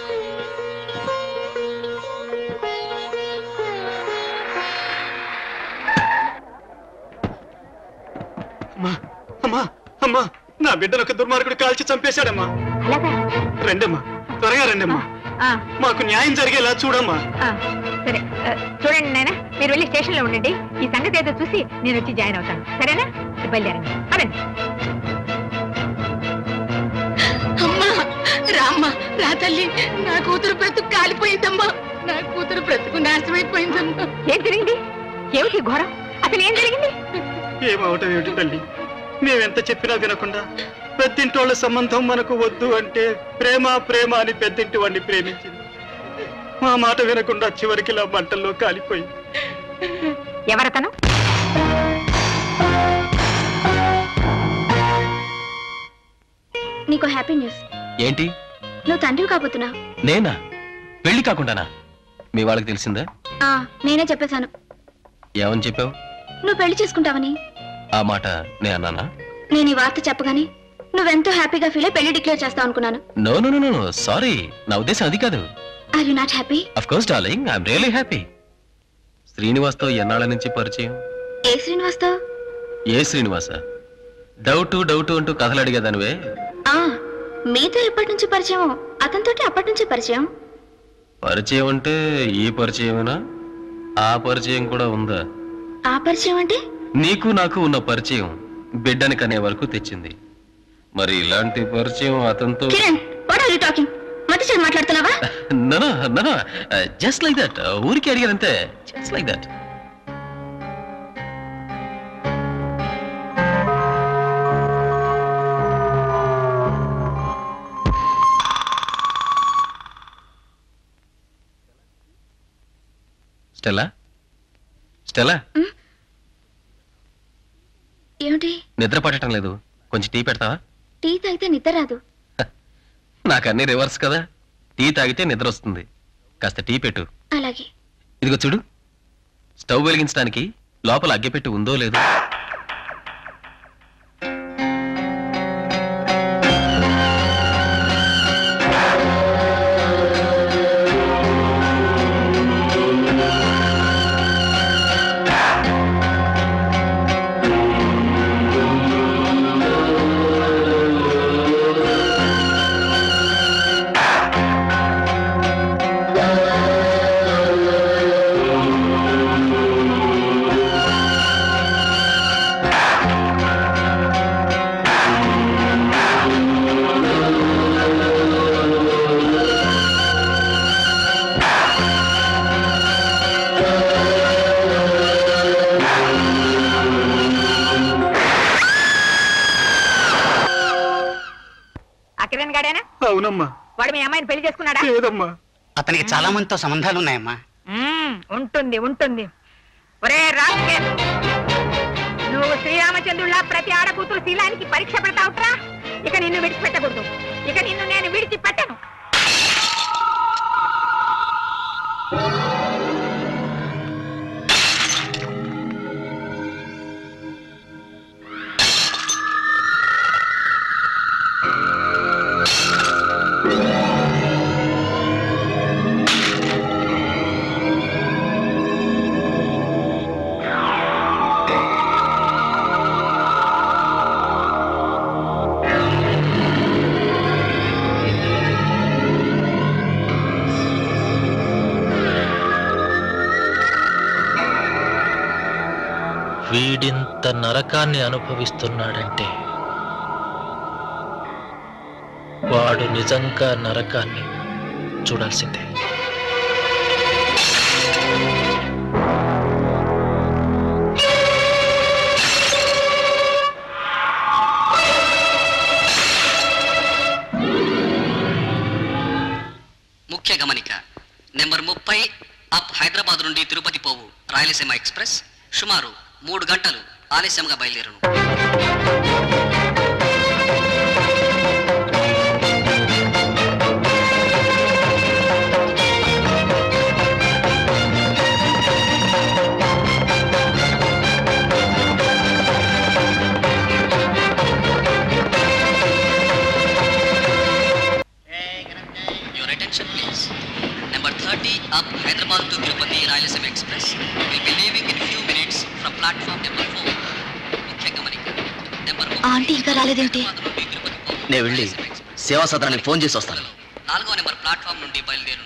అమ్మా అమ్మా అమ్మా నా బిడ్డను ఒక దుర్మార్గుడు కాల్చి చంపేశాడమ్మా రండమ్మా త్వరగా రండమ్మా ఆ, మాకు న్యాయం జరిగేలా చూడమ్మా ఆ, సరే ఆ, చూడండి నాయన మీరు వెళ్ళి స్టేషన్ లో ఉండండి ఈ సంగతి ఏదో చూసి నేను వచ్చి జాయిన్ అవుతాను సరేనా బయలుదేరండి పదండి అమ్మా రామ్మా రా తల్లి నా కూతురు బ్రతుకు కాలిపోయిందమ్మా నా కూతురు బ్రతుకు నాశమైపోయిందమ్మా ఏం జరిగింది ఏమిటి ఘోరం అసలు ఏం జరిగింది ఏమవటం ఏమిటి తల్లి మేమెంత చెప్పినా వినకుండా పెద్దింటోళ్ళ సంబంధం మనకు వద్దు అంటే ప్రేమ ప్రేమ అని పెద్దింటి వాడిని ప్రేమించింది మా మాట వినకుండా చివరికి ఇలా మంటల్లో కాలిపోయింది ఎవరతను నీకు హ్యాపీ న్యూస్ ఏంటి నువ్వు తండ్రి కాబోతున్నావు నేనా పెళ్లి కాకుండానా మీ వాళ్ళకి తెలిసిందా ఆ నేనే చెప్పేశాను ఏమని చెప్పావు నువ్వు పెళ్లి చేసుకుంటావని ఆ మాట నే అన్నానా నేను ఈ వార్త చెప్పగానే నువ్వెంతో హ్యాపీగా ఫీల్ అయి పెళ్లి డిక్లేర్ చేస్తావు అనుకున్నాను no no no no sorry నా ఉద్దేశం అది కాదు are you not happy of course darling I'm really happy శ్రీనివాస్తో ఎన్నాళ్ళ నుంచి పరిచయం ఏ శ్రీనివాస్తో ఏ శ్రీనివాస డౌట్ డౌట్ అంటూ కథలు అడిగేదానివే ఆ మీతో ఎప్పటి నుంచి పరిచయం అతనితోటి అప్పటి నుంచి పరిచయం పరిచయం అంటే ఈ పరిచయమేనా ఆ పరిచయం కూడా ఉందా ఆ పరిచయం అంటే నీకు నాకు ఉన్న పరిచయం బిడ్డని కనే వరకు తెచ్చింది మరి ఇలాంటి పరిచయం అతనితో Kiran what are you talking మతి చెడు మాట్లాడుతున్నావా no no just like that ఊరికి అడిగానంతే just like that Stella Stella ఏమిటి నిద్ర పట్టడం లేదు కొంచెం టీ పెడతావా టీ తాగితే నిద్ర రాదు నాకు అన్ని రివర్స్ కదా టీ తాగితే నిద్ర వస్తుంది కాస్త టీ పెట్టు అలాగే ఇదిగో చూడు స్టవ్ వెలిగించడానికి లోపల అగ్గిపెట్టి ఉందో లేదో ఆ అవునమ్మా వాడు మీ అమ్మాయిని పెళ్లి చేసుకున్నాడా లేదమ్మా అతనికి చాలా మందితో సంబంధాలు ఉన్నాయమ్మా మ్మ్, ఉంటుంది ఉంటుంది ఒరే రాస్కెల్ నువ్వు శ్రీరామచంద్రుల్లా ప్రతి ఆడకూతురు శీలానికి పరీక్ష పెడతావుట్రా ఇక నిన్ను విడిచిపెట్టకూడదు ఇక నిన్ను నేను విడిచిపెట్టను వీడింత నరకాన్ని అనుభవిస్తున్నాడంటే వాడు నిజంగా నరకాన్ని చూడాల్సిందే ముఖ్య గమనిక నెంబర్ ముప్పై అప్ హైదరాబాద్ నుండి తిరుపతి పోవు రాయలసీమ ఎక్స్ప్రెస్ సుమారు మూడు గంటలు ఆలస్యంగా బయలుదేరును Your attention please. Number 30 up Hyderabad to Tirupati Rayalaseema Express will be leaving in few minutes from platform number 4. ముఖ్య గమనిక నెంబర్ ఆంటీ ఇంకా రాలేదేంటి నేను వెళ్ళి సేవా సదనానికి ఫోన్ చేసి వస్తాను నాలుగో నెంబర్ ప్లాట్ఫామ్ నుండి బయలుదేరును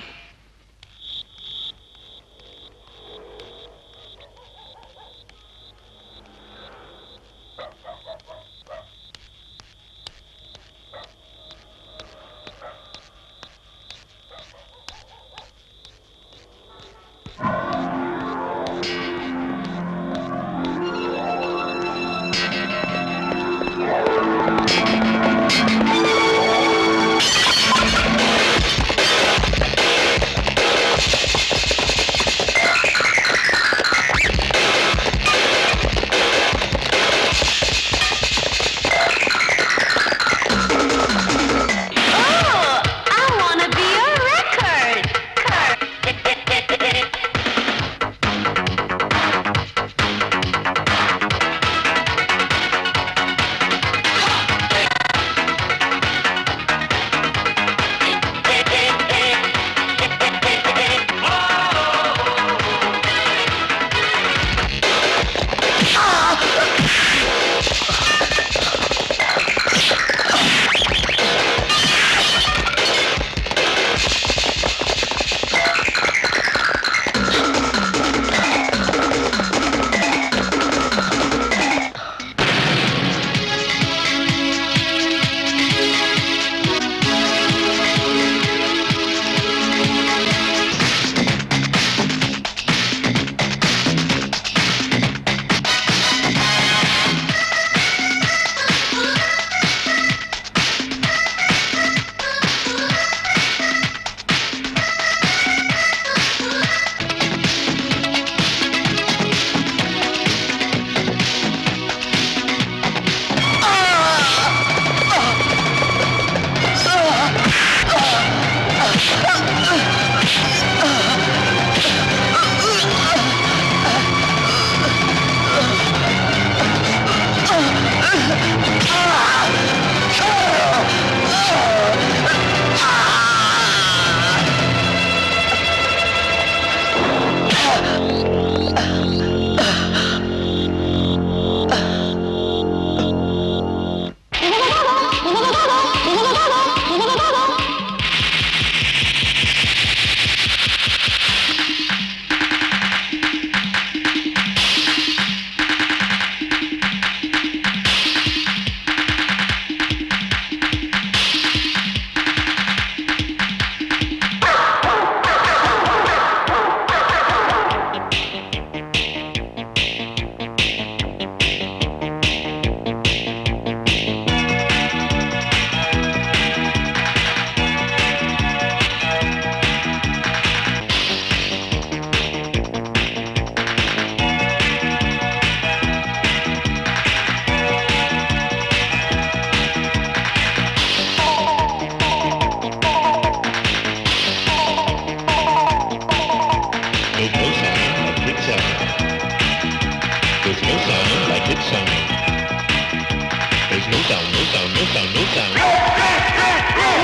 There's no sound like good sound. There's no sound like good sound. There's no sound, no sound, no sound, no sound.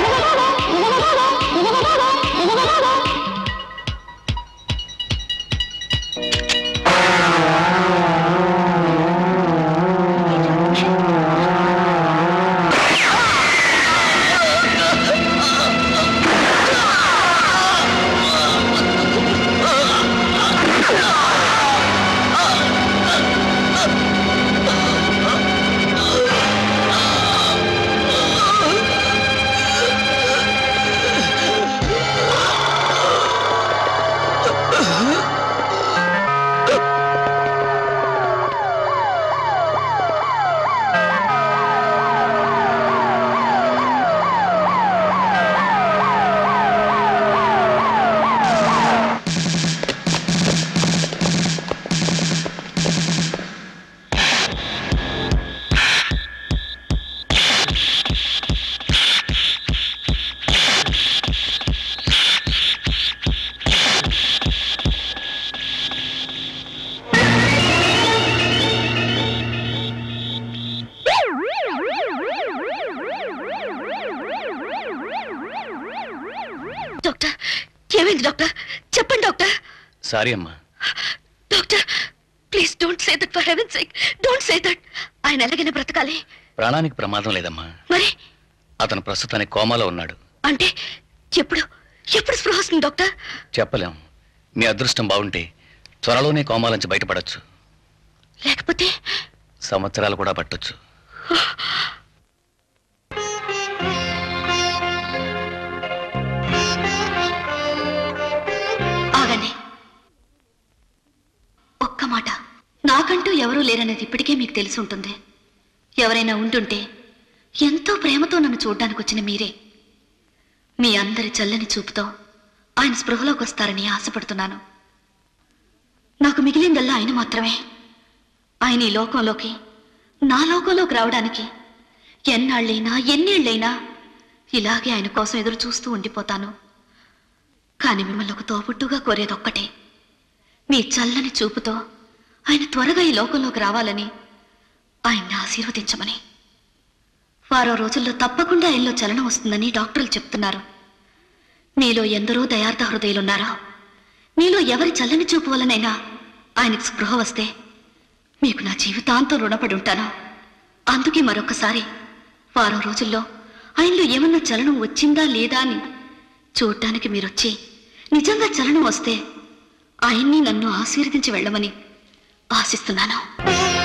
Doctor ఏమైంది డాక్టర్ చెప్పండి డాక్టర్ సారీ అమ్మా doctor please don't say that for heaven sake don't say that ఆయన ఎలాగైనా బ్రతకాలి ప్రాణానికి ప్రమాదం లేదమ్మా మరి అతను ప్రస్తుతానికి కోమాలో ఉన్నాడు అంటే ఎప్పుడు ఎప్పుడు స్పృహ వస్తుంది డాక్టర్ చెప్పలేం మీ అదృష్టం బాగుంటే త్వరలోనే కోమాలోంచి బయటపడొచ్చు లేకపోతే సంవత్సరాలు కూడా పట్టొచ్చు ఆగండి ఒక్క మాట నాకంటూ ఎవరూ లేరనేది ఇప్పటికే మీకు తెలిసి ఉంటుంది ఎవరైనా ఉంటుంటే ఎంతో ప్రేమతో నన్ను చూడ్డానికి వచ్చిన మీరే మీ అందరి చల్లని చూపుతో ఆయన స్పృహలోకి వస్తారని ఆశపడుతున్నాను నాకు మిగిలిందల్లా ఆయన మాత్రమే ఆయన ఈ లోకంలోకి నా లోకంలోకి రావడానికి ఎన్నాళ్ళైనా ఎన్నేళ్ళైనా ఇలాగే ఆయన కోసం ఎదురు చూస్తూ ఉండిపోతాను కానీ మిమ్మల్ని ఒక తోబుట్టుగా కోరేదొక్కటే మీ చల్లని చూపుతో ఆయన త్వరగా ఈ లోకంలోకి రావాలని ఆయన్ని ఆశీర్వదించమని వారో రోజుల్లో తప్పకుండా ఆయనలో చలనం వస్తుందని డాక్టర్లు చెప్తున్నారు మీలో ఎందరో దయార్థ హృదయులున్నారో మీలో ఎవరి చల్లని చూపు వలనైనా ఆయనకు స్పృహ వస్తే మీకు నా జీవితాంతం రుణపడి ఉంటాను అందుకే మరొకసారి వారం రోజుల్లో ఆయనలో ఏమన్నా చలనం వచ్చిందా లేదా అని చూడటానికి మీరొచ్చి నిజంగా చలనం వస్తే ఆయన్ని నన్ను ఆశీర్వదించి వెళ్ళమని ఆశిస్తున్నాను